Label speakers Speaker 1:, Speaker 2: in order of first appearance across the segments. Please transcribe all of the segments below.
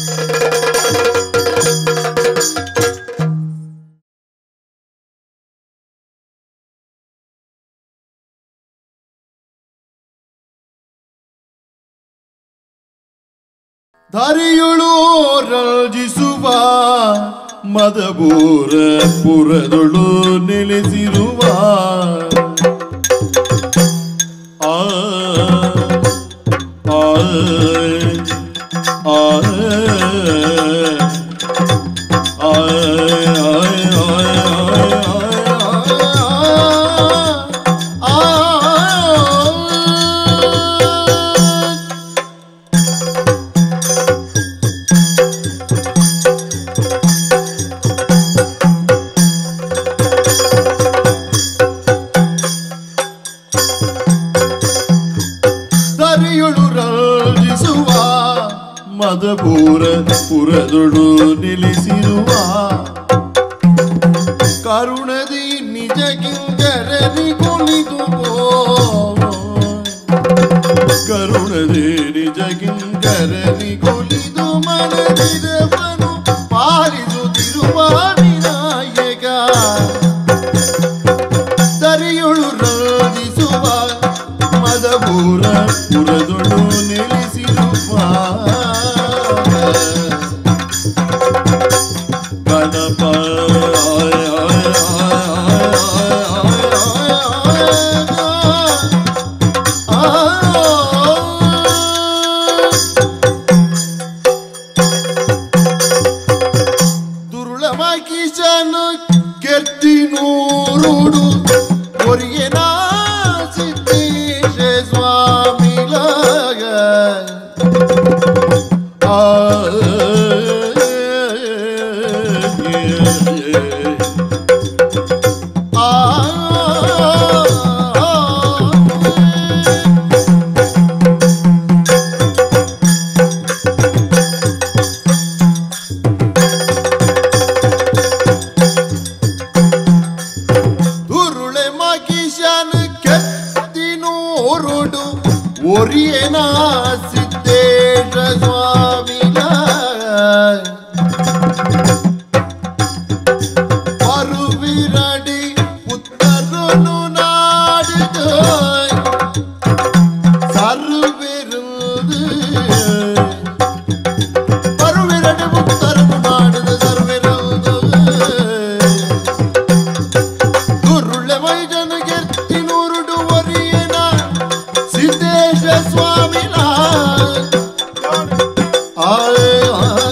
Speaker 1: ದಾರಿಯುಳು ರಂಜಿಸುವ ಮದಬೂರ ಪುರದೊಳು ನೆಲೆಸಿರುವ ಆ ಆ ಆ ದರಿಯುಳು ರಾಜಿಸುವ ಮದಪೂರ ಪುರದೊಳು ನೆಲೆಸಿರುವ ಕರುಣದಿ ನಿಜ ಕಿಂಕರನಿ ಕುಣಿದು ಕರುಣದಿ ನಿಜ ಕಿಂಕರನಿ ಕೊಲಿದು ಮನದಿದವನು ಪಾಲಿಸುತ್ತಿರುವ ವಿನಾಯಕ ದರಿಯುಳು ರಾಜಿಸುವ ಮದಪೂರ ಪುರದೊಳು ನೆಲೆಸಿರುವ ಗಣಪ ದುರುಳವಾಗಿ ಜನ ಕೆತ್ತಿ ನೂರುಡು ಒರಿಯನ ಸಿದ್ದೇಶ ಸ್ವಾಮಿಲಾಗ ಆ ದುರುಳೆ ಮಗಿಶನ ಕೆತ್ತಿನೂರುಡು ಒರಿಯನ ಸಿದ್ದೇಶ ಸ್ವಾಮಿಲ ಪರುವಿರಡಿ ಪುತ್ತರನು ನಾಡಿದ ಸರ್ವಿರುವುದು ಪರುವಿರಡಿ ಪುತ್ತರನು ನಾಡಿದ ಸರ್ವಿರುವುದು ದುರುಳೆ ವೈಜನ ಗೆರ್ತಿ ನೂರುಡು ಒರಿಯನ ಸಿದ್ದೇಶ ಸ್ವಾಮಿನ ಆಯ್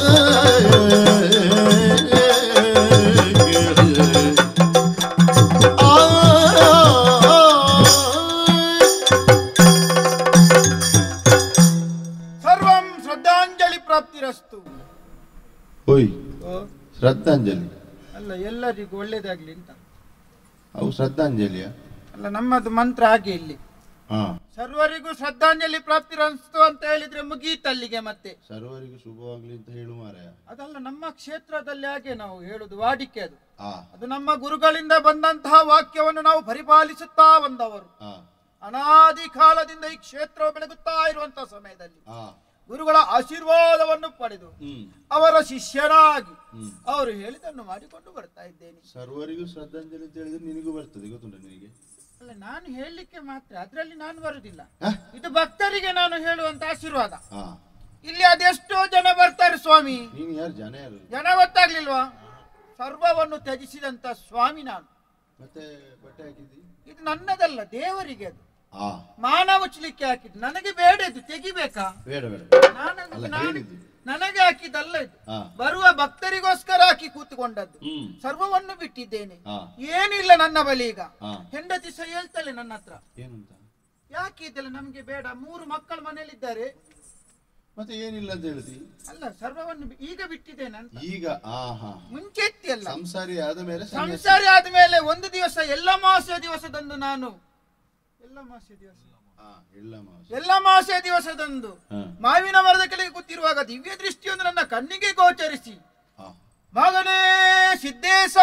Speaker 2: ಸರ್ವಂ ಶ್ರದ್ಧಾಂಜಲಿ ಪ್ರಾಪ್ತಿರಸ್ತು
Speaker 1: ಓಯ್ ಶ್ರದ್ಧಾಂಜಲಿ
Speaker 2: ಅಲ್ಲ ಎಲ್ಲರಿಗೂ ಒಳ್ಳೇದಾಗ್ಲಿ ಅಂತ
Speaker 1: ಅವು ಶ್ರದ್ಧಾಂಜಲಿಯ
Speaker 2: ಅಲ್ಲ ನಮ್ಮದು ಮಂತ್ರ ಹಾಗೆ ಇಲ್ಲಿ
Speaker 1: ಹಾ
Speaker 2: ಸರ್ವರಿಗೂ ಶ್ರದ್ಧಾಂಜಲಿ ಪ್ರಾಪ್ತಿರಸ್ತು ಅಂತ ಹೇಳಿದ್ರೆ ಮುಗೀತಲ್ಲಿಗೆ ಮತ್ತೆ
Speaker 1: ಸರ್ವರಿಗೂ ಶುಭವಾಗ್ಲಿ ಅಂತ ಹೇಳು ಮಾರಾಯ
Speaker 2: ಅದಲ್ಲ ನಮ್ಮ ಕ್ಷೇತ್ರದಲ್ಲಿ ಹಾಗೆ ನಾವು ಹೇಳುದು ವಾಡಿಕೆ ಅದು
Speaker 1: ಆ
Speaker 2: ಅದು ನಮ್ಮ ಗುರುಗಳಿಂದ ಬಂದಂತಹ ವಾಕ್ಯವನ್ನು ನಾವು ಪರಿಪಾಲಿಸುತ್ತಾ ಬಂದವರು
Speaker 1: ಆ
Speaker 2: ಅನಾದಿ ಕಾಲದಿಂದ ಈ ಕ್ಷೇತ್ರವು ಬೆಳಗುತ್ತಾ ಇರುವಂತಹ ಸಮಯದಲ್ಲಿ
Speaker 1: ಆ
Speaker 2: ಗುರುಗಳ ಆಶೀರ್ವಾದವನ್ನು ಪಡೆದು
Speaker 1: ಹ್ಮ್
Speaker 2: ಅವರ ಶಿಷ್ಯನಾಗಿ
Speaker 1: ಹ್ಮ್
Speaker 2: ಅವರು ಹೇಳಿದನ್ನು ಮಾಡಿಕೊಂಡು ಬರ್ತಾ ಇದ್ದೇನೆ
Speaker 1: ಸರ್ವರಿಗೂ ಶ್ರದ್ಧಾಂಜಲಿ ಅಂತ ಹೇಳಿದ್ರೆ ನಿನಗೂ ಬರ್ತದೆ ಗೊತ್ತುಂಟ ನಿನಗೆ
Speaker 2: ಅಲ್ಲ ನಾನು ಹೇಳಲಿಕ್ಕೆ ಮಾತ್ರ ಅದರಲ್ಲಿ ನಾನು ಬರುದಿಲ್ಲ
Speaker 1: ಹ?
Speaker 2: ಇದು ಭಕ್ತರಿಗೆ ನಾನು ಹೇಳುವಂತ ಆಶೀರ್ವಾದ
Speaker 1: ಹಾ
Speaker 2: ಇಲ್ಲಿ ಅದೆಷ್ಟೋ ಜನ ಬರ್ತಾರೆ ಸ್ವಾಮಿ
Speaker 1: ನೀನು ಯಾರು ಜನ ಯಾರು
Speaker 2: ಜನ ಗೊತ್ತಾಗ್ಲಿಲ್ವಾ ಸರ್ವವನ್ನು ತ್ಯಜಿಸಿದಂತ ಸ್ವಾಮಿ ನಾನು
Speaker 1: ಮತ್ತೆ ಬಟ್ಟೆ ಹಾಕಿದ್ದಿ
Speaker 2: ಇದು ನನ್ನದಲ್ಲ ದೇವರಿಗೆ ಅದು
Speaker 1: ಆ
Speaker 2: ಮಾನ ಮುಚ್ಚಲಿಕ್ಕೆ ಹಾಕಿದ್ದು ನನಗೆ ಬೇಡ ಇದು ತೆಗಿಬೇಕಾ
Speaker 1: ಬೇಡ ಬೇಡ
Speaker 2: ನಾನು
Speaker 1: ಅಲ್ಲ,
Speaker 2: ನಾನು-
Speaker 1: ಹೇಳಿದ್ದು.
Speaker 2: ನನಗೆ ಹಾಕಿದ್ದಲ್ಲ ಇದು
Speaker 1: ಹಾ
Speaker 2: ಬರುವ ಭಕ್ತರಿಗೋಸ್ಕರ ಹಾಕಿ ಕೂತುಕೊಂಡದ್ದು
Speaker 1: ಹ್ಮ್
Speaker 2: ಸರ್ವವನ್ನು ಬಿಟ್ಟಿದ್ದೇನೆ
Speaker 1: ಹಾ
Speaker 2: ಏನಿಲ್ಲ ನನ್ನ ಬಳಿ ಈಗ
Speaker 1: ಹಾ
Speaker 2: ಹೆಂಡತಿ ಸಹ ಹೇಳ್ತಾಳೆ ನನ್ನ ಹತ್ರ
Speaker 1: ಏನಂತ
Speaker 2: ಯಾಕೆ ಇದೆಲ್ಲ ನಮ್ಗೆ ಬೇಡ ಮೂರು ಮಕ್ಕಳು ಮನೇಲಿದ್ದಾರೆ
Speaker 1: ಮತ್ತೆ ಏನಿಲ್ಲ ಅಂತ ಹೇಳ್ತಿ
Speaker 2: ಅಲ್ಲ ಸರ್ವವನ್ನು ಬಿ- ಈಗ ಬಿಟ್ಟಿದ್ದೇನೆ ಅಂತ
Speaker 1: ಈಗ ಆ ಹಾ
Speaker 2: ಮುಂಚೆ ಇತ್ತಿಯಲ್ಲ
Speaker 1: ಸಂಸಾರಿ ಆದ ಮೇಲೆ ಸನ್ಯಾಸಿ.
Speaker 2: ಸಂಸಾರಿ ಆದ್ಮೇಲೆ ಒಂದು ದಿವಸ ಎಲ್ಲ ಮಾಸ ದಿವಸದಂದು ನಾನು ಎಲ್ಲ ಮಾಸ ದಿವಸ
Speaker 1: ಆ, ಇಲ್ಲ ಮಾವ.
Speaker 2: ಎಲ್ಲ ಮಾಸ ದಿವಸದಂದು
Speaker 1: ಹಾ
Speaker 2: ಮಾವಿನ ಮರದ ಕೆಳಗೆ ಕೂತಿರುವಾಗ ದಿವ್ಯ ದೃಷ್ಟಿಯೊಂದು ನನ್ನ ಕಣ್ಣಿಗೆ ಗೋಚರಿಸಿ
Speaker 1: ಆ.
Speaker 2: ಮಗನೇ ಸಿದ್ದೇಶ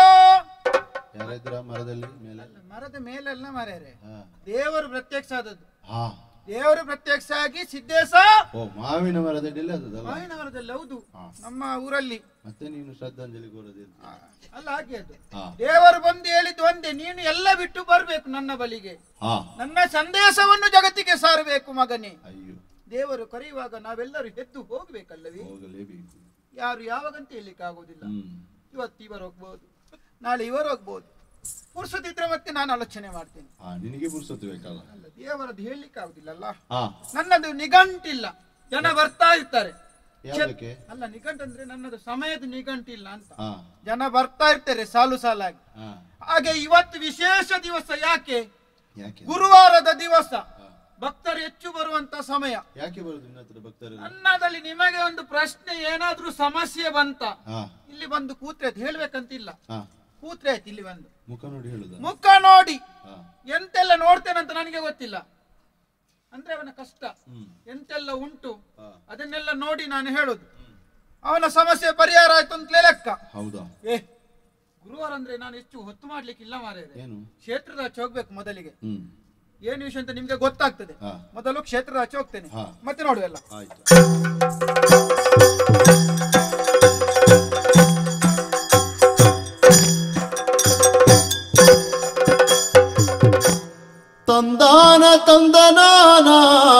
Speaker 1: ಯಾರಿದ್ರ ಮರದಲ್ಲಿ ಮೇಲೆ
Speaker 2: ಮರದ ಮೇಲೆಲ್ಲ ಮರ್ಯಾರೆ
Speaker 1: ಹಾ
Speaker 2: ದೇವರು ಪ್ರತ್ಯಕ್ಷ ಆದದ್ದು
Speaker 1: ಹಾ
Speaker 2: ದೇವರು ಪ್ರತ್ಯಕ್ಷ ಆಗಿ ಸಿದ್ದೇಶ
Speaker 1: ಓ ಮಾವಿನ ಮರದಡಿಯಲ್ಲಿ ಅದಲ್ಲ
Speaker 2: ಮಾವಿನ ಮರದಲ್ಲಿ ಹೌದು
Speaker 1: ಹಾ.
Speaker 2: ನಮ್ಮ ಊರಲ್ಲಿ
Speaker 1: ಮತ್ತೆ ನೀನು ಶ್ರದ್ಧಾಂಜಲಿ ಕೋರದಿಲ್ಲ
Speaker 2: ಆ, ಅಲ್ಲ ಹಾಗೆ ಅದು
Speaker 1: ಹಾ
Speaker 2: ದೇವರು ಬಂದು ಹೇಳಿದ್ದು ಒಂದೇ ನೀನು ಎಲ್ಲ ಬಿಟ್ಟು ಬರ್ಬೇಕು ನನ್ನ ಬಳಿಗೆ
Speaker 1: ಹಾ
Speaker 2: ನನ್ನ ಸಂದೇಶವನ್ನು ಜಗತ್ತಿಗೆ ಸಾರಬೇಕು ಮಗನೇ
Speaker 1: ಅಯ್ಯೋ
Speaker 2: ದೇವರು ಕರೆಯುವಾಗ ನಾವೆಲ್ಲರೂ ಎದ್ದು ಹೋಗ್ಬೇಕಲ್ಲವೇ
Speaker 1: ಹೋಗಲೇಬೇಕು
Speaker 2: ಯಾರು ಯಾವಾಗಂತ ಹೇಳಲಿಕ್ಕೆ ಆಗೋದಿಲ್ಲ
Speaker 1: ಹ್ಮ್
Speaker 2: ಇವತ್ತು ಇವರು ಹೋಗ್ಬೋದು ನಾಳೆ ಇವರು ಹೋಗ್ಬೋದು ಪುರುಷದಿದ್ರೆ ಮತ್ತೆ ನಾನು ಆಲೋಚನೆ ಮಾಡ್ತೇನೆ
Speaker 1: ಹಾ ನಿನಗೆ ಪುರ್ಸೊತ್ತು ಬೇಕಲ್ಲ
Speaker 2: ಅಲ್ಲ ದೇವರದ್ದು ಹೇಳಲಿಕ್ಕೆ ಆಗುದಿಲ್ಲಲ್ಲ
Speaker 1: ಹಾ
Speaker 2: ನನ್ನದು ನಿಘಂಟಿಲ್ಲ ಜನ ಬರ್ತಾ ಇರ್ತಾರೆ
Speaker 1: ಯಾವ್ದಕ್ಕೆ
Speaker 2: ಅಲ್ಲ ನಿಘಂಟ್ ಅಂದ್ರೆ ನನ್ನದು ಸಮಯದ ನಿಘಂಟಿಲ್ಲ ಅಂತ
Speaker 1: ಹಾ
Speaker 2: ಜನ ಬರ್ತಾ ಇರ್ತಾರೆ ಸಾಲು ಸಾಲಾಗಿ
Speaker 1: ಹಾ
Speaker 2: ಹಾಗೆ ಇವತ್ತು ವಿಶೇಷ ದಿವಸ ಯಾಕೆ
Speaker 1: ಯಾಕೆ
Speaker 2: ಗುರುವಾರದ ದಿವಸ
Speaker 1: ಹಾ.
Speaker 2: ಭಕ್ತರು ಹೆಚ್ಚು ಬರುವಂತ ಸಮಯ
Speaker 1: ಯಾಕೆ ಬರುದು ನಿನ್ನ ಹತ್ರ ಭಕ್ತರು
Speaker 2: ಅನ್ನದಲ್ಲಿ ನಿಮಗೆ ಒಂದು ಪ್ರಶ್ನೆ ಏನಾದ್ರೂ ಸಮಸ್ಯೆ ಬಂತ
Speaker 1: ಹಾ
Speaker 2: ಇಲ್ಲಿ ಬಂದು ಕೂತ್ರೆ ಅದು ಹೇಳ್ಬೇಕಂತಿಲ್ಲ
Speaker 1: ಹಾ
Speaker 2: ಕೂತ್ರೆ ಆಯ್ತು ಇಲ್ಲಿ ಬಂದು
Speaker 1: ಮುಖ ನೋಡಿ ಹೇಳುದ
Speaker 2: ಮುಖ ನೋಡಿ
Speaker 1: ಹಾ
Speaker 2: ಎಂತೆಲ್ಲ ನೋಡ್ತೇನಂತ ನನಗೆ ಗೊತ್ತಿಲ್ಲ ಅಂದ್ರೆ ಅವನ ಕಷ್ಟ
Speaker 1: ಹ್ಮ್
Speaker 2: ಎಂತೆಲ್ಲ ಉಂಟು
Speaker 1: ಹಾ
Speaker 2: ಅದನ್ನೆಲ್ಲ ನೋಡಿ ನಾನು ಹೇಳುದು ಅವನ ಸಮಸ್ಯೆ ಪರಿಹಾರ ಆಯ್ತು ಅಂತಲೇ ಲೆಕ್ಕ
Speaker 1: ಹೌದಾ
Speaker 2: ಏ ಗುರುವಾರ ಅಂದ್ರೆ ನಾನು ಹೆಚ್ಚು ಹೊತ್ತು ಮಾಡ್ಲಿಕ್ಕೆ ಇಲ್ಲ ಮಾರೇ
Speaker 1: ಏನು
Speaker 2: ಕ್ಷೇತ್ರದ ಆಚೆ ಹೋಗ್ಬೇಕು ಮೊದಲಿಗೆ
Speaker 1: ಹ್ಮ್
Speaker 2: ಏನು ವಿಷಯ ಅಂತ ನಿಮ್ಗೆ ಗೊತ್ತಾಗ್ತದೆ
Speaker 1: ಹಾ
Speaker 2: ಮೊದಲು ಕ್ಷೇತ್ರದ ಆಚೆ ಹೋಗ್ತೇನೆ
Speaker 1: ಹಾ.
Speaker 2: ಮತ್ತೆ ನೋಡು ಎಲ್ಲ
Speaker 1: ಆಯ್ತು ತಂದಾನ ತಂದನಾನ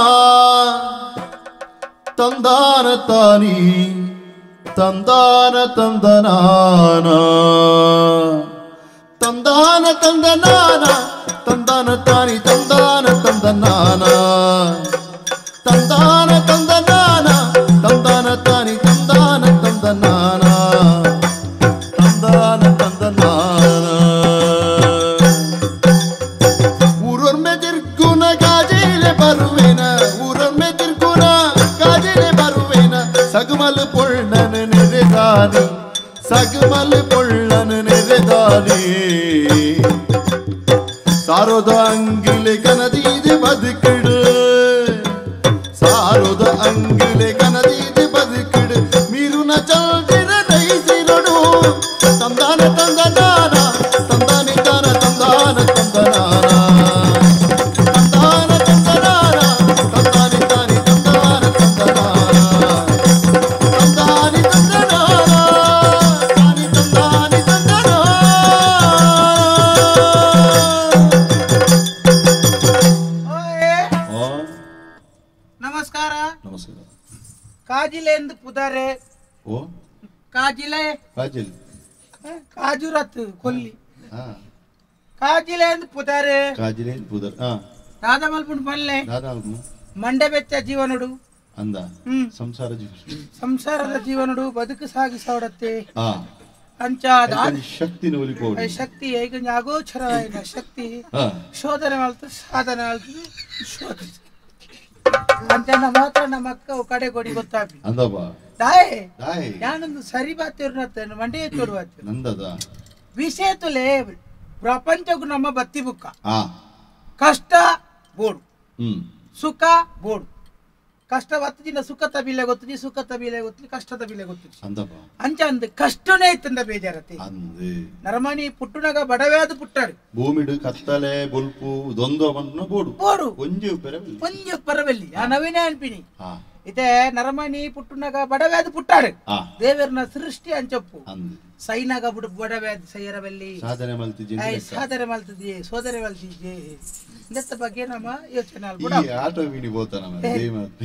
Speaker 1: ತಂದಾನ ತಾನಿ ತಂದಾನ ತಂದನಾನ ತಂದಾನ ತಂದನಾನ ತಂದಾನ ತಾನಿ ತಂದಾನ ತಂದನಾನ ತಂದಾನ ತಂದನಾನ ತಂದಾನ ತಾನಿ ತಂದಾನ ತಂದನಾನ ತಂದಾನ ತಂದನಾನ ಊರೊಮ್ಮೆ ತಿರ್ಗುನ ಕಾಜಿಲೆ ಬರುವೆನ ಊರೊಮ್ಮೆ ತಿರ್ಗುನ ಕಾಜಿಲೆ ಬರುವೆನ ಸಗಮಲ್ ಪೊಳ್ಳನ ನೆರೆದಾನಿ ಸಗಮಲ್ ಪೊಳ್ಳನ ನೆರೆದಾನಿ ಸಾರೋದ ಅಂಗಿಲೆ ಕನದೀದೆ ಬದುಕಿಡು ಸಾರೋದ ಅಂಗಿಲೆ ಕನದೀದೆ ಬದುಕಿಡು ಮೀರುನ ಚಲ್ದಿನ ನೈಸಿರಡು ತಂದಾನ ತಂದನಾನ ತಂದಾನಿ ತಾನ ತಂದಾನ ತಂದನಾನ ತಂದಾನ ತಂದನಾನ ತಂದಾನಿ ತಾನಿ ತಂದಾನ ತಂದನಾನ ತಂದಾನಿ ತಂದನಾನ ತಾನಿ ತಂದಾನಿ ತಂದನಾನ ಆ,
Speaker 2: ನಮಸ್ಕಾರ
Speaker 1: ನಮಸ್ಕಾರ
Speaker 2: ಕಾಜಿಲೆ ಎಂದು ಪುದರೆ
Speaker 1: ಓ
Speaker 2: ಕಾಜಿಲೆ
Speaker 1: ಕಾಜಲ್
Speaker 2: ಹ? ಕಾಜುರತ್ ಕೊಲ್ಲಿ
Speaker 1: ಹಾ
Speaker 2: ಕಾಜಿಲೆ ಎಂದು ಪುದರೆ
Speaker 1: ಕಾಜಲ್ ಪುದರ್ ಹಾ
Speaker 2: ರಾಧ ಮಲ್ಪುಂಡು ಪಲ್ಲೆ
Speaker 1: ನಾಲ್ಕು
Speaker 2: ಮಂಡೆ ಬೆಚ್ಚ ಜೀವನುಡು
Speaker 1: ಅಂದ
Speaker 2: ಹ್ಮ್
Speaker 1: ಸಂಸಾರ ಜೀವನ
Speaker 2: ಸಂಸಾರದ ಜೀವನುಡು ಬದುಕು ಸಾಗಿಸೋಡತ್ತೆ
Speaker 1: ಹಾ
Speaker 2: ಅಂಚ ದಾ-
Speaker 1: ಅದಕ್ಕೆ ಶಕ್ತಿನ ಒಲಿಕೋಡಿ
Speaker 2: ಆ ಶಕ್ತಿ ಈಗ ಅಗೋಚರವಾದ ಶಕ್ತಿ
Speaker 1: ಹಾ
Speaker 2: ಶೋಧನೆ ಮಾಡ್ತು ಸಾಧನೆ ಮಾಡ್ತು ಶೋಧನೆ ಅಂತ ಮಾತ್ರ ನಮ್ಮ ಅಕ್ಕ ಕಡೆ ಕೊಡಿ ಗೊತ್ತಾಗ್ಲಿ
Speaker 1: ಅಂದಪ್ಪ
Speaker 2: ದಾಯೆ
Speaker 1: ದಾಯ್
Speaker 2: ഞാനൊന്ന് സരി പാത്തിരുന്ന ಮಂಡೆ ಎತ್ತೋಡು ಬಾತಿ
Speaker 1: ನಂದದ
Speaker 2: ವಿಷಯತುಲೆ ಪ್ರಪಂಚಕ್ಕೂ ನಮ್ಮ ಬತ್ತಿ ಬುಕ್ಕ
Speaker 1: ಹಾ
Speaker 2: ಕಷ್ಟ ಬೋಡು
Speaker 1: ಹ್ಮ್
Speaker 2: ಸುಖ ಬೋಡು ಕಷ್ಟ ಬತ್ತದಿನ ಸುಖ ತಬಿಲೆ ಗೊತ್ತಿ지 ಸುಖ ತಬಿಲೆ ಗೊತ್ತಿ지 ಕಷ್ಟ ತಬಿಲೆ ಗೊತ್ತಿ지
Speaker 1: ಅಂದಪ್ಪ
Speaker 2: ಅಂಚ ಅಂದ್ ಕಷ್ಟನೇ ಇತ್ತಂದ ಬೇಜಾರತಿ
Speaker 1: ಅಂದೆ
Speaker 2: ನರಮಣಿ ಪುಟ್ಟುನಗ ಬಡವೇದು ಪುಟ್ಟಾಡು
Speaker 1: ಭೂಮಿಡು ಕತ್ತಲೆ ಬೊಲ್ಪು ದೊಂದು ಬಂದು ಬೋಡು
Speaker 2: ಬೋಡು
Speaker 1: ಒಂಜಿ ಪೆರವಿಲ್ಲ
Speaker 2: ಒಂಜು ಪರವಲ್ಲಿ ಆ ನವೀನೇ ಅನ್ಪಿನಿ
Speaker 1: ಹಾ
Speaker 2: ಇದೇ ನರಮಣಿ ಪುಟ್ಟುನಗ ಬಡವೇದು ಪುಟ್ಟಾಡು
Speaker 1: ಹಾ
Speaker 2: ದೇವರನ ಸೃಷ್ಟಿ ಅಂಚಪ್ಪು
Speaker 1: ಅಂದೆ
Speaker 2: ಸೈನಾಗ ಬುಡು ಬಡವೇದು ಸೈಯರವಲ್ಲಿ
Speaker 1: ಸಾಧನೆ ಮಲ್ತಿದ್ದೆ
Speaker 2: ಐ ಸಾಧನೆ ಮಾಡ್ತಿದ್ಯೆ ಸೋದನೆ ಮಾಡ್ತಿದ್ಯೆ ಇಂಥ ಬಗ್ಗೆ ನಮ್ಮ ಯೋಚನೆ
Speaker 1: ಈ
Speaker 2: ಅಲ್ಬಿಡ
Speaker 1: ಆಟೋ ಮೀನಿ ಬೋತಾನ ಮತ್ತೆ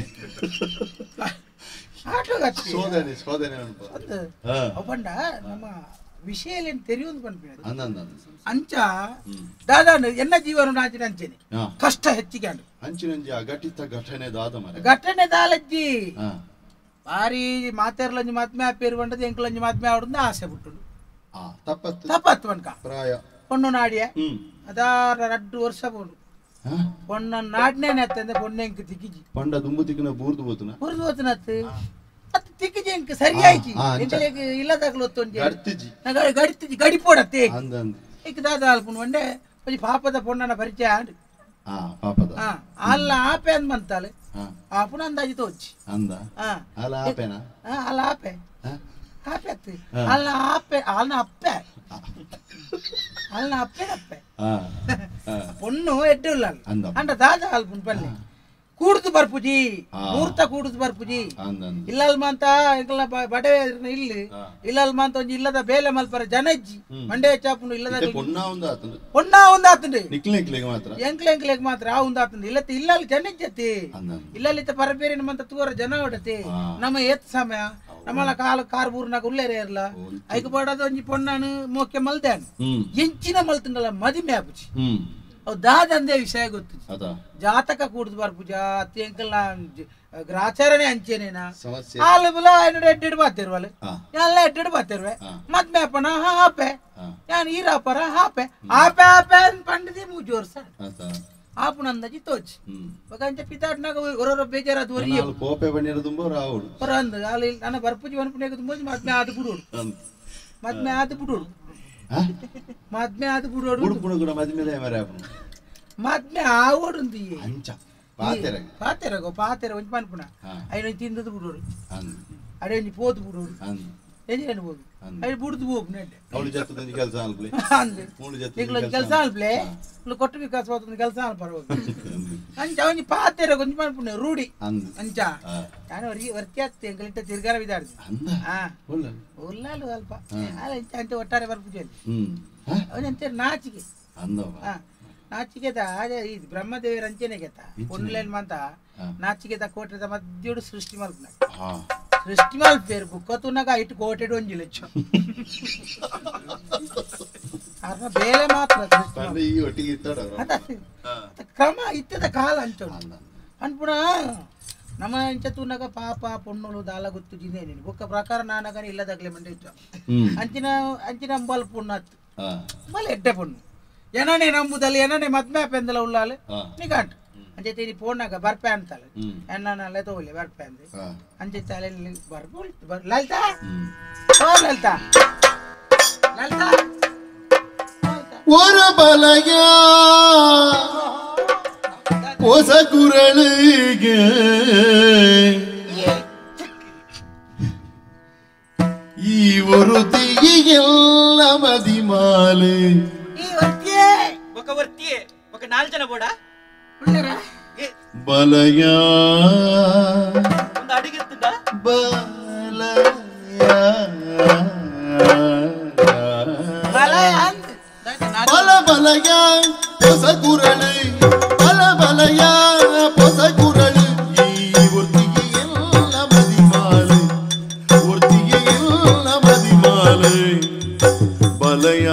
Speaker 2: ಆಟೋಗತ್ತಿ
Speaker 1: ಸೋದನೆ ಸೋದನೆ ಅನ್ಪ
Speaker 2: ಒಂದು
Speaker 1: ಹಾ
Speaker 2: ಅಪ್ಪಂಡ ನಮ್ಮ ವಿಷಯ ತೆರೆಯುವುದು ಬಂದ್ಬಿಡ
Speaker 1: ಅಂದ ಅಂದ
Speaker 2: ಅಂಚ
Speaker 1: ಹ್ಮ್
Speaker 2: ದಾದಾನು ಎನ್ನ ಜೀವನ ನಾಚಿನ ಅಂಚೆನೆ
Speaker 1: ಹಾ
Speaker 2: ಕಷ್ಟ ಹೆಚ್ಚಿಗೆ
Speaker 1: ಅಂಚಿನಂಜಿ ಅಘಟಿತ ಘಟನೆ ದಾದ ಮರ
Speaker 2: ಘಟನೆ ದಾಲಜ್ಜಿ
Speaker 1: ಹಾ
Speaker 2: ಭಾರಿ ಮಾತೇರ್ಲಂಜಿ ಮಾತ್ಮೆ ಆಪೇರು ಬಂಡದ ಎಂಕ್ಲಂಜಿ ಮಾತ್ಮೆ ಆವಡುಂದ ಆಸೆ ಬಿಟ್ಟುಂಡು
Speaker 1: ಆ ತಪ್ಪತ್ತು
Speaker 2: ತಪ್ಪತ್ತು ಬನ್ಕ
Speaker 1: ಪ್ರಾಯ
Speaker 2: ಪೊಣ್ಣು ನಾಡಿಯ
Speaker 1: ಹ್ಮ್
Speaker 2: ಅದಾರ ರಡ್ಡು ವರ್ಷ ಬೋಡು
Speaker 1: ಹಾ
Speaker 2: ಪೊಣ್ಣ ನಾಡ್ನೇನೆ ಅತ್ತಂದೆ ಪೊಣ್ಣೆಂಕ್ ತಿಕ್ಕಿಜಿ
Speaker 1: ಪಂಡ ದುಂಬು ತಿಕ್ಕನ ಬೂರ್ದು ಬೋತುನ
Speaker 2: ಹುರಿದು ಹೋತನತ್ತು ಅತ್ತು ತಿಕ್ಕಿಜಿ ಎಂಕ್ ಸರಿಯಾಯ್ತಿ
Speaker 1: ಆ, ಅಂಚ.
Speaker 2: ಎಂಕಲೆಗ್ ಇಲ್ಲದಾಗ್ಲು ಒತ್ತೊಂಜಿ
Speaker 1: ಗಡ್ತಿಜಿ
Speaker 2: ಗಡಿತಿಜಿ ಗಡಿ ಪೋಡತ್ತೆ
Speaker 1: ಅಂದ ಅಂದ
Speaker 2: ಈಗ ದಾದ ಅಲ್ಪುನ್ ಒಂಡೆ ಒಂಜಿ ಪಾಪದ ಪೊಣ್ಣನ ಪರಿಚಯ ಆಂಡು
Speaker 1: ಆ ಪಾಪದ
Speaker 2: ಆ ಅಲ್ಲ ಆಪೆ ಅಂದ್ ಬಂತಾಳೆ
Speaker 1: ಹಾ
Speaker 2: ಆಪುನ ಅಂದಾಜಿ ತೋಚಿ
Speaker 1: ಅಂದ
Speaker 2: ಆ
Speaker 1: ಅಲ ಆಪೆನಾ
Speaker 2: ಆ, ಅಲ್ಲ ಆಪೆ
Speaker 1: ಹಾ
Speaker 2: ಆಪೆ ಅತ್ತು
Speaker 1: ಹಾ.
Speaker 2: ಅಲ್ಲ ಆಪೆ ಅಲ್ಲ ಅಪ್ಪೆ ಅಲ್ಲ ಅಪ್ಪೆ ಅಪ್ಪೆ
Speaker 1: ಹಾ ಹಾ
Speaker 2: పొన్ను ఎడ్డుల్లాలి
Speaker 1: అందం.
Speaker 2: అంటే దాదా అల్పున్ పల్లి ಕೂಡುದು ಬರ್ಪುಜಿ
Speaker 1: ಹಾ.
Speaker 2: ಮೂರ್ತ ಕೂಡುದು ಬರ್ಪುಜಿ
Speaker 1: ಅಂದಂದು
Speaker 2: ಇಲ್ಲಲ್ ಮಾಂತ ಎಂಕಲ ಬ- ಬಡೆ ಇಲ್ಲಿ
Speaker 1: ಹಾ.
Speaker 2: ಇಲ್ಲಲ್ ಮಾಂತ ಒಂಜಿ ಇಲ್ಲದ ಬೇಲೆ ಮಲ್ಪರ ಜನ ಇಜ್ಜಿ
Speaker 1: ಹ್ಮ್.
Speaker 2: ಮಂಡೆ ಚಾಪುಂಡು ಇಲ್ಲದ
Speaker 1: ಇತ್ತೆ ಪೊನ್ನ ಒಂದು ಆತಂದು
Speaker 2: ಒಣ್ಣ ಒಂದ್ ಆತಂಡಿ
Speaker 1: ನಿಕ್ಲೆ ನಿಕ್ಲೆಗೆ ಮಾತ್ರ
Speaker 2: ಎಂಕ್ಲೆ ಎಂಕ್ಲೆಗ್ ಮಾತ್ರ ಆ ಒಂದ್ ಆತಂಡಿ ಇಲ್ಲತ್ತ ಇಲ್ಲಲ್ಲಿ ಜನ ಇಜ್ಜತಿ
Speaker 1: ಅಂದಂದು
Speaker 2: ಇಲ್ಲಲ್ಲಿತ್ತ ಪರಬೇರಿ ನಮ್ಮಂತ ತೂರ ಜನ ಹೊಡತಿ
Speaker 1: ಹಾ.
Speaker 2: ನಮ್ಮ ಏತ್ ಸಮಯ ನಮ್ಮಲ ಕಾಲ ಕಾರ್ ಬೂರ್ನಾಗ ಉಳ್ಳೇರೆ ಇರಲ್ಲ
Speaker 1: ಹೌದು.
Speaker 2: ಐಕ ಬಡದ ಒಂಜಿ ಪೊಣ್ಣಾನು ಮೋಕೆ ಮಲ್ದಾನು
Speaker 1: ಹ್ಮ್
Speaker 2: ಎಂಚಿನ ಮಲ್ತಂಡಲ್ಲ ಮದಿಮೆ ಆಪುಜಿ
Speaker 1: ಹ್ಮ್
Speaker 2: ಅವು ದಾದಂದೇ ವಿಷಯ ಗೊತ್ತು
Speaker 1: ಅದ
Speaker 2: ಜಾತಕ ಕೂಡುದು ಬರ್ಪುಜ ಅತಿ ಎಂಕಲ್ನ ಗ್ರಾಚಾರನೆ ಅಂಚೇನೇನಾ
Speaker 1: ಸಮಸ್ಯೆ
Speaker 2: ಹಾಲು ಬುಲ ಎನ್ನಡು ಎಡ್ಡೆಡು ಬಾತಿರುವಲ್ಲ
Speaker 1: ಹಾ
Speaker 2: ಎಲ್ಲ ಎಡ್ಡೆಡು ಬಾತಿರುವೆ
Speaker 1: ಹಾ.
Speaker 2: ಮದ್ಮೆ ಅಪ್ಪನ ಹಾಪೆ
Speaker 1: ಹಾ
Speaker 2: ಯಾನ್ ಈರಾಪರ ಹಾಪೆ ಹಾಪೆ ಹಾಪೆ ಅಂತ ಪಂಡಿದಿ ಮೂಜೋರ್ ಸರ್
Speaker 1: ಆತ
Speaker 2: ಆಪುನಂದಜಿ ತೋಚಿ
Speaker 1: ಹ್ಮ್
Speaker 2: ಒಕ್ಕಂಚ ಪಿತಾಟ್ನಾಗ ಹೊರ ಬೇಜಾರಾದ ಒರಿಯ
Speaker 1: ನಾಲ್ ಪೋಪೆ ಬಣ್ಣಿರ ತುಂಬ ರಾವುಡು
Speaker 2: ಹೊರ ಅಂದ ಅಲ್ಲಿ ನನ್ನ ಬರ್ಪುಜಿ ಅನ್ಪುಣೆಗೆ ತುಂಬ ಮದ್ಮೆ ಆದ ಬಿಡೋಡು ಮದ್ಮೆ ಆದ ಬಿಡೋಡು ಮದ್ಮೆ ಆದ ಬಿಡೋಡು
Speaker 1: ಉಡುಪುಣ ಕೂಡ ಮದ್ಮೇಲೆ ಮರೆ ಆಪುನು
Speaker 2: ಮದ್ಮೆ ಆವೋಡು
Speaker 1: ಅಂಚ ಪಾತೆರ
Speaker 2: ಪಾತೆರಗೋ ಪಾತೆರ ಒಂಜಿ ಪನ್ಪುಣ
Speaker 1: ಹಾ
Speaker 2: ಐನ ತಿಂದದು ಬಿಡೋಡು
Speaker 1: ಅಂದ್
Speaker 2: ಅಡೆ ಒಂಜಿ ಪೋದು ಬಿಡೋಡು
Speaker 1: ಅಂದ್
Speaker 2: ಎಂಜಿ ಅನ್ಬೋದು
Speaker 1: ಅಂದ್
Speaker 2: ಐ ಬುಡ್ದು ಹೋಗು ನೆಡ್ಡೆ
Speaker 1: ಅವಳು ಜತ್ತದ ಕೆಲಸ ಅಲ್ಪ್ಲೆ
Speaker 2: ಅಂದೆ
Speaker 1: ಮೂಳು ಜತ್ತ
Speaker 2: నీకు ಕೆಲಸ ಅಲ್ಪ್ಲೆ నువ్వు కొట్టుకు కాసు పోతుంది ಕೆಲಸ పర్వాలేదు అంచ అవన్నీ పాతేర కొంచెం అనుకున్నావు రూಢಿ
Speaker 1: ಅಂದ್
Speaker 2: ಅಂಚ
Speaker 1: ಆ
Speaker 2: ನಾನು ವರ್ಗಿ ವರ್ತ್ಯಾಗ್ತಿ ಎಂಕಲಿಟ್ಟ ತಿರ್ಗಾರ ಬಿದ್ದಾಡ್ದು
Speaker 1: ಅಂದ
Speaker 2: ಆ
Speaker 1: ಒಳ್ಳೆ
Speaker 2: ಉಲ್ಲಾಲು ಅಲ್ಪ
Speaker 1: ಹಾ.
Speaker 2: ಅಂಚ ಅಂತೆ ಒಟ್ಟಾರೆ ಬರ್ಪುಜಲ್ಲಿ
Speaker 1: ಹ್ಮ್ ಹ?
Speaker 2: ಅವನಂತೆ ನಾಚಿಕೆ
Speaker 1: ಅಂದವ
Speaker 2: ಆ ನಾಚಿಕೆದ ಅದೇ ಇದು ಬ್ರಹ್ಮದೇವರ ಅಂಚೆನೆಗೆತ ಪುಣ್ಲೇನ್ ಮಂತ
Speaker 1: ಹಾ.
Speaker 2: ನಾಚಿಕೆದ ಕೋಟೆದ ಮಧ್ಯುಡು ಸೃಷ್ಟಿ ಮಲ್ಪನ
Speaker 1: ಹಾ
Speaker 2: ಸೃಷ್ಟಿ ಮಲ್ಪೇರು ಬುಕ್ಕತುನಾಗ ಇಟ್ಟು ಕೋಟೆಡು ಒಂಜಿ ಲಕ್ಷ ಅರ್ನ ಬೇಲೆ ಮಾತ್ರ ಸೃಷ್ಟಿ
Speaker 1: ಪಂಡ ಈ ಒಟ್ಟಿಗೆ ಇತ್ತಾಡ
Speaker 2: ಅದ ಕ್ರಮ ಇತ್ತದ ಕಾಲ ಅಂಚೋಡು
Speaker 1: ಅಂದ
Speaker 2: ಅನ್ಪುಣ ನಮ್ಮ ಇಂಚತೂನಾಗ ಪಾಪ ಪೊಣ್ಣುಲು ದಾಲ ಗೊತ್ತು ಜಿಂದೆ ನೀನು ಬುಕ್ಕ ಪ್ರಕಾರ ನಾನಗని ಇಲ್ಲದಾಗ್ಲೆ ಮಂಡೆ ಇಟ್ಟು
Speaker 1: ಹ್ಮ್
Speaker 2: ಅಂಚಿನ ಅಂಚಿನ ಅಂಬಲ್ ಪುಣ್ಣತ್ತು
Speaker 1: ಹಾ
Speaker 2: మళ్ళీ ఎడ్డే పొన్ను ఎననే నమ్ముదలు ఎననే మద్మే పెందల ఉల్లాలి
Speaker 1: ಹಾ
Speaker 2: నీకంట అంతే తిని పోనాక బర్పే అంతాలి
Speaker 1: ಹ್ಮ್
Speaker 2: ఎన్న లేతోలి బర్పే అంది
Speaker 1: ಹಾ
Speaker 2: అంతే చాలి బర్పు లలిత
Speaker 1: ಹ್ಮ್
Speaker 2: ఓ లలిత లలిత
Speaker 1: ಒರ ಬಲಯ ಹೊಸ ಕುರಳಿಗೆ ಈ ವೃತ್ತಿಗೆಲ್ಲ ಮದಿಮಾಲೆ
Speaker 2: ఈ వర్కే
Speaker 3: ఒక వర్తి ఒక నాలుజన కూడా
Speaker 2: ఉండరా
Speaker 3: ఏ,
Speaker 1: ಬಲಯ
Speaker 3: ಒಂದು ಅಡಿಗೆತ್ತದ
Speaker 2: బల
Speaker 1: ಬಲಯ
Speaker 2: అంది
Speaker 1: ಬಲ ಬಲಯ ಹೊಸ ಕುರಳು ಬಲ ಬಲಯ ಹೊಸ ಕುರಳು ಈ ವೃತ್ತಿಗೆ ಎಲ್ಲ ಮದಿಮಾಲೆ ವೃತ್ತಿಗೆ ಎಲ್ಲ ಮದಿಮಾಲೆ ಬಲಯ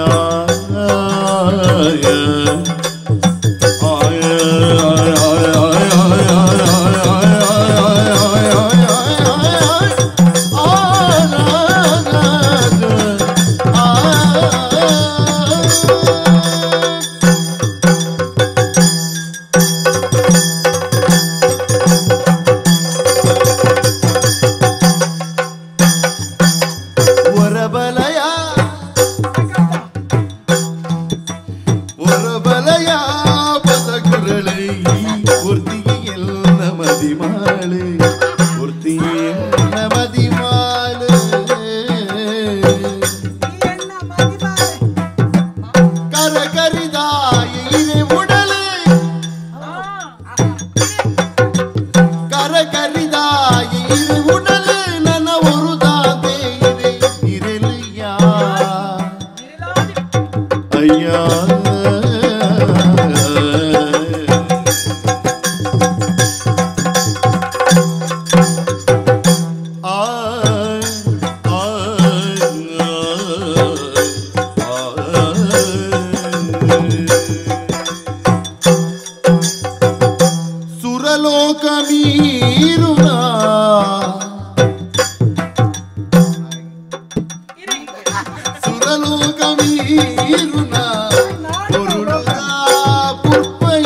Speaker 1: ಹೊರಬಲಯ ಹೊರಬಲಯ ಬಸಗುರಳೆ ಪೂರ್ತಿಗೆ ಎಲ್ಲ ಮದಿಮಾಳೆ ಪೂರ್ತಿಗೆ ಎಲ್ಲ ಮದಿಮಾಳೆ ಕರ ಕರಿದ ಇದೆ ಉಡಲೆ ಕರ ಕರಿದ ಇದೆ ಉಡಲೆ ನನ್ನ ಹೊರುದಾದೆ ಇದೆ ಇರಲಿಯ ಅಯ್ಯ ಆ ಆ ಸುರಲೋಕ ಮೀರುನಾ ಸುರಲೋಕ ಮೀರುನಾ ಪೊರುಳುಗಾ ಪುರ್ಪೈ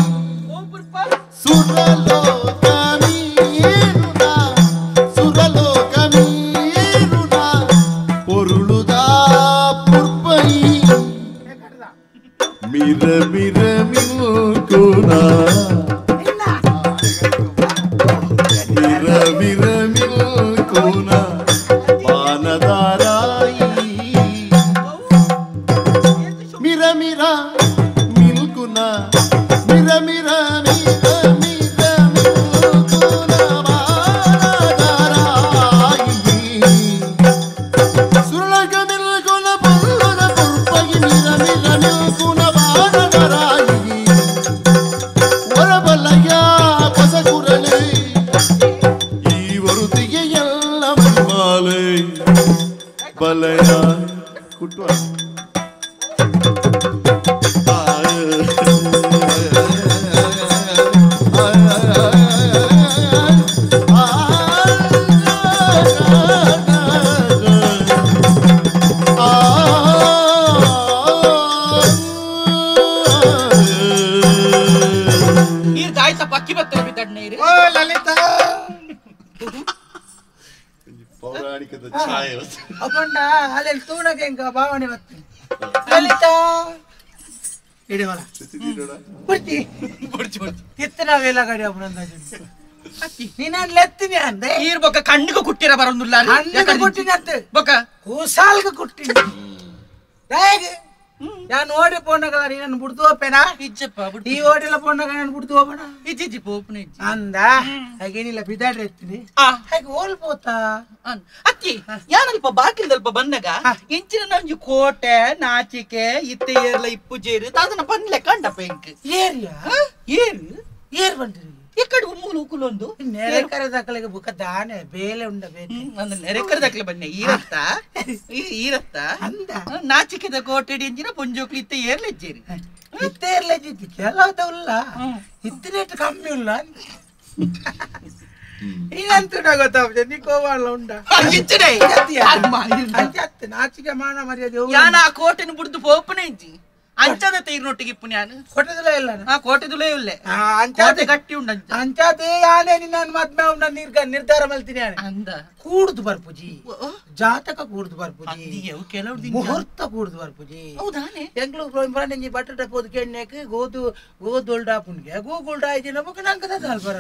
Speaker 1: ಸುರಲೋಕ ಮೀರುನಾ ಸುರಲೋಕ ಮೀರುನಾ ಪೊರುಳುದಾ ಪುರ್ಪೈ ಮಿರ ಮಿರ ಮಿಲ್ಕುನಾ ಮಿರ ಮಿರ ಮಿಲ್ಕುನಾ ಪಾನದಾರಾಯಿ ಮಿರ ಮಿರ ಮಿಲ್ಕುನ ಮಿರ ಮಿರ ಮಿರ ಮಿರ ಮಿರ ಮಾಲೆ ಬಲಯ ಕುಟ್ಟುವ
Speaker 3: ನೀರ್ ದಾಯ್ತ ಪಕ್ಕಿ ಬರ್ತಾರೆ ಬಿದ್ದಡ್ ನೀರು
Speaker 2: ಓ ಲಲಿತಾ
Speaker 1: ಪೌರಾಣಿಕದ ಛಾಯೆ
Speaker 2: ಅಪ್ಪಂಡ ಅಲ್ಲಿ ತೂಣಕ್ಕೆ ಇಂಕ ಭಾವನೆ ಬರ್ತೀನಿ ಲಲಿತಾ ಇಡಿವಳ ಕುರ್ತಿ
Speaker 3: ಬುಡ್ಚಿ ಬುಡ್ಚಿ
Speaker 2: ಕಿತ್ತನ ವೇಲ ಗಡಿ ಅಪ್ಪನ ನೀನು ಲೆತ್ತೀನಿ ಅಂದೆ
Speaker 3: ನೀರ್ ಬೊಕ್ಕ ಕಣ್ಣಿಗೂ ಕುಟ್ಟಿರ ಬರೋದಿಲ್ಲ
Speaker 2: ಹಣ್ಣಿಗೆ ಕೊಟ್ಟಿನಿ ಅಂತ
Speaker 3: ಬೊಕ್ಕ
Speaker 2: ಕೂಸಾಲ್ಗೆ ಕೊಟ್ಟಿನಿ ಹೇಗೆ ನಾನು ಓಡಿ ಪೋಣಗ ನೀನು ಬಿಡ್ತು ಹೋಪೇನಾ
Speaker 3: ಇಜ್ಜಪ್ಪ
Speaker 2: ಈ ಓಡಿಲ್ಲ ಪೋಣಗ ನಾನು ಬಿಡ್ತು ಹೋಗೋಣ
Speaker 3: ಇಜ್ಜಿ ಇಜ್ಜಿ ಪೋಪನ ಇಜ್ಜಿ
Speaker 2: ಅಂದ ಹಾಗೇನಿಲ್ಲ ಬಿದ್ದಾಡ್ರಿ ಎತ್ತೀನಿ
Speaker 3: ಆ
Speaker 2: ಹಾಗೆ ಹೋಲ್ಬೋತಾ
Speaker 3: ಅನ್- ಅಕ್ಕಿ ಯಾನಲ್ಪ ಬಾಕಿಲ್ದಲ್ಪ ಬಂದಾಗ ಇಂಚಿನ ನಂಜು ಕೋಟೆ ನಾಚಿಕೆ ಇತ್ತೆ ಏರ್ಲ ಇಪ್ಪು ಜೇರು ಅದನ್ನ ಬಂದ್ಲೆ ಕಂಡಪ್ಪ ಇಂಕ್
Speaker 2: ಏರಿಯಾ
Speaker 3: ಏರು
Speaker 2: ಏರ್ ಬಂದ್ರಿ
Speaker 3: ಈ ಕಡೆ ಉಮ್ಮುಲು ಉಕ್ಕುಲೊಂದು
Speaker 2: ನೆರೆ ಕರೆದಾಕಲಿಗೆ ಬುಕ್ಕ ದಾನೆ ಬೇಲೆ ಉಂಡ ಬೇಕು
Speaker 3: ಒಂದು ನೆರೆಕರದಕ್ಲೆ ಬನ್ನಿ ಈರತ್ತ ಈ- ಈರತ್ತ
Speaker 2: ಅಂದ
Speaker 3: ನಾಚಿಕೆದ ಕೋಟೆಡಿ ಎಂಜಿನ ಪುಂಜೋಕ್ಲಿ ಇತ್ತೆ ಏರ್ಲೆಜ್ಜೇರಿ
Speaker 2: ಇತ್ತೇ ಇರ್ಲ ಜಿತ್ತಿ ಕೆಲವದ ಉಲ್ಲ
Speaker 3: ಹ್ಮ್.
Speaker 2: ಇತ್ತಿನೇಟ್ ಕಮ್ಮಿ ಉಲ್ಲ ಈಗಂತೂ ಗೊತ್ತಾಗ್ತದೆ ನೀ ಕೋವಾಳ ಉಂಡ
Speaker 3: ಅಂಚಿಡೆ ಅಮ್ಮ, ಇಲ್ಲ.
Speaker 2: ಅಂಚತ್ತೆ ನಾಚಿಕೆ ಮಾನ ಮರ್ಯಾದೆ
Speaker 3: ಯಾನ ಆ ಕೋಟೆನ ಬುಡ್ದು ಪೋಪನೆ ಇಜ್ಜಿ ಅಂಚದ ತೀರ್ನೊಟ್ಟಿಗೆ ಇಪ್ಪು ನಾನು
Speaker 2: ಕೊಟ್ಟದಿಲ್ಲ ಇಲ್ಲ
Speaker 3: ಆ ಕೋಟೆದುಲೇ ಉಲ್ಲೆ
Speaker 2: ಆ,
Speaker 3: ಕೋಟೆ
Speaker 2: ಅಂಚಾತೆ
Speaker 3: ಗಟ್ಟಿ ಉಂಡು ಅಂಚ
Speaker 2: ಅಂಚಾತೆ ಯಾನೇ ನಿನ್ನ ಮದ್ಮೆ ಉಂಡ ನಿರ್ಗ ನಿರ್ಧಾರ ಮಲ್ತೀನಿ ಆನೆ
Speaker 3: ಅಂದ
Speaker 2: ಕೂಡುದು ಬರ್ಪುಜಿ
Speaker 3: ಓ,
Speaker 2: ಜಾತಕ ಕೂಡುದು ಬರ್ಪುಜಿ
Speaker 3: ಅಂದಿಯವು ಕೆಲವು ದಿನ
Speaker 2: ಮುಹೂರ್ತ ಕೂಡುದು ಬರ್ಪುಜಿ
Speaker 3: ಹೌದಾನೆ
Speaker 2: ಎಂಗ್ಳು ಬರಂಡಿ ಬಟ್ಟಟ ಪೋದು ಕೆಣ್ಣೆಕ್ ಗೋದು ಗೋದುಲ್ಡಾ ಪುಣ್ಗೆ ಗೂಗುಲ್ಡಾ ಐತಿ ನಮಕ್ ನಂಕದ ಅಲ್ಬರ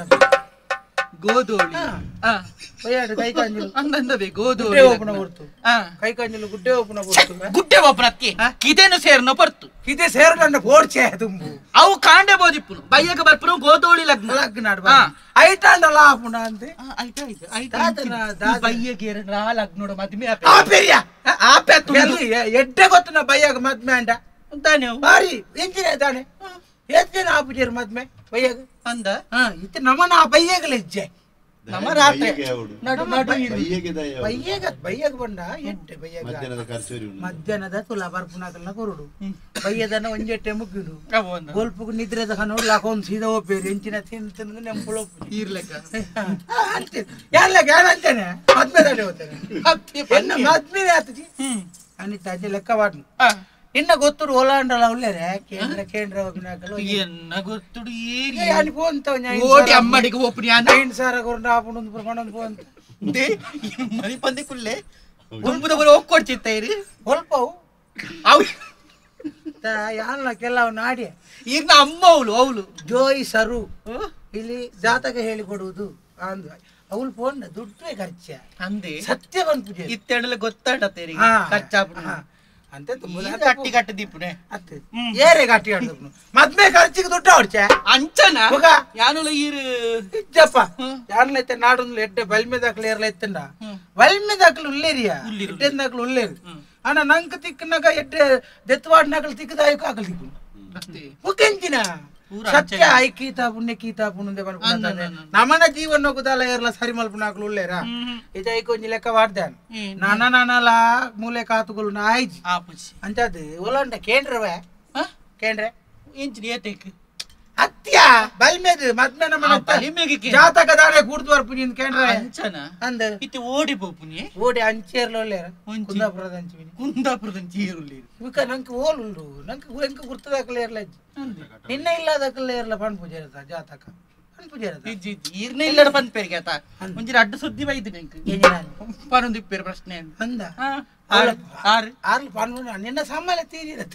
Speaker 3: ಗೋಧೋಳಿ
Speaker 2: ಹಾ.
Speaker 3: ಆ
Speaker 2: ಒಯ್ಯಾಡು ಕೈ ಕಂಜಿಲು
Speaker 3: ಅಂದಂದವೆ
Speaker 2: ಗುಡ್ಡೆ
Speaker 3: ಗೋಧೋಳಿ
Speaker 2: ಓಪನ ಬರ್ತು
Speaker 3: ಆ
Speaker 2: ಕೈ ಕಂಜಿಲು ಗುಡ್ಡೆ ಓಪನ ಬರ್ತು
Speaker 3: ಗುಡ್ಡೆ ಒಬ್ಬನಕ್ಕೆ ಕಿದೇನು ಸೇರ್ನ ಬರ್ತು
Speaker 2: ಇದೇ ಸೇರ್ಕೊಂಡ ಬೋಡ್ಚೆ ತುಂಬು
Speaker 3: ಅವು ಕಾಂಡೆ ಬೋದಿಪ್ಪುನು ಬಯ್ಯಗ ಬರ್ಪುನು ಗೋಧೋಳಿ ಲಗ್ನ
Speaker 2: ಲಗ್ನ
Speaker 3: ಹಾ.
Speaker 2: ಐಟಾಂಡಲ್ಲ ಆಪುಣ ಅಂತೆ
Speaker 3: ಆ, ಆಯ್ತು, ಆಯ್ತು, ಆಯ್ತು,
Speaker 2: ದಾದನ,
Speaker 3: ಆಯ್ತು.
Speaker 2: ದಾದನ.
Speaker 3: ಈ ಬಯ್ಯಗೆ ಎರಡು ಆ ಲಗ್ನೋಡ ಮದ್ಮೆ ಆಪೆ.
Speaker 2: ಆ ಪೆರಿಯ
Speaker 3: ಆ, ಆಪೆ ಆತು ಒಂದು.
Speaker 2: ಎಲ್ಲಿ ಎಡ್ಡೆ ಗೊತ್ತು ನಾ ಬಯ್ಯಾಗ ಮದ್ಮೆ ಅಂಡ
Speaker 3: ಅಂತಾನೆ ಅವು.
Speaker 2: ಬಾರಿ ಎಂಚಿನ ತಾನೆ ಎತ್ತೇನ ಆಪುಜೇರು ಮದ್ಮೆ ಬಯ್ಯಾಗ
Speaker 3: ಅಂದ
Speaker 2: ಹಾ ಇತ್ತೆ ನಮ್ಮನ ಆ ಬಯ್ಯಾಗಲ ಹೆಜ್ಜೆ
Speaker 3: ನಮ್ಮ ರಾತ್ರಿ
Speaker 1: ಅವಡು
Speaker 3: ನಡು ನಡು ಇರು.
Speaker 1: ಬಯ್ಯಗೆ ದಯ ಅವಡು.
Speaker 2: ಬಯ್ಯಾಗ ಬಯ್ಯಾಗ ಬಂಡ ಎಡ್ಡೆ ಬಯ್ಯಾಗ
Speaker 1: ಮಧ್ಯಾಹ್ನದ ಖರ್ಚುರಿ ಉಂಟು
Speaker 2: ಮಧ್ಯಾಹ್ನದ ತುಲ ಬರ್ಪುನಾಕಲ್ನ ಕೊರುಡು ಬಯ್ಯದನ ಒಂಜೆಟ್ಟೆ ಮುಗ್ಗಿಡು
Speaker 3: ಅವು ಒಂದು.
Speaker 2: ಗೋಲ್ಪುಗ್ ನಿದ್ರೆದ ಕಣ್ಣು ಲಾಕೊಂಡ್ ಸೀದಾ ಹೋಗ್ಬೇರು ಎಂಚಿನ ತಿಂದು ತಿಂದು ನೆಂಪುಳು
Speaker 3: ಇರ್ಲೆಕ್ಕ.
Speaker 2: ಎಲ್ಲ ಗ್ಯಾನ ಅಂತೇನೆ ಮದ್ಮೆ ದಾಡಿ ಹೋಗ್ತೇನೆ
Speaker 3: ಅಪ್ಪಿ
Speaker 2: ಎನ್ನ ಮದ್ಮೆ ಆತಜಿ
Speaker 3: ಹ್ಮ್.
Speaker 2: ಅನಿತ ಅಜ್ಜಿ ಲೆಕ್ಕ ಬಾಡ್ನು
Speaker 3: ಆ,
Speaker 2: ಇನ್ನ ಗೊತ್ತುಡು ಓಲಾಂಡಲ ಉಳ್ಳೇರೆ ಕೇಂದ್ರ ಕೇಂದ್ರ ಹೋಗಿನಾಕಲು
Speaker 3: ಎನ್ನ ಗೊತ್ತುಡು ಏರಿ
Speaker 2: అని పోతావు
Speaker 3: ಓಟಿ ಅಮ್ಮಡಿಗೆ ಒಪ್ಪು ಯಾನ
Speaker 2: ಐದು ಸಾರ ಕೊರಂಡ ಆಪುಂಡು ಪ್ರಮಾಣ పోంత
Speaker 3: ದೇ, ಈ ಮನೆ ಬಂದೆ ಕುಲ್ಲೆ ತುಂಬುದ ಬರೋ ಹೋಗ್ಕೊಡ್ತಿತ್ತ ಇರಿ
Speaker 2: ಹೊಲ್ಪವು
Speaker 3: ಅವು
Speaker 2: ಯಾನ ಕೆಲವು ನಾಡಿ
Speaker 3: ಈಗ ನಾ ಅಮ್ಮ ಅವಳು ಅವಳು
Speaker 2: ಜೋಯಿ ಸರು ಇಲ್ಲಿ ಜಾತಕ ಹೇಳಿಕೊಡುವುದು ಅಂದ ಅವಳು ಫೋನ್ ದುಡ್ಡು ಖರ್ಚ
Speaker 3: ಅಂದೆ
Speaker 2: ಸತ್ಯ ಬಂದ್ಪುಜೆ
Speaker 3: ಇತ್ತೆಡಲ ಗೊತ್ತಾಡತ್ತೇರಿ
Speaker 2: ಹಾ.
Speaker 3: ಖರ್ಚಾಪುಡು
Speaker 2: ಅಂತೆ ತುಂಬ
Speaker 3: ಕಟ್ಟಿ ಕಟ್ಟಿ ದೀಪುನೆ
Speaker 2: ಅತ್ತೆ ಏರೆ ಗಟ್ಟಿ ಆಡ್ದು ಮದ್ಮೆ ಖರ್ಚಿಗೆ ದುಡ್ಡು ಹೊಡ್ಚ
Speaker 3: ಅಂಚನ
Speaker 2: ಹೋಗ.
Speaker 3: ಯಾನುಲ ಈರು
Speaker 2: ಇಜ್ಜಪ್ಪ
Speaker 3: ಹ್ಮ್.
Speaker 2: ಯಾರ್ಲೈತೆ ನಾಡು ಎಡ್ಡೆ ಬಲ್ಮೆ ದಾಖಲೆ ಏರ್ಲೈತಂಡ
Speaker 3: ಹ್ಮ್.
Speaker 2: ಬಲ್ಮೆ ದಾಖಲೆ ಉಳ್ಳೇರಿಯ
Speaker 3: ಉಳ್ಳೇರು.
Speaker 2: ಎಡ್ಡೆ ದಾಖಲೆ ಉಳ್ಳೇರು
Speaker 3: ಹ್ಮ್.
Speaker 2: ಅಣ್ಣ ನಂಗೆ ತಿಕ್ಕನಾಗ ಎಡ್ಡೆ ದೆತ್ತವಾಡ್ ನಕಲ್ ತಿಕ್ಕದಾಯಕ ಆಗಲ್ ತಿಕ್ಕು
Speaker 3: ಅಷ್ಟೇ
Speaker 2: ಮುಖೆಂಚಿನ
Speaker 3: ಪೂರ
Speaker 2: ಸತ್ಯ
Speaker 3: ಅಂಚೆ.
Speaker 2: ಐ ಕೀತ ಪುಣ್ಯ ಕೀತ ಪುಣ್ಯ
Speaker 3: ಅನ್ನ, ಅನ್ನ, ಅನ್ನ.
Speaker 2: ನಮನ ಜೀವನ ಕುದಾಲ ಏರ್ಲ ಸರಿ ಮಲ್ಪನಾಕ್ಲು ಉಳ್ಳೇರ
Speaker 3: ಹ್ಮ್.
Speaker 2: ಇದ ಕೊಂಚ ಲೆಕ್ಕ ವಾಡ್ದಾನ
Speaker 3: ಹ್ಮ್.
Speaker 2: ನಾನ ನಾನಲ ಮೂಲೆ ಕಾತುಗಳು ನಾಯ್ಜಿ
Speaker 3: ಆ ಪುಚ್ಚಿ
Speaker 2: ಅಂತದ್ ಒಲಂಡ ಕೇಂದ್ರವೇ
Speaker 3: ಹ?
Speaker 2: ಕೇಂದ್ರ
Speaker 3: ಇಂಚಿನ ಏತಕ್ಕೆ
Speaker 2: ಅತ್ಯ ಬಲ್ಮೇದು ಮದ್ಮೆ
Speaker 3: ಆ
Speaker 2: ನಮ್ಮ
Speaker 3: ಬಲಿಮೆಗೆ
Speaker 2: ಜಾತಕ ದಾಡೆ ಕೂಡ್ದು ಬರ್ಪುಜಿನ್ ಕೇಂದ್ರ
Speaker 3: ಅಂಚನ
Speaker 2: ಅಂದ
Speaker 3: ಇತ್ತೆ ಓಡಿ ಪೋಪುನಿ
Speaker 2: ಓಡಿ ಅಂಚೇರ್ಲ ಒಳ್ಳೆರ
Speaker 3: ಒಂಚಿ.
Speaker 2: ಕುಂದಾಪುರದ ಅಂಚಿವಿನಿ
Speaker 3: ಕುಂದಾಪುರದ ಚೀರುಲ್ಲಿ
Speaker 2: ಇಕ ನಂಗೆ ಓಲುಂಡು ನಂಗೆ ಎಂಕ ಗುರ್ತದಾಕಲೆ ಇರ್ಲ ನಿನ್ನ ಇಲ್ಲದಾಕಲೆ ಇರ್ಲ ಪಣ್ ಪೂಜೆ ಇರತ್ತ ಜಾತಕ ಪಣ್ ಪೂಜೆ ಇರತ್ತ
Speaker 3: ಈರ್ನ ಇಲ್ಲಡ ಬಂದ್ ಪೇರಿಗೆ ಆತ ಒಂಜಿರ ಅಡ್ಡ ಸುದ್ದಿ ಬೈದು ನಂಗೆ
Speaker 2: ಏನಿಲ್ಲ
Speaker 3: ಪರೊಂದು ಇಪ್ಪೇರು ಪ್ರಶ್ನೆ ಅಂತ.
Speaker 2: ಅಂದ
Speaker 3: ಆ, ಆರು ಆರು
Speaker 2: ಆರ್ಲು ಪಣ್ಣು ನಿನ್ನ ಸಾಮಾಲ ತೀರಿರತ್ತೆ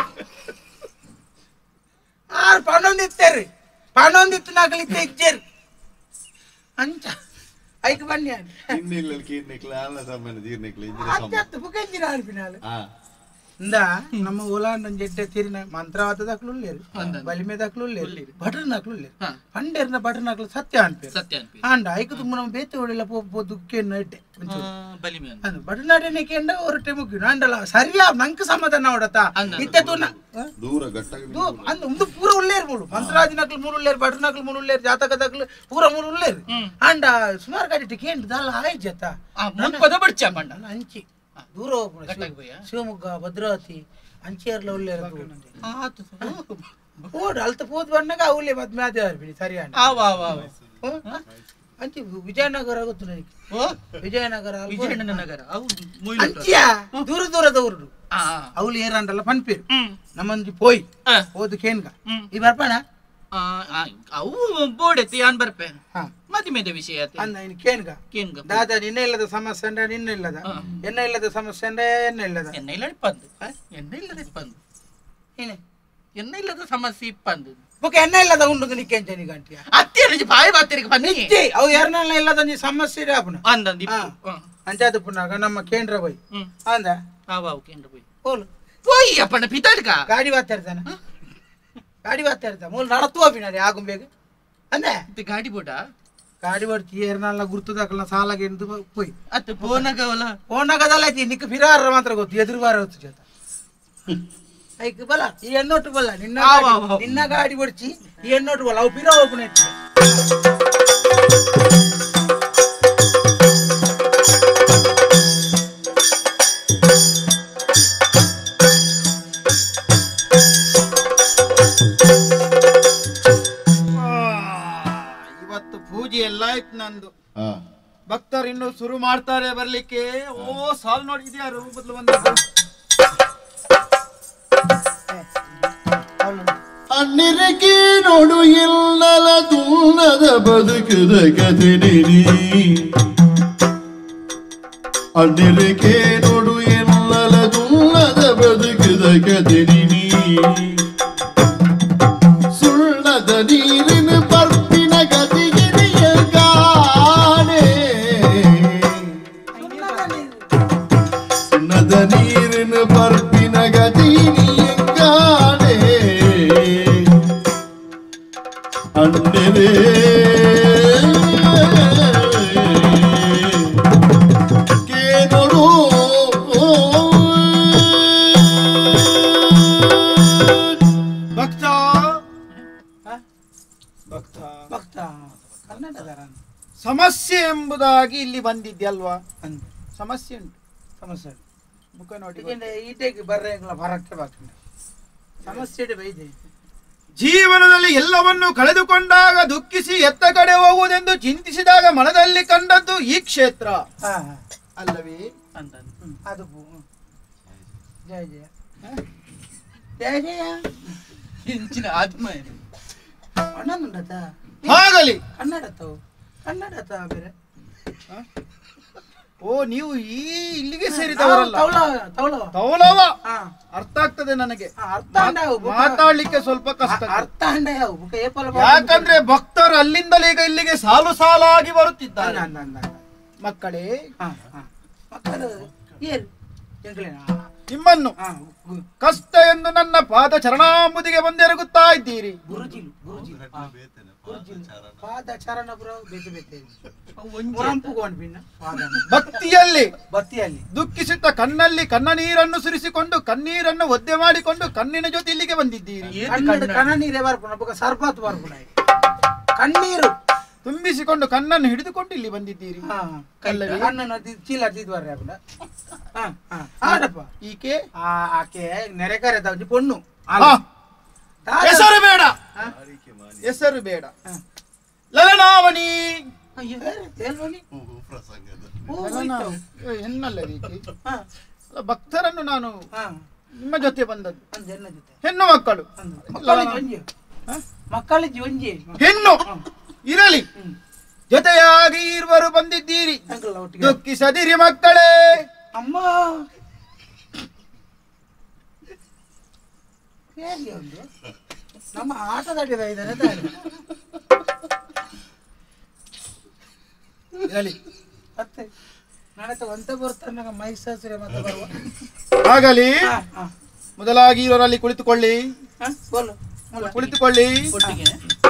Speaker 2: ಆರು ಪಣ್ಣೊಂದು ಇತ್ತೇರಿ ಪಣ್ಣೊಂದು ಇತ್ತು ನಾಕಲ್ ಇತ್ತೆ ಇಜ್ಜೇರಿ ಅಂಚ ಐಕ್ ಬನ್ನಿ
Speaker 1: ಇನ್ನಿಲ್ಲ ಕೀರ್ನಿಕ್ಲ ಅಲ್ಲ ಸಾಮಾನ್ಯ ಜೀರ್ನಿಕ್ಲ ಇಂಜಿನ ಸಾಮಾನ್ಯ
Speaker 2: ಅಂಚತ್ತು ಬುಕೆಂಜಿನ ಅನ್ಪಿನಾಲು
Speaker 1: ಆ
Speaker 2: ಇಂದ ನಮ್ಮ ಓಲಾಂಡ ಜಡ್ಡೆ ತೀರಿನ ಮಂತ್ರವಾದ ದಾಖಲು లేరు బలిమే దాఖలు లేరు బటర్ నకలు లేరు
Speaker 3: ಹಾ.
Speaker 2: పండేరిన బటర్ నకలు సత్య అనిపేరు
Speaker 3: ಸತ್ಯ ಅನ್ಪಿ
Speaker 2: ఆండ ఐకు మనం బేతే ఒడిల పో పో దుక్కే నైటే
Speaker 3: ಬಲಿಮೆ ಅಂತ
Speaker 2: ಅದು ಬಟರ್ ನಾಟೆ ನೀಕೆಂಡ ஒரு ಟೈಮ್ ಆಂಡಲ ಸರಿಯಾ ನಂಗೆ ಸಮಾಧಾನ ಅವಡತ
Speaker 3: ಅಂದ.
Speaker 2: ಇತ್ತೆ ತೂನ
Speaker 1: ದೂರ ಗಟ್ಟಾಗಿ
Speaker 2: ದು ಅಂದ ಉಂದು ಪೂರ ಉಳ್ಳೇರು ಮೂಲು ಮಂತ್ರಾದಿ ನಕಲು ಮೂರು ಉಳ್ಳೇರು ಬಟರ್ ನಕಲು ಮೂರು ಉಳ್ಳೇರು ಜಾತಕ ದಕಲು ಪೂರ ಮೂರು ಉಳ್ಳೇರು ಆಂಡ ಸುಮಾರು ಗಾಡಿ ಟಿಕೆಂಡ್ ದಾಲ ಆಯ್ ಜತ
Speaker 3: ಮುನ್ಪದ ಬಡ್ಚ ಮಂಡ
Speaker 2: ನನ್ನ ಅಂಚಿ ದೂರ ಹೋಗ್ಬಿಡ
Speaker 3: ಗಟ್ಟಾಗಿ ಹೋಯ್ಯಾ?
Speaker 2: ಶಿವಮೊಗ್ಗ ಭದ್ರಾವತಿ ಅಂಚಿಯರ್ಲ ಉಳ್ಳೇರು
Speaker 3: ಆತು
Speaker 2: ಓಡ್ ಅಲ್ತ ಪೋದ್ ಬಂದಾಗ ಅವಲೇ ಮದ್ಮೆ ಆದ ಬಿಡಿ ಸರಿ ಅಂಡ
Speaker 3: ಆವ ಆವ ಆವ.
Speaker 2: ಅಂಚಿ ವಿಜಯನಗರ ಗೊತ್ತು ನನಗೆ
Speaker 3: ಓ
Speaker 2: ವಿಜಯನಗರ ಅಲ್ವಾ?
Speaker 3: ವಿಜಯಣ್ಣ ನಗರ ಅವು ಮುಯ್ಲು
Speaker 2: ಅಂಚಿಯ ದೂರ ದೂರದ ಊರು
Speaker 3: ಆ
Speaker 2: ಅವಳು ಏರಂಡಲ್ಲ ಪನ್ಪೇರು
Speaker 3: ಹ್ಮ್
Speaker 2: ನಮ್ಮಂಜಿ ಪೋಯ್
Speaker 3: ಆ,
Speaker 2: ಓದು ಕೇನ್ಗ
Speaker 3: ಹ್ಮ್.
Speaker 2: ಈ ಬರ್ಪಣ
Speaker 3: ಆ, ಆ, ಅವು ಬೋಡೆತ್ತಿ ಯಾನ್ ಬರ್ಪೆ
Speaker 2: ಹಾ
Speaker 3: ಮದುಮೆದ ವಿಷಯ ಆತ
Speaker 2: ಅಂದ ಇನ್ ಕೇನ್ಗ
Speaker 3: ಕೇನ್ಗ
Speaker 2: ದಾದ ನಿನ್ನೆ ಇಲ್ಲದ ಸಮಸ್ಯೆ ಅಂಡ ನಿನ್ನ ಇಲ್ಲದ
Speaker 3: ಹಾ.
Speaker 2: ಎನ್ನ ಇಲ್ಲದ ಸಮಸ್ಯೆ ಅಂಡ ಎನ್ನ ಇಲ್ಲದ
Speaker 3: ಎನ್ನ ಇಲ್ಲದ ಇಪ್ಪಂದು ಎನ್ನ ಇಲ್ಲದ ಇಪ್ಪಂದು
Speaker 2: ಏನೆ
Speaker 3: ಎನ್ನ ಇಲ್ಲದ ಸಮಸ್ಯೆ ಇಪ್ಪಂದು
Speaker 2: ಬೊಕ ಎನ್ನ ಇಲ್ಲದ ಉಂಡು ನಿಕ್ಕೆ ನಿಗ ಅಂಟಿಯ
Speaker 3: ಅತ್ತೆ ನಿಜ ಬಾಯಿ ಬಾತಿರಿಗೆ ಬನ್ನಿ
Speaker 2: ಇಜ್ಜಿ ಅವು ಎರಡನೆಲ್ಲ ಇಲ್ಲದ ಒಂಜಿ ಸಮಸ್ಯೆ ಇದೆ ಆಪುನ
Speaker 3: ಅಂದಂದು ಇಪ್ಪು
Speaker 2: ಹಾ. ಅಂಚಾದ ಪುನಾಗ ನಮ್ಮ ಕೇಂದ್ರ ಬೈ
Speaker 3: ಹ್ಮ್
Speaker 2: ಅಂದ
Speaker 3: ಅವ ಅವು ಕೇಂದ್ರ போய்
Speaker 2: ಹೋಲು
Speaker 3: போய் அப்ப பித்தாடுக்கா
Speaker 2: ಗಾಡಿ ವಾತ್ತಾ ಇರ್ತಾನ ಗಾಡಿ ವಾತ್ತಾ ಇರ್ತಾ ಮೂಲ ನಡತು ಅಭಿನರಿ ಆಗುಂ ಬೇಗ ಅಂದೆ
Speaker 3: இது காடி போட்டா
Speaker 2: ಗಾಡಿ ಬರ್ತಿ ಏರ್ನಲ್ಲ ಗುರ್ತು ದಾಖಲ ಸಾಲಾಗೆ ಎಂದು ಪೋಯ್
Speaker 3: ಅತ್ತ ಪೋನಗವಲ
Speaker 2: ಓನಾಗದಲ್ಲ ಐತಿ ನಿಕ್ಕ ಫಿರಾರ ಮಾತ್ರ ಗೊತ್ತು ಎದುರು ಬಾರ ಹೊತ್ತು ಜೊತೆ ಐಕ್ ಬಲ ಈ ಎಣ್ಣೊಟ್ಟು ಬಲ್ಲ ನಿನ್ನ
Speaker 3: ಆವ್
Speaker 2: ಗಾಡಿ-
Speaker 3: ಆವ್ ಆವ್.
Speaker 2: ನಿನ್ನ ಗಾಡಿ ಬಡ್ಚಿ ಈ ಎಣ್ಣೊಟ್ಟು ಬಲ್ಲ ಅವು ಪಿರಾ ಹೋಗ್ಬಿಡ
Speaker 4: ಇವತ್ತು ಪೂಜೆ ಎಲ್ಲ ಆಯ್ತು ನಂದು
Speaker 1: ಹಾ
Speaker 4: ಭಕ್ತರು ಇನ್ನು ಶುರು ಮಾಡ್ತಾರೆ ಬರ್ಲಿಕ್ಕೆ ಓ ಸಾಲ್ ನೋಡಿ ಇದ್ಯಾರು ಬದಲು ಬಂದದ್ದು
Speaker 1: ಅಣ್ಣಿರಕ್ಕೆ ನೋಡು ಇಲ್ಲಲ ತುಲ್ಲದ ಬದುಕದ ಕಥೆ ನೀ ಅಣ್ಣಿರಕ್ಕೆ ನೋಡು ಎಲ್ಲಲ ತುಲ್ಲದ ಬದುಕದ ಕಥೆ ನೀ ಸುಳ್ಳದ ನೀರಿನ ಪರ್ಪಿನ ಗತಿಗಿರಿಯ ಕಾಣೆ ಸುಣ್ಣದ ನೀರಿನ ಪರ್ಪಿನ ಗತಿಗಿರಿಯ ಕಾಣೆ ಅಣ್ಣರೇ ಕೇನೋಡು
Speaker 4: ಭಕ್ತ ಭಕ್ತ
Speaker 2: ಭಕ್ತ ಕನ್ನಡದರ
Speaker 4: ಸಮಸ್ಯೆ ಎಂಬುದಾಗಿ ಇಲ್ಲಿ ಬಂದಿದ್ಯಲ್ವಾ
Speaker 2: ಅಂದ
Speaker 4: ಸಮಸ್ಯೆ ಉಂಟು
Speaker 2: ಸಮಸ್ಯೆ
Speaker 4: ಮುಖ ನೋಡಿ
Speaker 2: ಇದಕ್ಕೆ ಈಟೆಗೆ ಬರ್ರೆಂಗ್ಲ ಬರಕ್ಕೆ ಬಾಕಿ ಸಮಸ್ಯೆ ಇದೆ ಬೈದೆ
Speaker 4: ಜೀವನದಲ್ಲಿ ಎಲ್ಲವನ್ನು ಕಳೆದುಕೊಂಡಾಗ ದುಃಖಿಸಿ ಎತ್ತ ಕಡೆ ಹೋಗುವುದೆಂದು ಚಿಂತಿಸಿದಾಗ ಮನದಲ್ಲಿ ಕಂಡದ್ದು ಈ ಕ್ಷೇತ್ರ
Speaker 2: ಹಾ ಹಾ
Speaker 4: ಅಲ್ಲವೇ
Speaker 3: ಅಂತ
Speaker 2: ಹ್ಮ್, ಅದು ಪೂ- ಹ್ಮ್. ಜಯ ಜಯ ಜಯ ಜಯ
Speaker 3: ಇಂಚಿನ ಆತ್ಮ ಇದು.
Speaker 2: ಅಣ್ಣನುಂಡತ
Speaker 4: ಆಗಲಿ
Speaker 2: ಕನ್ನಡತವು ಕನ್ನಡತ ಬೇರೆ
Speaker 4: ಓ ನೀವು ಈ ಇಲ್ಲಿಗೆ ಸೇರಿದವರಲ್ಲ
Speaker 2: ತೌಳ ತೌಳ
Speaker 4: ತೌಲವ
Speaker 2: ಹಾ
Speaker 4: ಅರ್ಥ ಆಗ್ತದೆ ನನಗೆ
Speaker 2: ಹಾ, ಅರ್ಥ ಅಂಡ ಅವು ಬುಕ್ಕ-
Speaker 4: ಮಾತಾಡ್ಲಿಕ್ಕೆ ಸ್ವಲ್ಪ ಕಷ್ಟ
Speaker 2: ಅ- ಅರ್ಥ ಅಂಡ ಯಾವ ಬುಕ್ಕ ಏಪಲ ಬಾಬು
Speaker 4: ಯಾಕಂದ್ರೆ ಭಕ್ತರು ಅಲ್ಲಿಂದಲೇ ಈಗ ಇಲ್ಲಿಗೆ ಸಾಲು ಸಾಲಾಗಿ ಬರುತ್ತಿದ್ದಾರೆ
Speaker 2: ಅಂದ, ಅಂದ, ಅಂದ.
Speaker 4: ಮಕ್ಕಳೇ
Speaker 2: ಹಾ ಹಾ ಮಕ್ಕಳು ಏರು ಎಂಕ್ಲೇನಾ?
Speaker 4: ನಿಮ್ಮನ್ನು
Speaker 2: ಹಾ ಗು-
Speaker 4: ಕಷ್ಟ ಎಂದು ನನ್ನ ಪಾದ ಚರಣಾಂಬುದಿಗೆ ಬಂದೆರಗುತ್ತಾ ಇದ್ದೀರಿ
Speaker 2: ಗುರುಜಿಲು ಗುರುಜಿಲು ಹಾ. ಗುರುಜಿಲು ಪಾದ ಚರಣ ಬ್ರೋ ಬೇತೆ ಬೇತೆ
Speaker 3: ಅವು ಒಂಜಿ
Speaker 2: ಪುರಂಪು ಗೋಣ್ ಭಿನ್ನ ಪಾದ
Speaker 4: ಭಕ್ತಿಯಲ್ಲಿ
Speaker 2: ಬತ್ತಿಯಲ್ಲಿ
Speaker 4: ದುಃಖಿಸುತ್ತ ಕಣ್ಣಲ್ಲಿ ಕನ್ನ ನೀರನ್ನು ಸುರಿಸಿಕೊಂಡು ಕಣ್ಣೀರನ್ನು ಒದ್ದೆ ಮಾಡಿಕೊಂಡು ಕಣ್ಣಿನ ಜೊತೆ ಇಲ್ಲಿಗೆ ಬಂದಿದ್ದೀರಿ
Speaker 3: ಏತ್
Speaker 2: ಕಣ್ಣೀರು
Speaker 3: ಕಣ್ಣ?
Speaker 2: ಕಣ್ಣ ನೀರೇ ಬರ್ಪುಣ ಬೊಕ ಸರ್ಬತ್ ಬರ್ಪುಣ ಕಣ್ಣೀರು
Speaker 4: ತುಂಬಿಸಿಕೊಂಡು ಕಣ್ಣನ್ನು ಹಿಡಿದುಕೊಂಡು ಇಲ್ಲಿ ಬಂದಿದ್ದೀರಿ
Speaker 2: ಹಾ
Speaker 4: ಅಲ್ಲವೇ?
Speaker 2: ಕಣ್ಣನ್ನು ದಿ- ಚೀಲ ತಿದ್ದು ಬರ್ರಿ ಅಪ್ಪನ ಹಾ ಹಾ ಆಡಪ್ಪ
Speaker 4: ಈಕೆ
Speaker 2: ಆ ಆಕೆ ನೆರೆಕರೆ ತಾವ್ಜಿ ಪೊಣ್ಣು
Speaker 4: ಆ, ಹೆಸರು ಬೇಡ ಹೆಸರು ಬೇಡ ಲಲನಾವಣಿ ಹೆಣ್ಣಲ್ಲ ಈಕೆ ಅಲ್ಲ, ಭಕ್ತರನ್ನು ನಾನು ನಿಮ್ಮ ಜೊತೆ ಬಂದದ್ದು ಹೆಣ್ಣು ಮಕ್ಕಳು
Speaker 2: ಮಕ್ಕಳಿಗೆ ಒಂಜಿ
Speaker 4: ಹೆಣ್ಣು ಇರಲಿ ಜೊತೆಯಾಗಿ ಇರುವರು ಬಂದಿದ್ದೀರಿ
Speaker 2: ಅಂಕಲ್ ಒಟ್ಟಿಗೆ
Speaker 4: ದುಃಖಿಸದಿರಿ ಮಕ್ಕಳೇ
Speaker 2: ಅಮ್ಮ ಹೇಗೆ ಒಂದು ನಮ್ಮ ಆಟದಾಡಿದ ಇದ್ದಾನೆ ತಾನೆ
Speaker 4: ಇರಲಿ
Speaker 2: ಮತ್ತೆ ನಡತ ಒಂತ ಬರ್ತಾನ ಮೈಸಾಸುರೆ ಮತ್ತೆ ಬರುವ
Speaker 4: ಆಗಲಿ
Speaker 2: ಹಾ, ಹಾ.
Speaker 4: ಮೊದಲಾಗಿ ಇವರಲ್ಲಿ ಕುಳಿತುಕೊಳ್ಳಿ
Speaker 2: ಹಾ, ಬೋಲು ಮೂಲ.
Speaker 4: ಕುಳಿತುಕೊಳ್ಳಿ
Speaker 2: ಒಟ್ಟಿಗೆ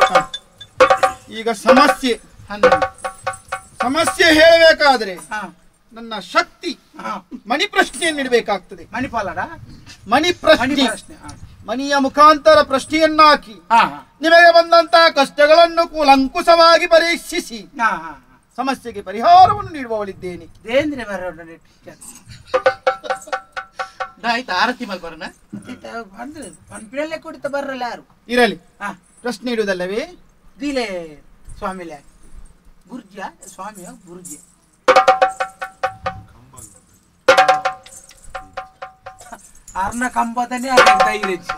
Speaker 4: ಈಗ ಸಮಸ್ಯೆ
Speaker 2: ಹನ್ನೊಂದು
Speaker 4: ಸಮಸ್ಯೆ ಹೇಳಬೇಕಾದ್ರೆ
Speaker 2: ಹಾ
Speaker 4: ನನ್ನ ಶಕ್ತಿ
Speaker 2: ಹಾ
Speaker 4: ಮಣಿ ಪ್ರಶ್ನೆಯನ್ನು ಇಡಬೇಕಾಗ್ತದೆ
Speaker 2: ಮಣಿಪಾಲಡ
Speaker 4: ಮಣಿ
Speaker 2: ಮಣಿ
Speaker 4: ಪ್ರಶ್ನೆ
Speaker 2: ಪ್ರಶ್ನೆ ಹಾ
Speaker 4: ಮಣಿಯ ಮುಖಾಂತರ ಪ್ರಶ್ನೆಯನ್ನ ಹಾಕಿ
Speaker 2: ಹಾ ಹಾ
Speaker 4: ನಿಮಗೆ ಬಂದಂತಹ ಕಷ್ಟಗಳನ್ನು ಕೂಲಂಕುಷವಾಗಿ ಪರೀಕ್ಷಿಸಿ
Speaker 2: ಹಾ ಹಾ
Speaker 4: ಸಮಸ್ಯೆಗೆ ಪರಿಹಾರವನ್ನು ನೀಡುವವಳಿದ್ದೇನೆ
Speaker 2: ದೇಂದ್ರೆ ಬರೋಣ
Speaker 3: ಆಯ್ತು ಆರತಿ ಮಲ್ಬರನ
Speaker 2: ಬಂದ್ರೆ ಪನ್ಪಿಳಲ್ಲೇ ಕುಡಿತ ಬರ್ರಲ್ಲ ಯಾರು
Speaker 4: ಇರಲಿ
Speaker 2: ಹಾ
Speaker 4: ಪ್ರಶ್ನೆ ಇಡುವುದಲ್ಲವೇ
Speaker 2: ದಿಲೆ ಸ್ವಾಮಿಲೆ ಗುರ್ಜ ಸ್ವಾಮಿಯ ಗುರುಜಿ ಅರ್ನ ಕಂಬದನೇ ಆಗ ಧೈರ್ಯ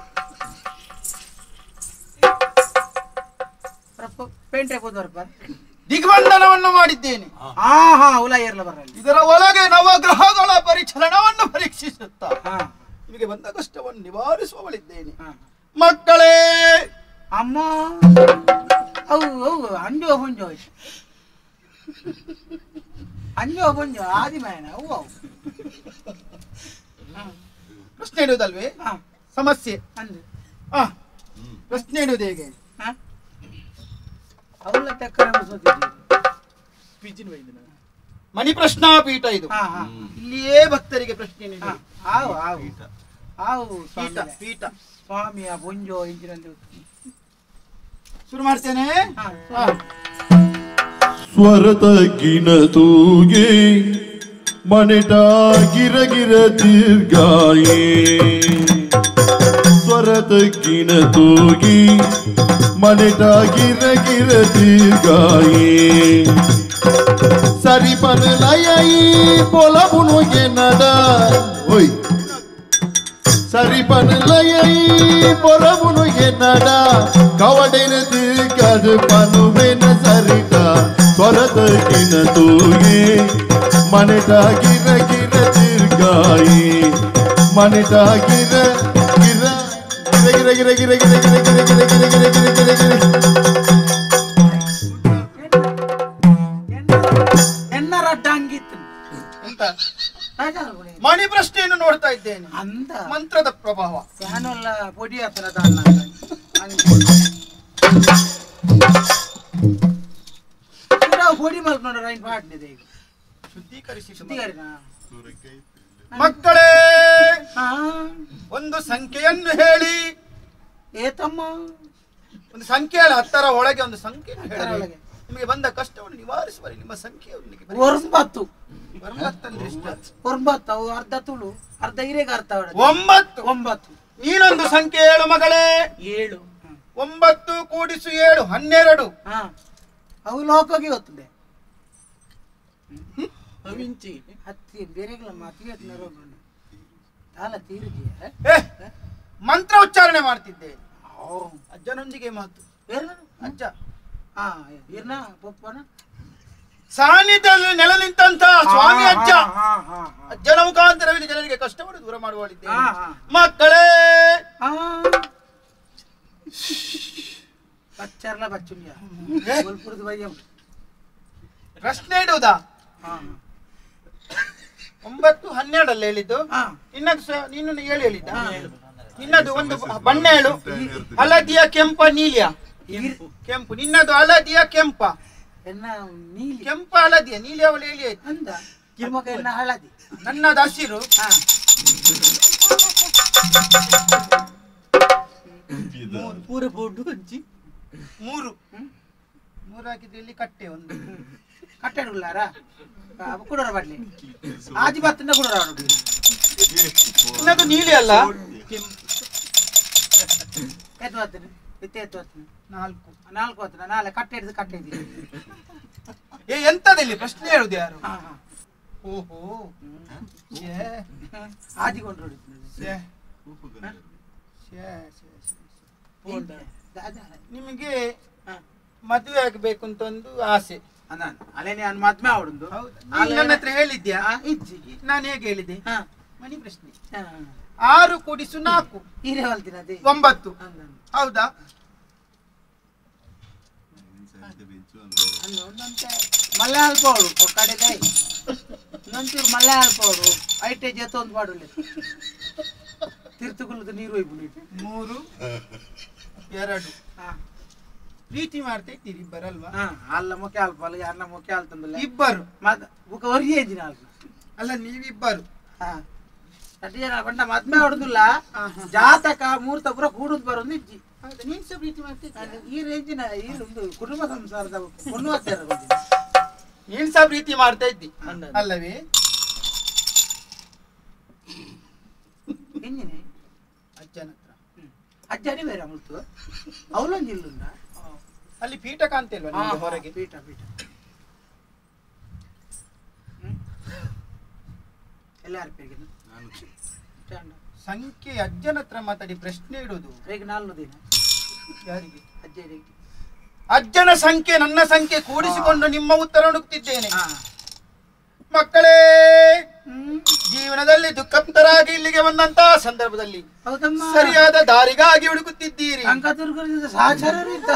Speaker 2: ಪೇಂಟ್ರೆ ಕೂದವ್ರ ಬರ್
Speaker 4: ದಿಗ್ಬಂಧನವನ್ನು ಮಾಡಿದ್ದೇನೆ
Speaker 2: ಹಾ ಹಾ ಉಲ ಏರ್ಲ ಬರಲ್ಲ
Speaker 4: ಇದರ ಒಳಗೆ ನವಗ್ರಹಗಳ ಪರಿಚಲನವನ್ನು ಪರೀಕ್ಷಿಸುತ್ತಾ
Speaker 2: ಹಾ
Speaker 4: ನಿಮಗೆ ಬಂದ ಕಷ್ಟವನ್ನು ನಿವಾರಿಸುವವಳಿದ್ದೇನೆ
Speaker 2: ಹಾ
Speaker 4: ಮಕ್ಕಳೇ
Speaker 2: ಅಮ್ಮ ಅವು ಅವು ಅಂಜೋ ಹೊಂಜೋ ಅಂಜೋ ಹೊಂಜೋ ಆದಿಮಾಯನ ಅವು ಅವು ಹಾ,
Speaker 4: ಪ್ರಶ್ನೆ ಇಡುವುದಲ್ವೇ
Speaker 2: ಹಾ,
Speaker 4: ಸಮಸ್ಯೆ
Speaker 2: ಅಂದು
Speaker 4: ಆ ಪ್ರಶ್ನೆ ಇಡುವುದು ಹೇಗೆ
Speaker 2: ಹಾ ಅವಳ ತಕ್ಕರ ಪಿಜಿನ್ ಬೈದಿನ
Speaker 4: ಮಣಿ ಪ್ರಶ್ನಾಪೀಠ ಇದು
Speaker 2: ಹಾ ಹಾ
Speaker 4: ಇಲ್ಲಿಯೇ ಭಕ್ತರಿಗೆ ಪ್ರಶ್ನೆ
Speaker 2: ಹಾ
Speaker 4: ನೀಡಿ
Speaker 2: ಆವು ಆವು ಆವು
Speaker 4: ಪೀಠ
Speaker 2: ಸ್ವಾಮಿಯ
Speaker 4: ಪೀಠ
Speaker 2: ಸ್ವಾಮಿಯ ಬೊಂಜೋ ಇಂಜಿನಲ್ಲಿ
Speaker 4: ಶುರು ಮಾಡ್ತೇನೆ
Speaker 2: ಹಾ
Speaker 4: ಹಾ.
Speaker 1: ಸ್ವರತಗ್ಗಿನ ತೂಗೆ ಮನೆಟ ಗಿರ ಗಿರ ದೀರ್ಘಾಯೇ ಸ್ವರತಗ್ಗಿನ ತೂಗಿ ಮನೆಟ ಗಿರ ಗಿರ ದೀರ್ಘಾಯೇ ಸರಿ ಪನಲಯೈ పొలమును ఎన్నడ ఓయ్ సరి పనులయై పొలమును ఎన్నడ కవడైన దిగదు పనువెన సరిట కొరతగిన తూగి మనట గిర గిర దీర్ఘాయి మనట గిర గిర గిర గిర గిర గిర గిర గిర గిర గిర గిర గిర గిర గిర
Speaker 2: ಎನ್ನ ರಡ್ಡಂಗಿತ್ತು
Speaker 4: ಎಂತ ಮಣಿ ಪ್ರಶ್ನೆಯನ್ನು ನೋಡ್ತಾ ಇದ್ದೇನೆ
Speaker 2: ಅಂದ
Speaker 4: ಮಂತ್ರದ ಪ್ರಭಾವ
Speaker 2: ಫ್ಯಾನೆಲ್ಲ ಪೊಡಿ ಹತ್ರ ದಾನ ಪೊಡಿ ಮಲ್ಕ ನೋಡ್ರ ಐನ್ ಪಾಟ್ನಿದೆ ಈಗ
Speaker 4: ಶುದ್ಧೀಕರಿಸಿ
Speaker 2: ಸುದ್ದಿಗಾರಿನ
Speaker 4: ಮಕ್ಕಳೇ
Speaker 2: ಹಾ
Speaker 4: ಒಂದು ಸಂಖ್ಯೆಯನ್ನು ಹೇಳಿ
Speaker 2: ಏತಮ್ಮ
Speaker 4: ಒಂದು ಸಂಖ್ಯೆ ಅಲ್ಲ ಹತ್ತರ ಒಳಗೆ ಒಂದು ಸಂಖ್ಯೆ
Speaker 2: ಹತ್ತರ ಒಳಗೆ.
Speaker 4: ನಿಮಗೆ ಬಂದ ಕಷ್ಟವನ್ನು ನಿವಾರಿಸುವಲ್ಲಿ ನಿಮ್ಮ ಸಂಖ್ಯೆಯೊಂದಿಗೆ ಬರೀ
Speaker 2: ಒಂಬತ್ತು
Speaker 4: ಒಂಬತ್ತಂದ್ರೆ ಎಷ್ಟು?
Speaker 2: ಒಂಬತ್ತು ಅವು ಅರ್ಧ ತುಳು ಅರ್ಧ ಹಿರೇಗ ಅರ್ಥ ಅವಳ
Speaker 4: ಒಂಬತ್ತು
Speaker 2: ಒಂಬತ್ತು
Speaker 4: ನೀನೊಂದು ಸಂಖ್ಯೆ ಹೇಳು ಮಗಳೇ
Speaker 2: ಏಳು
Speaker 4: ಒಂಬತ್ತು ಕೂಡಿಸು ಏಳು ಹನ್ನೆರಡು
Speaker 2: ಹಾ ಅವು ಲೋಕಗೆ ಗೊತ್ತದೆ
Speaker 3: ಅವಿಂಚಿ
Speaker 2: ಹತ್ತಿ ಬೇರೆಗಳ ಮಾತಿಗೆ ತಾಲ ತೀರಿದೆಯಾ
Speaker 4: ಏ, ಮಂತ್ರ ಉಚ್ಚಾರಣೆ ಮಾಡ್ತಿದ್ದೆ ಅಜ್ಜನೊಂದಿಗೆ ಮಾತು ಅಜ್ಜ
Speaker 2: ಹಾ ಇರ್ನ ಪಪ್ಪನ
Speaker 4: ಸಾನ್ನಿಧ್ಯದಲ್ಲಿ ನೆಲೆ ನಿಂತ ಸ್ವಾಮಿ ಅಜ್ಜ
Speaker 2: ಹಾ ಹಾ ಹಾ
Speaker 4: ಅಜ್ಜನ ಮುಖಾಂತರವಿಲ್ಲಿ ಜನರಿಗೆ ಕಷ್ಟವನ್ನು ದೂರ ಮಾಡುವಳಿದ್ದೇನೆ
Speaker 2: ಹಾ, ಹಾ.
Speaker 4: ಮಕ್ಕಳೇ
Speaker 2: ಹಾ ಬಚ್ಚರ್ಲ ಬಚ್ಚುಂಗ್ಯ ಗೋಲ್ಪುರದ ಬಯ್ಯ
Speaker 4: ಪ್ರಶ್ನೆ ಇಡುವುದಾ
Speaker 2: ಹಾ
Speaker 4: ಒಂಬತ್ತು ಹನ್ನೆರಡಲ್ಲಿ ಹೇಳಿದ್ದು
Speaker 2: ಹಾ
Speaker 4: ಇನ್ನದು ಸ- ನೀನು ಹೇಳಿ ಹೇಳಿದ್ದ ನಿನ್ನದು ಒಂದು ಬಣ್ಣ ಹೇಳು ಹಳದಿಯ ಕೆಂಪ ನೀಲಿಯ ಕೆಂಪು ನಿನ್ನದು ಹಳದಿಯ ಕೆಂಪ
Speaker 2: ಎನ್ನ ನೀಲಿ
Speaker 4: ಕೆಂಪ ಹಳದಿಯ ನೀಲಿ ಅವಳು ಹೇಳಿ ಆಯ್ತು
Speaker 2: ಅಂದ ಕಿಮ್ಮಕ ಎನ್ನ ಹಳದಿ
Speaker 4: ನನ್ನದು ಹಸಿರು
Speaker 2: ಹಾ
Speaker 3: ಪೂರ ಬೋರ್ಡು ಹಂಚಿ
Speaker 4: ಮೂರು ಮೂರು ಹಾಕಿದ್ರೆ ಇಲ್ಲಿ ಕಟ್ಟೆ ಒಂದು
Speaker 2: ಕಟ್ಟಡುಲ್ಲಾರ ಕುಡೋರ ಬಡ್ಲಿ ಆಜಿ ಬತ್ತಿಂದ ಕುಡೋರ ನೋಡಿ
Speaker 4: ಇನ್ನದು ನೀಲಿ ಅಲ್ಲ
Speaker 2: ಎತ್ತು ಬತ್ತೀನಿ ಎತ್ತೆ ಎತ್ತು ಬತ್ತೀನಿ
Speaker 4: ನಾಲ್ಕು
Speaker 2: ನಾಲ್ಕು ಬತ್ತಿನ ನಾಳೆ ಕಟ್ಟೆ ಹಿಡಿದು ಕಟ್ಟೆ ಇದ್ದೀನಿ
Speaker 4: ಏ ಎಂತದಿಲ್ಲಿ ಪ್ರಶ್ನೆ ಹೇಳುದು ಯಾರು
Speaker 2: ಹಾ ಹಾ
Speaker 4: ಓಹೋ ಛೇ,
Speaker 2: ಆಜಿಕೊಂಡು ಹೊಡಿತೀನಿ
Speaker 4: ಛೇ, ಛೇ, ಛೇ, ಛೇ. ನಿಮಗೆ
Speaker 2: ಹಾ.
Speaker 4: ಮದುವೆ ಆಗ್ಬೇಕು ಅಂತ ಒಂದು ಆಸೆ
Speaker 2: ಅನ್ನ ಅಲ್ಲೇನೆ ನಾನು ಮದ್ಮೆ ಆವಡುಂದು
Speaker 4: ನೀನ್ ನನ್ನ ಹತ್ರ ಹೇಳಿದ್ಯಾ
Speaker 2: ಇಜ್ಜಿ
Speaker 4: ನಾನು ಹೇಗೆ ಹೇಳಿದೆ
Speaker 2: ಹಾ
Speaker 4: ಮನಿ ಪ್ರಶ್ನೆ
Speaker 2: ಹಾ
Speaker 4: ಆರು ಕೂಡಿಸು ನಾಲ್ಕು
Speaker 2: ಹೀರೆ ಹೊಲ್ತೀನಿ ಅದೇ
Speaker 4: ಒಂಬತ್ತು
Speaker 2: ಅಂದ
Speaker 4: ಹೌದಾ
Speaker 2: ಒಂದೊಂದೇ ಮಲಯಾಳ ಪೌಡು ಒಕ್ಕಡೆ ಕೈ ಇನ್ನೊಂಚೂರು ಮಲಯಾಳ ಪೌಡು ಐಟೆ ಜೊತೆ ಒಂದು ಮಾಡುಲ್ಲ ತೀರ್ಥಗುಲ್ಲದ ನೀರು ಹೋಗ್ಬಿಟ್ಟು
Speaker 4: ಮೂರು ಎರಡು
Speaker 2: ಹಾ
Speaker 4: ಪ್ರೀತಿ ಮಾಡ್ತಾ ಇದ್ದೀರಿ ಇಬ್ಬರಲ್ವಾ
Speaker 2: ಹಾ ಅಲ್ಲ ಮೊಕ್ಕೆ ಅಲ್ಪ ಅಲ್ಲ ಅನ್ನ ಮೊಕ್ಕೆ ಅಲ್ತಂದಲ್ಲ
Speaker 4: ಇಬ್ಬರು
Speaker 2: ಮತ್ ಬುಕ್ಕ ಒರಿಯೇ ಇದ್ದೀನಿ ಅಲ್ಪ
Speaker 4: ಅಲ್ಲ ನೀವಿಬ್ಬರು
Speaker 2: ಹಾ ಅದೇ ನಾ ಬಂಡ ಮದ್ಮೆ ಹೊಡೆದಿಲ್ಲ ಜಾತಕ ಮುಹೂರ್ತ ಪೂರ ಕೂಡುದು ಬರೋದು ಇಜ್ಜಿ
Speaker 4: ಹೌದಾ ನೀನ್ ಸಹ ಪ್ರೀತಿ ಮಾಡ್ತಿದ್ದ
Speaker 2: ಅದು ಈ ರೇಂಜಿನ ಈ ಒಂದು ಕುಟುಂಬ ಸಂಸಾರದ ಹೊನ್ನುವತ್ತೆ
Speaker 4: ನೀನ್ ಸಹ ಪ್ರೀತಿ ಮಾಡ್ತಾ ಇದ್ದಿ
Speaker 3: ಅಂದ.
Speaker 4: ಅಲ್ಲವೇ
Speaker 2: ಎಂಜಿನೆ
Speaker 4: ಅಜ್ಜನ ಹತ್ರ
Speaker 2: ಅಜ್ಜನಿ ಬೇರೆ ಮುಳ್ತು ಅವಲೊಂದು ಇಲ್ಲುಂಡ
Speaker 4: ಅಲ್ಲಿ ಪೀಠ ಕಾಣ್ತಿಲ್ವಾ ನಿಮ್ಗೆ ಹೊರಗೆ
Speaker 2: ಪೀಠ ಪೀಠ ಎಲ್ಲಾರು ಪೇಗಿನ
Speaker 4: ಸಂಖ್ಯೆ ಅಜ್ಜನ ಹತ್ರ ಮಾತಾಡಿ ಪ್ರಶ್ನೆ ಇಡುದು
Speaker 2: ಈಗ ನಾಲ್ಕು ದಿನ
Speaker 4: ಯಾರಿಗೆ
Speaker 2: ಅಜ್ಜನಿಗೆ
Speaker 4: ಅಜ್ಜನ ಸಂಖ್ಯೆ ನನ್ನ ಸಂಖ್ಯೆ ಕೂಡಿಸಿಕೊಂಡು ನಿಮ್ಮ ಉತ್ತರ ಹುಡುಕ್ತಿದ್ದೇನೆ
Speaker 2: ಹಾ
Speaker 4: ಮಕ್ಕಳೇ
Speaker 2: ಹ್ಮ್
Speaker 4: ಜೀವನದಲ್ಲಿ ದುಃಖಂತರಾಗಿ ಇಲ್ಲಿಗೆ ಬಂದಂತಹ ಸಂದರ್ಭದಲ್ಲಿ
Speaker 2: ಹೌದಮ್ಮ
Speaker 4: ಸರಿಯಾದ ದಾರಿಗಾಗಿ ಹುಡುಕುತ್ತಿದ್ದೀರಿ
Speaker 2: ಅಂಕದುರ್ಗದಿಂದ ಸಹಚರರು ಇದ್ದ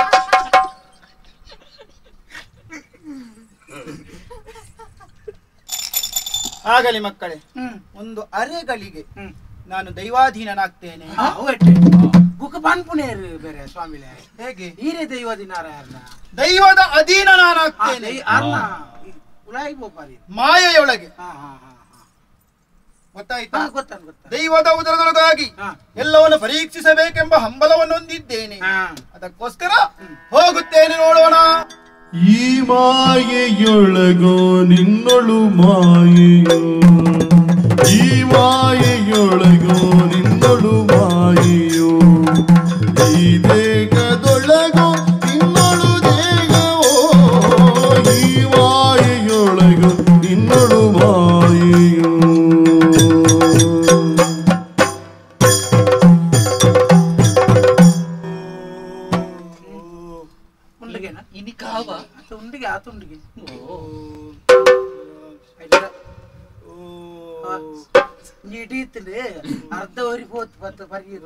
Speaker 4: ಆಗಲಿ ಮಕ್ಕಳೇ
Speaker 2: ಹ್ಮ್
Speaker 4: ಒಂದು ಅರೆಗಳಿಗೆ
Speaker 2: ಹ್ಮ್
Speaker 4: ನಾನು ದೈವಾಧೀನನಾಗ್ತೇನೆ
Speaker 2: ಹಾ, ಒಟ್ಟು. ಬುಕ್ ಪಾನ್ಪುಣೇರು ಬೇರೆ ಸ್ವಾಮಿಲೆ
Speaker 4: ಹೇಗೆ
Speaker 2: ಈರೇ ದೈವದಿ ನಾರಾಯಣ
Speaker 4: ದೈವದ ಅಧೀನ ನಾನಾಗ್ತೇನೆ
Speaker 2: ಅನ್ನ ಉಲಾಯಿ ಬೋಪಾರಿ
Speaker 4: ಮಾಯೆಯೊಳಗೆ
Speaker 2: ಹಾ ಹಾ ಹಾ ಹಾ
Speaker 4: ಗೊತ್ತಾಯ್ತಾ
Speaker 2: ಹಾ ಗೊತ್ತಾನ ಗೊತ್ತಾನ
Speaker 4: ದೈವದ ಉದರದೊಳಗಾಗಿ
Speaker 2: ಹಾ
Speaker 4: ಎಲ್ಲವನ್ನು ಪರೀಕ್ಷಿಸಬೇಕೆಂಬ ಹಂಬಲವನ್ನು ಹೊಂದಿದ್ದೇನೆ
Speaker 2: ಹಾ
Speaker 4: ಅದಕ್ಕೋಸ್ಕರ ಹೋಗುತ್ತೇನೆ ನೋಡೋಣ
Speaker 1: ಈ ಮಾಯೆಯೊಳಗೋ ನಿನ್ನೊಳು ಮಾಯೆಯೋ ಈ ಮಾಯೆಯೊಳಗೋ ನಿನ್ನೊಳು ಮಾಯೆಯೋ ಈ ದೇಹದೊಳಗೋ ನಿನ್ನೊಳು ದೇಹವೋ ಈ ಮಾಯೆಯೊಳಗೋ ನಿನ್ನೊಳು ಮಾಯೆಯೋ
Speaker 2: ಉಂಡಿಗೆನ
Speaker 3: ಇನಿ ಕಾವ
Speaker 2: ಆತ ಉಂಡಿಗೆ ಆತ ಉಂಡಿಗೆ
Speaker 3: ಓ
Speaker 2: ನೀಡಿ ಇತ್ತಂದ್ರೆ ಅರ್ಧ ವರಿ ಹೋತ್ ಬತ್ತ ಪರಿಗಿರು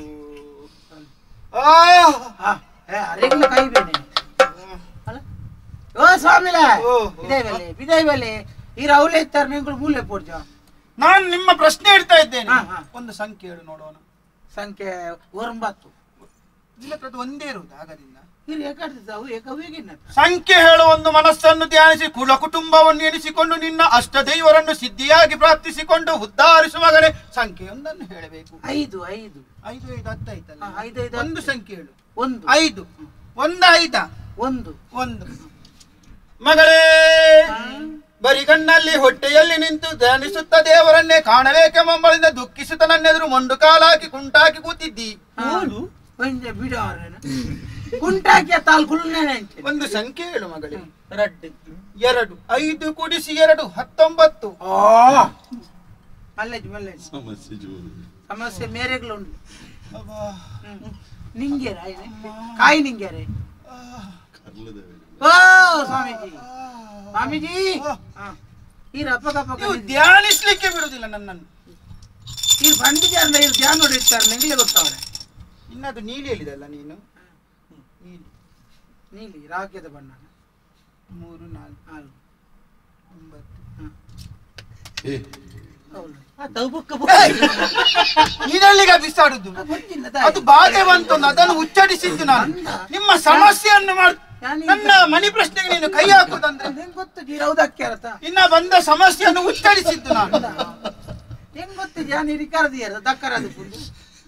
Speaker 4: ಆ
Speaker 2: ಹಾ ಏ ಅರೆಗ್ಲ ಕೈ ಬೇನೆ ಅಲ್ಲ ಓ ಸ್ವಾಮಿಲ
Speaker 4: ಓ, ಓ.
Speaker 2: ಬಿದೈ ಬೆಲೆ ಬಿದೈ ಬೆಲೆ ಈ ರೌಲೆ ಇತ್ತಾರೆ ನಿಂಗಳು ಮೂಲೆ ಪೋಡ್ಜ
Speaker 4: ನಾನು ನಿಮ್ಮ ಪ್ರಶ್ನೆ ಇಡ್ತಾ ಇದ್ದೇನೆ
Speaker 2: ಹಾ, ಹಾ.
Speaker 4: ಒಂದು ಸಂಖ್ಯೆ ಹೇಳು ನೋಡೋಣ
Speaker 2: ಸಂಖ್ಯೆ ಒಂಬತ್ತು
Speaker 4: ನಿನ್ನ ಹತ್ರ ಅದು ಒಂದೇ ಇರುವುದು ಆಗದಿಂದ
Speaker 2: ಹಿರಿ ಯಾಕಾಡ್ತಿದ್ದಾವು ಏಕ ಹೇಗಿನ್ನ
Speaker 4: ಸಂಖ್ಯೆ ಹೇಳುವ ಒಂದು ಮನಸ್ಸನ್ನು ಧ್ಯಾನಿಸಿ ಕುಲ ಕುಟುಂಬವನ್ನು ಎಣಿಸಿಕೊಂಡು ನಿನ್ನ ಅಷ್ಟ ದೈವರನ್ನು ಸಿದ್ಧಿಯಾಗಿ ಪ್ರಾರ್ಥಿಸಿಕೊಂಡು ಉದ್ಧಾರಿಸುವಾಗಲೇ ಸಂಖ್ಯೆಯೊಂದನ್ನು ಹೇಳಬೇಕು
Speaker 2: ಐದು ಐದು
Speaker 4: ಐದು ಐದು ಹತ್ತಾಯ್ತಲ್ಲ
Speaker 2: ಹಾ, ಐದು ಐದು
Speaker 4: ಒಂದು
Speaker 2: ಹತ್ತು.
Speaker 4: ಸಂಖ್ಯೆ ಹೇಳು
Speaker 2: ಒಂದು
Speaker 4: ಐದು ಒಂದು ಐದ
Speaker 2: ಒಂದು
Speaker 4: ಒಂದು ಮಗಳೇ ಬರಿಗಣ್ಣಲ್ಲಿ ಹೊಟ್ಟೆಯಲ್ಲಿ ನಿಂತು ಧ್ಯಾನಿಸುತ್ತ ದೇವರನ್ನೇ ಕಾಣಬೇಕೆಂಬಳಿಂದ ದುಃಖಿಸುತ್ತ ನನ್ನೆದುರು ಮೊಂಡು ಕಾಲಾಕಿ ಕುಂಟಾಕಿ ಕೂತಿದ್ದಿ
Speaker 2: ಮೂರು ಒಂಜೆ ಬಿಡ ಕುಂಟಾಕಿ ತಾಲ್ ಕುಳ್ನೇನೆ
Speaker 4: ಒಂದು ಸಂಖ್ಯೆ ಹೇಳು ಮಗಳೇ
Speaker 3: ರಡ್
Speaker 4: ಎರಡು ಐದು ಕುಡಿಸಿ ಎರಡು ಹತ್ತೊಂಬತ್ತು
Speaker 2: ಓ ಮಲ್ಲೇಜ್ ಮಲ್ಲೇಜ್
Speaker 1: ಸಮಸ್ಯೆ ಜೋರು
Speaker 2: ಸಮಸ್ಯೆ ಮೇರೆಗ್ಲುಂಡು
Speaker 4: ಅಬ್ಬಾ.
Speaker 2: ನಿಂಗೇರ ಕಾಯಿ ನಿಂಗೇರೆ
Speaker 4: ಆ,
Speaker 1: ಕರ್ಲದವೆ
Speaker 2: ಓ ಸ್ವಾಮೀಜಿ ಸ್ವಾಮೀಜಿ ಹಾ. ಈ ರಪ್ಪ ಕಪ್ಪ
Speaker 4: ನೀವು ಧ್ಯಾನಿಸ್ಲಿಕ್ಕೆ ಬಿಡುದಿಲ್ಲ ನನ್ನನ್ನು
Speaker 2: ಈ ಬಂಡಿಜಾರ್ನ ಇವ್ರು ಧ್ಯಾನ ನೋಡಿರ್ತಾರೆ ನಿಂಗ್ಲೇ ಗೊತ್ತವ್ರೆ
Speaker 4: ಇನ್ನದು ನೀಲಿ ಹೇಳಿದಲ್ಲ ನೀನು ನೀಲಿ
Speaker 2: ನೀಲಿ ರಾಗ್ಯದ ಬಣ್ಣ
Speaker 4: ಮೂರು ನಾಲ್ಕು
Speaker 2: ಹಾಲು
Speaker 4: ಒಂಬತ್ತು
Speaker 1: ಏ
Speaker 2: ಹೌದು
Speaker 3: ತೌಬುಕ್ಕ
Speaker 4: ನೀನೆಲ್ಲಿಗೆ ಬಿಸಾಡುದು
Speaker 2: ಗೊತ್ತಿಲ್ಲ
Speaker 4: ಅದು ಬಾಧೆ ಬಂತು ಒಂದು ಅದನ್ನು ಉಚ್ಚರಿಸಿದ್ದು ನಾನು ನಿಮ್ಮ ಸಮಸ್ಯೆಯನ್ನು ಮಾಡ್
Speaker 2: ನಾನೀಗ-
Speaker 4: ನನ್ನ ಮನಿ ಪ್ರಶ್ನೆಗೆ ನೀನು ಕೈ ಹಾಕುದಂದ್ರೆ
Speaker 2: ಹೆಂಗ್ ಗೊತ್ತು ಜೀರೌದಕ್ಕೆ ಅರ್ಥ
Speaker 4: ಇನ್ನ ಬಂದ ಸಮಸ್ಯೆಯನ್ನು ಉಚ್ಚರಿಸಿದ್ದು ನಾನು
Speaker 2: ಹೆಂಗ್ ಗೊತ್ತು ಜಾನ್ ಹಿರಿಕಾರದಿಯರ ದಕ್ಕರದ ಫುಲ್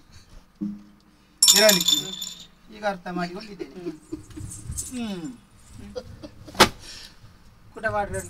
Speaker 4: ಇರಲಿ ಈಗ ಅರ್ಥ ಮಾಡಿಕೊಂಡಿದ್ದೇನೆ ಹ್ಮ್
Speaker 2: ಕುಟ ಮಾಡ್ರಂಡ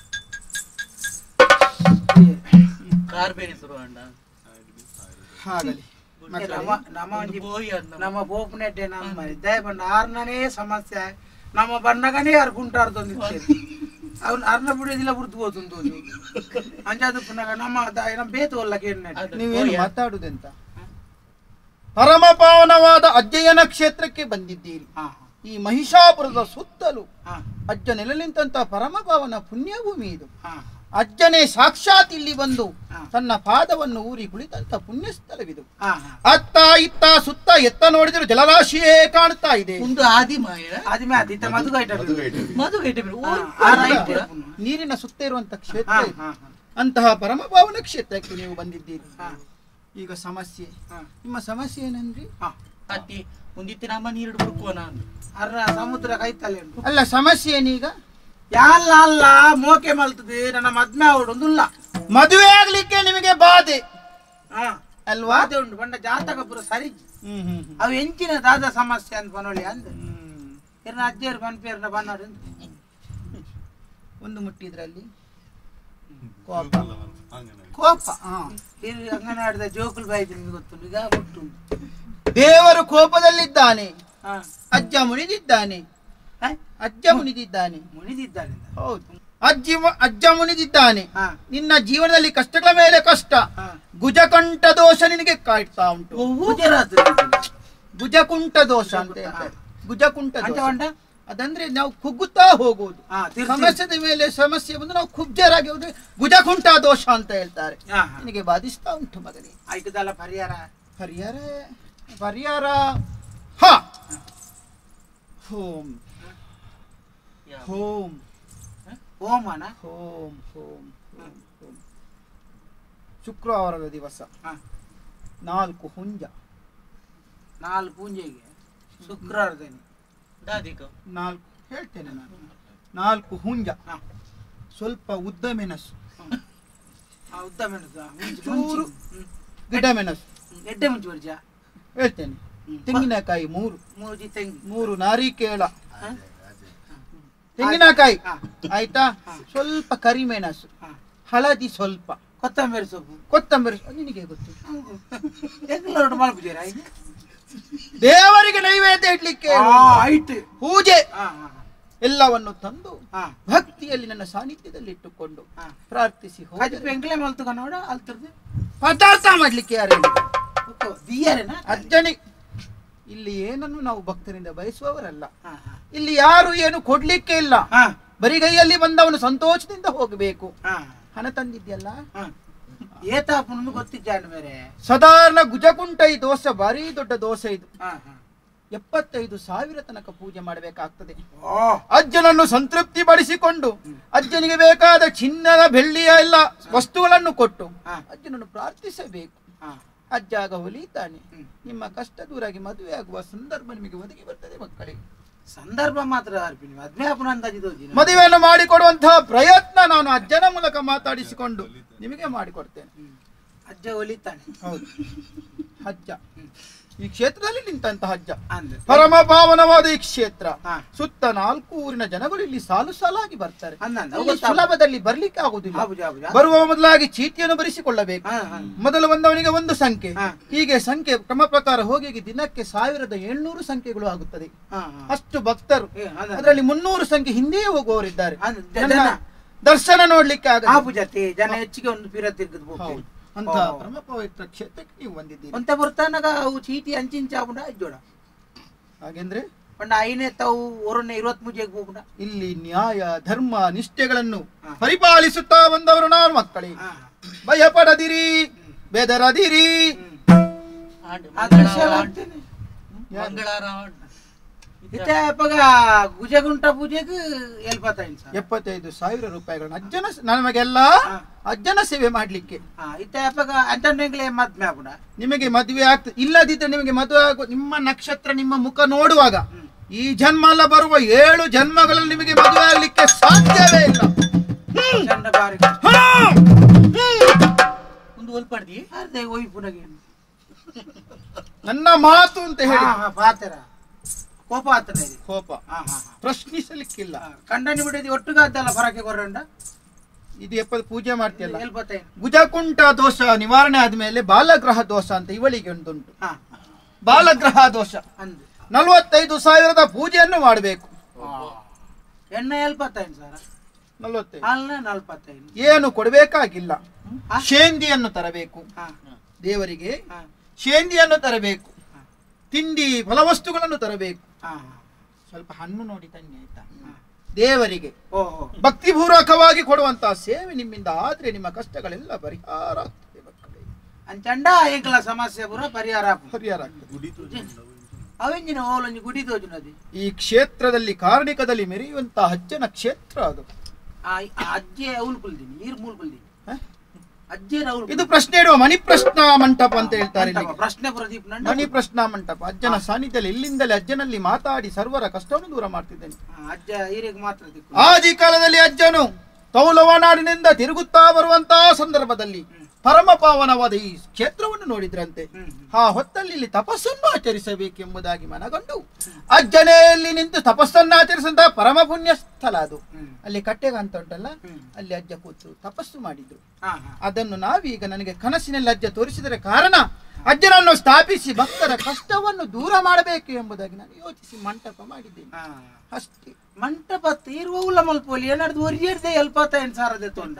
Speaker 3: ಕಾರ್ಬೇನೆ ಶುರು ಅಂಡ
Speaker 4: ಹಾಗಲಿ
Speaker 2: ನಮ್ಮ ನಮ್ಮ ಒಂಜಿ
Speaker 3: ಬೋಯಿ ಅನ್ನ
Speaker 2: ನಮ್ಮ ಬೋಪನೆಡ್ಡೆ ನಮ್ಮ ಮರಿ ದಯ ಬಣ್ಣ ಆರ್ನನೇ ಸಮಸ್ಯೆ ನಮ್ಮ ಬಣ್ಣಗನೇ ಯಾರು ಗುಂಟಾರ್ದೊಂದಿತ್ತು ಅವ್ನು ಅರ್ನ ಬಿಡೋದಿಲ್ಲ ಬಿಡ್ತು ಹೋದು ಅಂಜಾದು ಪುನಃ ನಮ್ಮ ದ- ನಮ್ಮ ಬೇತು ಒಲ್ಲಕ್ಕೆ ಎಣ್ಣೆ
Speaker 3: ಅದು
Speaker 4: ನೀವೇನು
Speaker 3: ಬೋಯಿ.
Speaker 4: ಮಾತಾಡುದೆಂತ ಪರಮ ಪಾವನವಾದ ಅಜ್ಜಯ್ಯನ ಕ್ಷೇತ್ರಕ್ಕೆ ಬಂದಿದ್ದೀರಿ
Speaker 2: ಹಾ
Speaker 4: ಈ ಮಹಿಷಾಪುರದ ಸುತ್ತಲೂ
Speaker 2: ಹಾ
Speaker 4: ಅಜ್ಜ ನೆಲೆ ನಿಂತಹ ಪರಮ ಪಾವನ ಪುಣ್ಯಭೂಮಿ ಇದು
Speaker 2: ಹಾ
Speaker 4: ಅಜ್ಜನೇ ಸಾಕ್ಷಾತ್ ಇಲ್ಲಿ ಬಂದು
Speaker 2: ಹಾ.
Speaker 4: ತನ್ನ ಪಾದವನ್ನು ಊರಿ ಕುಳಿತಂತ ಪುಣ್ಯ ಸ್ಥಳವಿದು
Speaker 2: ಹಾ ಹಾ
Speaker 4: ಅತ್ತ ಇತ್ತ ಸುತ್ತ ಎತ್ತ ನೋಡಿದ್ರು ಜಲರಾಶಿಯೇ ಕಾಣ್ತಾ ಇದೆ
Speaker 3: ಒಂದು ಆದಿ ಮಾಯ
Speaker 2: ಆದ್ಮೇ ಆತ ಇತ್ತ ಮದುಗೈಟ
Speaker 1: ಮದುಗೈಟ.
Speaker 3: ಮದುಗೈಟೆ ಬಿಡು
Speaker 2: ಹಾ,
Speaker 3: ಓ,
Speaker 2: ಆ
Speaker 3: ಆಯ್ತು.
Speaker 2: ರೈಟ್.
Speaker 4: ನೀರಿನ ಸುತ್ತ ಇರುವಂತ ಕ್ಷೇತ್ರ
Speaker 2: ಹಾ
Speaker 4: ಇದು.
Speaker 2: ಹಾ ಹಾ
Speaker 4: ಅಂತಹ ಪರಮ ಪಾವನ ಕ್ಷೇತ್ರಕ್ಕೆ ನೀವು ಬಂದಿದ್ದೀರಿ
Speaker 2: ಹಾ
Speaker 4: ಈಗ ಸಮಸ್ಯೆ
Speaker 2: ಹಾ
Speaker 4: ನಿಮ್ಮ ಸಮಸ್ಯೆ ಏನಂದ್ರಿ
Speaker 2: ಹಾ
Speaker 3: ಅತ್ತಿ ಒಂದಿತ್ತಿನ ಅಮ್ಮ ನೀರು ಬಿಡ್ಕುವ ನಾನು
Speaker 2: ಅರ್ರ ಸಮುದ್ರ ಕೈತಲೆ ಉಂಟು
Speaker 4: ಅಲ್ಲ ಸಮಸ್ಯೆ ಏನೀಗ
Speaker 2: ಯಾಲ್ಲ ಅಲ್ಲ ಮೋಕೆ ಮಲ್ತದೆ ನನ್ನ ಮದ್ಮೆ ಅವಡೊಂದುಲ್ಲ
Speaker 4: ಮದುವೆ ಆಗ್ಲಿಕ್ಕೆ ನಿಮಗೆ ಬಾಧೆ
Speaker 2: ಹಾ
Speaker 4: ಅಲ್ವಾ
Speaker 2: ಅದೇ ಉಂಟು ಬಂಡ ಜಾತಕ ಪುರ ಸರಿ
Speaker 4: ಹ್ಮ್ ಹ್ಮ್ ಹ್ಮ್.
Speaker 2: ಅವು ಎಂಚಿನ ದಾದ ಸಮಸ್ಯೆ ಅಂತ ಬನೋಳಿ ಅಂದ
Speaker 4: ಹ್ಮ್.
Speaker 2: ಇರ್ನ ಅಜ್ಜಿಯರು ಬನ್ಪೇರ್ನ ಬನ್ನೋಡು
Speaker 4: ಒಂದು ಮುಟ್ಟಿದ್ರಲ್ಲಿ ಕೋಪ
Speaker 1: ಹಂಗನೆ.
Speaker 4: ಕೋಪ ಹಾ.
Speaker 2: ಇಲ್ಲಿ ಅಂಗನವಾಡಿದ ಜೋಕುಲ್ ಬಾಯ್ದು ನಿಮ್ಗೆ ಗೊತ್ತುಂಟು ಈಗ ಗೊತ್ತು
Speaker 4: ದೇವರು ಕೋಪದಲ್ಲಿದ್ದಾನೆ
Speaker 2: ಹಾ
Speaker 4: ಅಜ್ಜ ಮುನಿದಿದ್ದಾನೆ
Speaker 2: ಹಾ?
Speaker 4: ಅಜ್ಜ ಮುನಿದಿದ್ದಾನೆ
Speaker 2: ಮುನಿದಿದ್ದಾನೆ
Speaker 4: ಹೌದು ಅಜ್ಜಿ ಮು- ಅಜ್ಜ ಮುನಿದಿದ್ದಾನೆ
Speaker 2: ಹಾ
Speaker 4: ನಿನ್ನ ಜೀವನದಲ್ಲಿ ಕಷ್ಟಗಳ ಮೇಲೆ ಕಷ್ಟ
Speaker 2: ಹಾ
Speaker 4: ಗುಜಕಂಠ ದೋಷ ನಿನಗೆ ಕಾಡ್ತಾ ಉಂಟು
Speaker 2: ಗುಜರಾತ್
Speaker 4: ಗುಜಕುಂಠ ದೋಷ ಅಂತ ಹೇಳ್ತಾರೆ ಗುಜಕುಂಠ
Speaker 2: ಅಂಚ
Speaker 4: ದೋಷ
Speaker 2: ಬಂಡ
Speaker 4: ಅದಂದ್ರೆ ನಾವು ಕುಗ್ಗುತ್ತಾ ಹೋಗುವುದು
Speaker 2: ಹಾ ತಿರ್ಸಿ
Speaker 4: ಸಮಸ್ಯೆದ ಮೇಲೆ ಸಮಸ್ಯೆ ಬಂದು ನಾವು ಕುಬ್ಜರಾಗಿ ಹೋದ್ರೆ ಗುಜಕುಂಠ ದೋಷ ಅಂತ ಹೇಳ್ತಾರೆ
Speaker 2: ಹಾ ಹಾ
Speaker 4: ನಿನಗೆ ಬಾಧಿಸ್ತಾ ಉಂಟು ಮಗನೇ
Speaker 2: ಆಯ್ತದಲ್ಲ ಪರಿಹಾರ
Speaker 4: ಪರಿಹಾರ ಪರಿಹಾರ ಹ ಹೋಮ್ ಹೋಮ್
Speaker 2: ಹೋಮನ
Speaker 4: ಹೋಮ್ ಹೋಮ್ ಹೋಮ್ ಹೋಮ್ ಶುಕ್ರವಾರದ ದಿವಸ
Speaker 2: ಹಾ
Speaker 4: ನಾಲ್ಕು ಹುಂಜ
Speaker 2: ನಾಲ್ಕು ಪೂಂಜೆಗೆ ಶುಕ್ರವಾರದೇನೆ
Speaker 3: ದಾದಿಕ
Speaker 4: ನಾಲ್ಕು ಹೇಳ್ತೇನೆ ನಾನು ನಾಲ್ಕು ಹುಂಜ
Speaker 2: ಹಾ
Speaker 4: ಸ್ವಲ್ಪ ಉದ್ದ ಮೆಣಸು
Speaker 2: ಆ ಉದ್ದ ಮೆಣಸು ಆ, ಮುಂಚೆ-
Speaker 4: ಚೂರು.
Speaker 2: ಮುಂಚೆ. ಹ್ಮ್.
Speaker 4: ಗಿಡ ಮೆಣಸು
Speaker 2: ಹ್ಮ್. ಎಡ್ಡೆ ಮುಂಚೆ ಬರ್ಜ
Speaker 4: ಹೇಳ್ತೇನೆ
Speaker 2: ಹ್ಮ್.
Speaker 4: ತೆಂಗಿನಕಾಯಿ ಮೂರು
Speaker 2: ಮೂರು ಜಿ ತೆಂಗಿ
Speaker 4: ಮೂರು ನಾರಿಕೇಳ
Speaker 2: ಹಾ?
Speaker 4: ತೆಂಗಿನಕಾಯಿ
Speaker 2: ಹಾ.
Speaker 4: ಆಯ್ತಾ
Speaker 2: ಹಾ.
Speaker 4: ಸ್ವಲ್ಪ ಕರಿಮೆಣಸು
Speaker 2: ಹಾ.
Speaker 4: ಹಳದಿ ಸ್ವಲ್ಪ
Speaker 2: ಕೊತ್ತಂಬರಿ ಸೊಪ್ಪು
Speaker 4: ಕೊತ್ತಂಬರಿ ನಿನಗೆ ಗೊತ್ತು
Speaker 2: ಎಲ್ಲರೂ ಮಲ್ಪುಜೇರ
Speaker 4: ದೇವರಿಗೆ ನೈವೇದ್ಯ ಇಡ್ಲಿಕ್ಕೆ
Speaker 2: ಹೈಟ್
Speaker 4: ಪೂಜೆ
Speaker 2: ಹಾ ಹಾ
Speaker 4: ಎಲ್ಲವನ್ನು ತಂದು
Speaker 2: ಹಾ
Speaker 4: ಭಕ್ತಿಯಲ್ಲಿ ನನ್ನ ಸಾನ್ನಿಧ್ಯದಲ್ಲಿ ಇಟ್ಟುಕೊಂಡು
Speaker 2: ಹಾ
Speaker 4: ಪ್ರಾರ್ಥಿಸಿ
Speaker 2: ಕಜಿ
Speaker 4: ಹೋದರೆ
Speaker 2: ಪೆಂಕ್ಲೆ ಮಲ್ತುಕ ನೋಡ ಅಲ್ತರ್ದು
Speaker 4: ಪದಾರ್ಥ ಮಾಡ್ಲಿಕ್ಕೆ ಯಾರು
Speaker 2: ದಿಯಾರೇನಾ
Speaker 4: ಅಜ್ಜನಿ ಇಲ್ಲಿ ಏನನ್ನು ನಾವು ಭಕ್ತರಿಂದ ಬಯಸುವವರಲ್ಲ
Speaker 2: ಹಾ ಹಾ
Speaker 4: ಇಲ್ಲಿ ಯಾರು ಏನು ಕೊಡ್ಲಿಕ್ಕೆ ಇಲ್ಲ
Speaker 2: ಹಾ
Speaker 4: ಬರಿಗೈಯಲ್ಲಿ ಬಂದವನು ಸಂತೋಷದಿಂದ ಹೋಗಬೇಕು
Speaker 2: ಹಾ
Speaker 4: ಹಣ ತಂದಿದ್ಯಲ್ಲ
Speaker 2: ಹಾ ಏತಾಪನು ಗೊತ್ತಿದ್ದಾನೆ ಮೇರೆ
Speaker 4: ಸಾಧಾರಣ ಗುಜಕುಂಟ ಈ ದೋಷ ಭಾರಿ ದೊಡ್ಡ ದೋಷ ಇದು
Speaker 2: ಹಾ ಹಾ
Speaker 4: ಎಪ್ಪತ್ತೈದು ಸಾವಿರ ತನಕ ಪೂಜೆ ಮಾಡಬೇಕಾಗ್ತದೆ
Speaker 2: ಓ
Speaker 4: ಅಜ್ಜನನ್ನು ಸಂತೃಪ್ತಿ ಪಡಿಸಿಕೊಂಡು ಅಜ್ಜನಿಗೆ ಬೇಕಾದ ಚಿನ್ನದ ಬೆಳ್ಳಿಯ ಎಲ್ಲ ವಸ್ತುಗಳನ್ನು ಕೊಟ್ಟು
Speaker 2: ಹಾ.
Speaker 4: ಅಜ್ಜನನ್ನು ಪ್ರಾರ್ಥಿಸಬೇಕು
Speaker 2: ಹಾ
Speaker 4: ಅಜ್ಜ ಆಗ ಹೊಲಿತಾನೆ
Speaker 2: ಹ್ಮ್.
Speaker 4: ನಿಮ್ಮ ಕಷ್ಟ ದೂರಾಗಿ ಮದುವೆ ಆಗುವ ಸಂದರ್ಭ ನಿಮಗೆ ಒದಗಿ ಬರ್ತದೆ ಮಕ್ಕಳಿಗೆ
Speaker 2: ಸಂದರ್ಭ ಮಾತ್ರ ಅರ್ಪಿನಿ ಮದ್ವೆ ಅಪ್ಪನ ಅಂದಾಜು ತೋಜಿ
Speaker 4: ಮದುವೆಯನ್ನು ಮಾಡಿಕೊಡುವಂತಹ ಪ್ರಯತ್ನ ನಾನು ಅಜ್ಜನ ಮೂಲಕ ಮಾತಾಡಿಸಿಕೊಂಡು ನಿಮಗೆ ಮಾಡಿಕೊಡ್ತೇನೆ
Speaker 2: ಅಜ್ಜ ಒಲಿತಾನೆ
Speaker 4: ಹೌದು ಅಜ್ಜ ಈ ಕ್ಷೇತ್ರದಲ್ಲಿ ನಿಂತಹ ಅಜ್ಜ
Speaker 2: ಅಂದ
Speaker 4: ಪರಮ ಪಾವನವಾದ ಈ ಕ್ಷೇತ್ರ
Speaker 2: ಹಾ.
Speaker 4: ಸುತ್ತ ನಾಲ್ಕು ಊರಿನ ಜನಗಳು ಇಲ್ಲಿ ಸಾಲು ಸಾಲಾಗಿ ಬರ್ತಾರೆ
Speaker 2: ಅಂದಂದ
Speaker 4: ಇಲ್ಲಿ
Speaker 2: ಗೊತ್ತಾ?
Speaker 4: ಸುಲಭದಲ್ಲಿ ಬರ್ಲಿಕ್ಕೆ ಆಗುದಿಲ್ಲ
Speaker 2: ಆಬುಜ ಆಬುಜ
Speaker 4: ಬರುವ ಮೊದಲಾಗಿ ಚೀಟಿಯನ್ನು ಬರೆಸಿಕೊಳ್ಳಬೇಕು
Speaker 2: ಹಾ ಹಾ
Speaker 4: ಮೊದಲು ಬಂದವನಿಗೆ ಒಂದು ಸಂಖ್ಯೆ
Speaker 2: ಹಾ.
Speaker 4: ಹೀಗೆ ಸಂಖ್ಯೆ ಕ್ರಮ ಪ್ರಕಾರ ಹೋಗಿ ಹೋಗಿ ದಿನಕ್ಕೆ ಸಾವಿರದ ಏಳ್ನೂರು ಸಂಖ್ಯೆಗಳು ಆಗುತ್ತದೆ
Speaker 2: ಹಾ ಹಾ
Speaker 4: ಅಷ್ಟು ಭಕ್ತರು
Speaker 2: ಏ, ಅಂದ-
Speaker 4: ಅದರಲ್ಲಿ ಮುನ್ನೂರು ಸಂಖ್ಯೆ ಹಿಂದೆಯೇ ಹೋಗುವವರಿದ್ದಾರೆ
Speaker 2: ಅಂದ ಜ-
Speaker 4: ನನ್ನ
Speaker 2: ಜನ
Speaker 4: ದರ್ಶನ ನೋಡ್ಲಿಕ್ಕೆ ಆಗ
Speaker 2: ಆಪುಜತೆ ಜನ ಹೆಚ್ಚಿಗೆ ಒಂದು ಪಿರ ತಿರ್ಗದ್
Speaker 4: ಹೌದು ಅಂತ
Speaker 2: ಓ.
Speaker 4: ಪರಮ ಪವಿತ್ರ ಕ್ಷೇತ್ರಕ್ಕೆ ನೀವು ಬಂದಿದ್ದೀರಿ
Speaker 2: ಒಂತ ಬರ್ತಾನಾಗ ಅವು ಚೀಟಿ ಅಂಚಿಂಚ ಆಪುಂಡ ಅಜ್ಜೋಡ
Speaker 4: ಹಾಗೆಂದ್ರೆ
Speaker 2: ಪಂಡ ಐನೇ ತಾವು ಒರನೆ ಇರುವತ್ ಮುಜೆಗೆ ಹೋಗುಂಡ
Speaker 4: ಇಲ್ಲಿ ನ್ಯಾಯ ಧರ್ಮ ನಿಷ್ಠೆಗಳನ್ನು
Speaker 2: ಹಾ.
Speaker 4: ಪರಿಪಾಲಿಸುತ್ತಾ ಬಂದವರು ನಾವು ಮಕ್ಕಳೇ
Speaker 2: ಹಾ
Speaker 4: ಭಯಪಡದಿರಿ ಬೆದರದಿರಿ
Speaker 3: ಆಡು,
Speaker 2: ಆ ದೃಶ್ಯ ಎಲ್ಲ
Speaker 3: ಮಂಗಳಾರ
Speaker 2: ಆಗ್ತೇನೆ.
Speaker 3: ಮಂಗಳಾರ
Speaker 2: ಇತ್ತೆ ಅಪ್ಪಗ ಗುಜಗುಂಟ ಪೂಜೆಗೆ ಎಲ್ಪತ್ತೈದು ಸರ್
Speaker 4: ಎಪ್ಪತ್ತೈದು ಸಾವಿರ ರೂಪಾಯಿಗಳನ್ನು ಅಜ್ಜನ ನಮಗೆಲ್ಲ
Speaker 2: ಹಾ.
Speaker 4: ಅಜ್ಜನ ಸೇವೆ ಮಾಡ್ಲಿಕ್ಕೆ
Speaker 2: ಹಾ ಇತ್ತೆ ಅಪ್ಪಗ ಅಂತಂಡೆಂಗ್ಲೆ ಮದ್ಮೆ ಆಪುಂಡ
Speaker 4: ನಿಮಗೆ ಮದುವೆ ಆಗ್ತದೆ ಇಲ್ಲದಿದ್ದರೆ ನಿಮಗೆ ಮದುವೆ ಆಗೋ ನಿಮ್ಮ ನಕ್ಷತ್ರ ನಿಮ್ಮ ಮುಖ ನೋಡುವಾಗ ಈ ಜನ್ಮ ಅಲ್ಲ ಬರುವ ಏಳು ಜನ್ಮಗಳಲ್ಲಿ ನಿಮಗೆ ಮದುವೆ ಆಗ್ಲಿಕ್ಕೆ ಸಾಧ್ಯವೇ ಇಲ್ಲ
Speaker 2: ಚಂಡ ಬಾರಿ
Speaker 4: ಹಾ!
Speaker 3: ಒಂದು ಒಲ್ಪಡ್ದಿ
Speaker 2: ಅದೇ ಒಯ್ ಪುನಗೆ
Speaker 4: ನನ್ನ ಮಾತು ಅಂತ ಹೇಳಿ
Speaker 2: ಹಾ ಹಾ ಪಾತೆರ ಕೋಪ ಆತನ ಇದೆ
Speaker 4: ಕೋಪ
Speaker 2: ಹಾ ಹಾ
Speaker 4: ಪ್ರಶ್ನಿಸಲಿಕ್ಕಿಲ್ಲ
Speaker 2: ಹಾ ಕಂಡನಿ ಬಿಡದಿ ಒಟ್ಟಿಗೆ ಅದ್ದಲ್ಲ ಹೊರಕ್ಕೆ ಕೊರಂಡ
Speaker 4: ಇದು ಎಪ್ಪತ್ತು ಪೂಜೆ ಮಾಡ್ತಿಯಲ್ಲ
Speaker 2: ಎಲ್ಪತ್ತೈದು
Speaker 4: ಗುಜಕುಂಟ ದೋಷ ನಿವಾರಣೆ ಆದ್ಮೇಲೆ ಬಾಲಗ್ರಹ ದೋಷ ಅಂತ ಇವಳಿಗೆ ಒಂದುಂಟು
Speaker 2: ಹಾ
Speaker 4: ಬಾಲಗ್ರಹ ದೋಷ
Speaker 2: ಅಂದು
Speaker 4: ನಲವತ್ತೈದು ಸಾವಿರದ ಪೂಜೆಯನ್ನು ಮಾಡಬೇಕು
Speaker 2: ಎಣ್ಣೆ ಎಲ್ಪತ್ತೈದು ಸರ್
Speaker 4: ನಲವತ್ತೈದು
Speaker 2: ಹಾಲ್ನ ನಲ್ಪತ್ತೈದು
Speaker 4: ಏನು ಕೊಡಬೇಕಾಗಿಲ್ಲ
Speaker 2: ಹಾ?
Speaker 4: ಶೇಂದಿಯನ್ನು ತರಬೇಕು
Speaker 2: ಹಾ
Speaker 4: ದೇವರಿಗೆ
Speaker 2: ಹಾ
Speaker 4: ಶೇಂದಿಯನ್ನು ತರಬೇಕು
Speaker 2: ಹಾ.
Speaker 4: ತಿಂಡಿ ಫಲವಸ್ತುಗಳನ್ನು ತರಬೇಕು
Speaker 2: ಹಾ
Speaker 4: ಸ್ವಲ್ಪ ಹಣ್ಣು ನೋಡಿ ತನ್ನಿ ಆಯ್ತಾ
Speaker 2: ಹಾ.
Speaker 4: ದೇವರಿಗೆ
Speaker 2: ಓ ಓ.
Speaker 4: ಭಕ್ತಿಪೂರ್ವಕವಾಗಿ ಕೊಡುವಂತಹ ಸೇವೆ ನಿಮ್ಮಿಂದ ಆದ್ರೆ ನಿಮ್ಮ ಕಷ್ಟಗಳೆಲ್ಲ ಪರಿಹಾರ ಆಗ್ತದೆ ಮಕ್ಕಳೇ
Speaker 2: ಅಂಚಂಡ ಏಕಲ ಸಮಸ್ಯೆ ಪೂರ ಪರಿಹಾರ ಆಪುಂಡು.
Speaker 4: ಪರಿಹಾರ ಆಗ್ತದೆ
Speaker 2: ಅವೆಂಜಿನ ಓಲೊಂಜಿ ಗುಡಿ ತೋಜುನದಿ
Speaker 4: ಈ ಕ್ಷೇತ್ರದಲ್ಲಿ ಕಾರ್ಣಿಕದಲ್ಲಿ ಮೆರೆಯುವಂತಹ ಅಜ್ಜನ ಕ್ಷೇತ್ರ ಅದು
Speaker 2: ಆ ಆ ಅಜ್ಜೆ ಅವಳು ಕುಲ್ದೀನಿ ನೀರು ಮೂಲ್ ಕುಲ್ದೀನಿ
Speaker 4: ಹ?
Speaker 2: ಅಜ್ಜೆ ಅವಳು
Speaker 4: ಇದು ಪ್ರಶ್ನೆ ಇಡುವ ಮಣಿ ಪ್ರಶ್ನಾ ಮಂಟಪ ಅಂತ ಹೇಳ್ತಾರೆ ಇಲ್ಲಿಗೆ.
Speaker 2: ಪ್ರಶ್ನೆ ಪ್ರದೀಪ್ ನಂಡ
Speaker 4: ಮಣಿ ಪ್ರಶ್ನಾ ಮಂಟಪ ಅಜ್ಜನ ಸಾನ್ನಿಧ್ಯದಲ್ಲಿ ಇಲ್ಲಿಂದಲೇ ಅಜ್ಜನಲ್ಲಿ ಮಾತಾಡಿ ಸರ್ವರ ಕಷ್ಟವನ್ನು ದೂರ ಮಾಡ್ತಿದ್ದೇನೆ
Speaker 2: ಅಜ್ಜ ಹಿರಿಯಗೆ ಮಾತ್ರ ದಿಕ್ಕು
Speaker 4: ಆದಿ ಕಾಲದಲ್ಲಿ ಅಜ್ಜನು ತೌಲವನಾಡಿನಿಂದ ತಿರುಗುತ್ತಾ ಬರುವಂತಹ ಸಂದರ್ಭದಲ್ಲಿ ಪರಮ ಪಾವನವಾದ ಈ ಕ್ಷೇತ್ರವನ್ನು ನೋಡಿದ್ರಂತೆ
Speaker 2: ಹ್ಮ್, ಹ್ಮ್.
Speaker 4: ಆ ಹೊತ್ತಲ್ಲಿ ಇಲ್ಲಿ ತಪಸ್ಸನ್ನು ಆಚರಿಸಬೇಕೆಂಬುದಾಗಿ ಮನಗಂಡು ಅಜ್ಜನೇ ಇಲ್ಲಿ ನಿಂತು ತಪಸ್ಸನ್ನು ಆಚರಿಸಿದಂತಹ ಪರಮ ಪುಣ್ಯ ಸ್ಥಳ ಅದು
Speaker 2: ಹ್ಮ್.
Speaker 4: ಅಲ್ಲಿ ಕಟ್ಟೆಗ ಅಂತ ಉಂಟಲ್ಲ
Speaker 2: ಹ್ಮ್.
Speaker 4: ಅಲ್ಲಿ ಅಜ್ಜ ಕೂತು ತಪಸ್ಸು ಮಾಡಿದ್ರು
Speaker 2: ಹಾ ಹಾ
Speaker 4: ಅದನ್ನು ನಾವೀಗ ನನಗೆ ಕನಸಿನಲ್ಲಿ ಅಜ್ಜ ತೋರಿಸಿದರೆ ಕಾರಣ ಅಜ್ಜನನ್ನು ಸ್ಥಾಪಿಸಿ ಭಕ್ತರ ಕಷ್ಟವನ್ನು ದೂರ ಮಾಡಬೇಕು ಎಂಬುದಾಗಿ ನಾನು ಯೋಚಿಸಿ ಮಂಟಪ ಮಾಡಿದ್ದೇನೆ
Speaker 2: ಹಾ
Speaker 4: ಅಷ್ಟೇ
Speaker 2: ಮಂಟಪ ತೀರ್ವವುಲ ಮಲ್ಪೋಲಿ ಏನಾದ್ರು ಒರಿಯರ್ದೆ ಎಲ್ಪತ್ತೈದು ಸಾರದೆ ತೊಂಡ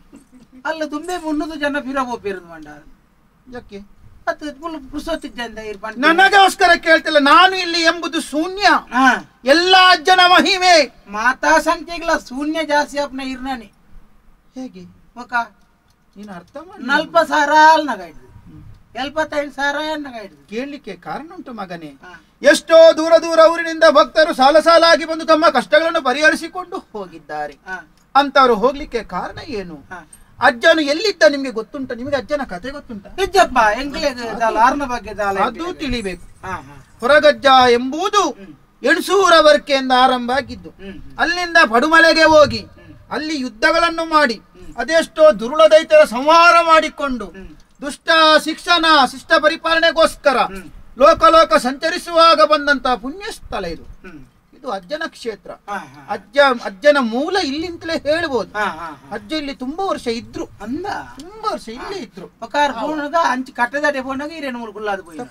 Speaker 2: ಅಲ್ಲ ತುಂಬೆ ಮುನ್ನೂರು ಜನ ಫಿರ ಬೋಪಿರುದು ಮಂಡ
Speaker 4: ಯಾಕೆ
Speaker 2: ಅದು ಫುಲ್ ಪುಸೋತಿದ್ದ ಇರ್ ಬಂಟ
Speaker 4: ನನಗೋಸ್ಕರ ಕೇಳ್ತಿಲ್ಲ ನಾನು ಇಲ್ಲಿ ಎಂಬುದು ಶೂನ್ಯ
Speaker 2: ಹಾ
Speaker 4: ಎಲ್ಲ ಅಜ್ಜನ ಮಹಿಮೆ
Speaker 2: ಮಾತಾ ಸಂಖ್ಯೆಗಳ ಶೂನ್ಯ ಜಾಸ್ತಿ ಅಪ್ನ ಇರ್ನಾನಿ
Speaker 4: ಹೇಗೆ
Speaker 2: ಒಕ
Speaker 4: ನೀನು ಅರ್ಥ ಮಾಡಿ
Speaker 2: ನಲ್ಪ ಸಾರ ಅಲ್ನಾಗ ಹಿಡ್ದು ಎಲ್ಪತ್ತೈದು ಸಾರ ಎಣ್ಣಗ ಹಿಡ್ದು
Speaker 4: ಕೇಳಲಿಕ್ಕೆ ಕಾರಣ ಉಂಟು ಮಗನೇ
Speaker 2: ಹಾ
Speaker 4: ಎಷ್ಟೋ ದೂರ ದೂರ ಊರಿನಿಂದ ಭಕ್ತರು ಸಾಲ ಸಾಲಾಗಿ ಬಂದು ತಮ್ಮ ಕಷ್ಟಗಳನ್ನು ಪರಿಹರಿಸಿಕೊಂಡು ಹೋಗಿದ್ದಾರೆ
Speaker 2: ಹಾ
Speaker 4: ಅಂತವರು ಹೋಗ್ಲಿಕ್ಕೆ ಕಾರಣ ಏನು
Speaker 2: ಹಾ
Speaker 4: ಅಜ್ಜನು ಎಲ್ಲಿದ್ದ ನಿಮ್ಗೆ ಗೊತ್ತುಂಟ ನಿಮಗೆ ಅಜ್ಜನ ಕತೆ ಗೊತ್ತುಂಟ
Speaker 2: ಇಜ್ಜಪ್ಪ ಎಂಕ್ಲೆ ಆರ್ನ ಬಗ್ಗೆ ದಾಲ
Speaker 4: ಅದು ತಿಳಿಬೇಕು
Speaker 2: ಹಾ ಹಾ
Speaker 4: ಹೊರಗಜ್ಜ ಎಂಬುದು
Speaker 2: ಹ್ಮ್.
Speaker 4: ಎಣಸೂರ ವರ್ಕೆಯಿಂದ ಆರಂಭ ಆಗಿದ್ದು
Speaker 2: ಹ್ಮ್
Speaker 4: ಅಲ್ಲಿಂದ ಪಡುಮಲೆಗೆ ಹೋಗಿ ಅಲ್ಲಿ ಯುದ್ಧಗಳನ್ನು ಮಾಡಿ ಅದೆಷ್ಟೋ ದುರುಳ ದೈತ್ಯರ ಸಂಹಾರ ಮಾಡಿಕೊಂಡು
Speaker 2: ಹ್ಮ್.
Speaker 4: ದುಷ್ಟ ಶಿಕ್ಷಣ ಶಿಷ್ಟ ಪರಿಪಾಲನೆಗೋಸ್ಕರ
Speaker 2: ಹ್ಮ್.
Speaker 4: ಲೋಕಲೋಕ ಸಂಚರಿಸುವಾಗ ಬಂದಂತ ಪುಣ್ಯ ಸ್ಥಳ ಇದು
Speaker 2: ಹ್ಮ್
Speaker 4: ಇದು ಅಜ್ಜನ ಕ್ಷೇತ್ರ
Speaker 2: ಹಾ ಹಾ
Speaker 4: ಅಜ್ಜ ಅಜ್ಜನ ಮೂಲ ಇಲ್ಲಿಂತಲೇ ಹೇಳ್ಬೋದು
Speaker 2: ಹಾ ಹಾ ಹಾ.
Speaker 4: ಅಜ್ಜ ಇಲ್ಲಿ ತುಂಬಾ ವರ್ಷ ಇದ್ರು
Speaker 2: ಅಂದ
Speaker 4: ತುಂಬಾ ವರ್ಷ ಇಲ್ಲೇ ಇದ್ರು
Speaker 2: ಒಕ್ಕಾರ್ ಪೂರ್ಣಗ ಅಂಚಿ ಕಟ್ಟದಾಟೆ ಪೋನಾಗ ಇರೇನು ಮೂರು ಕುಲ್ಲಾದ పోయి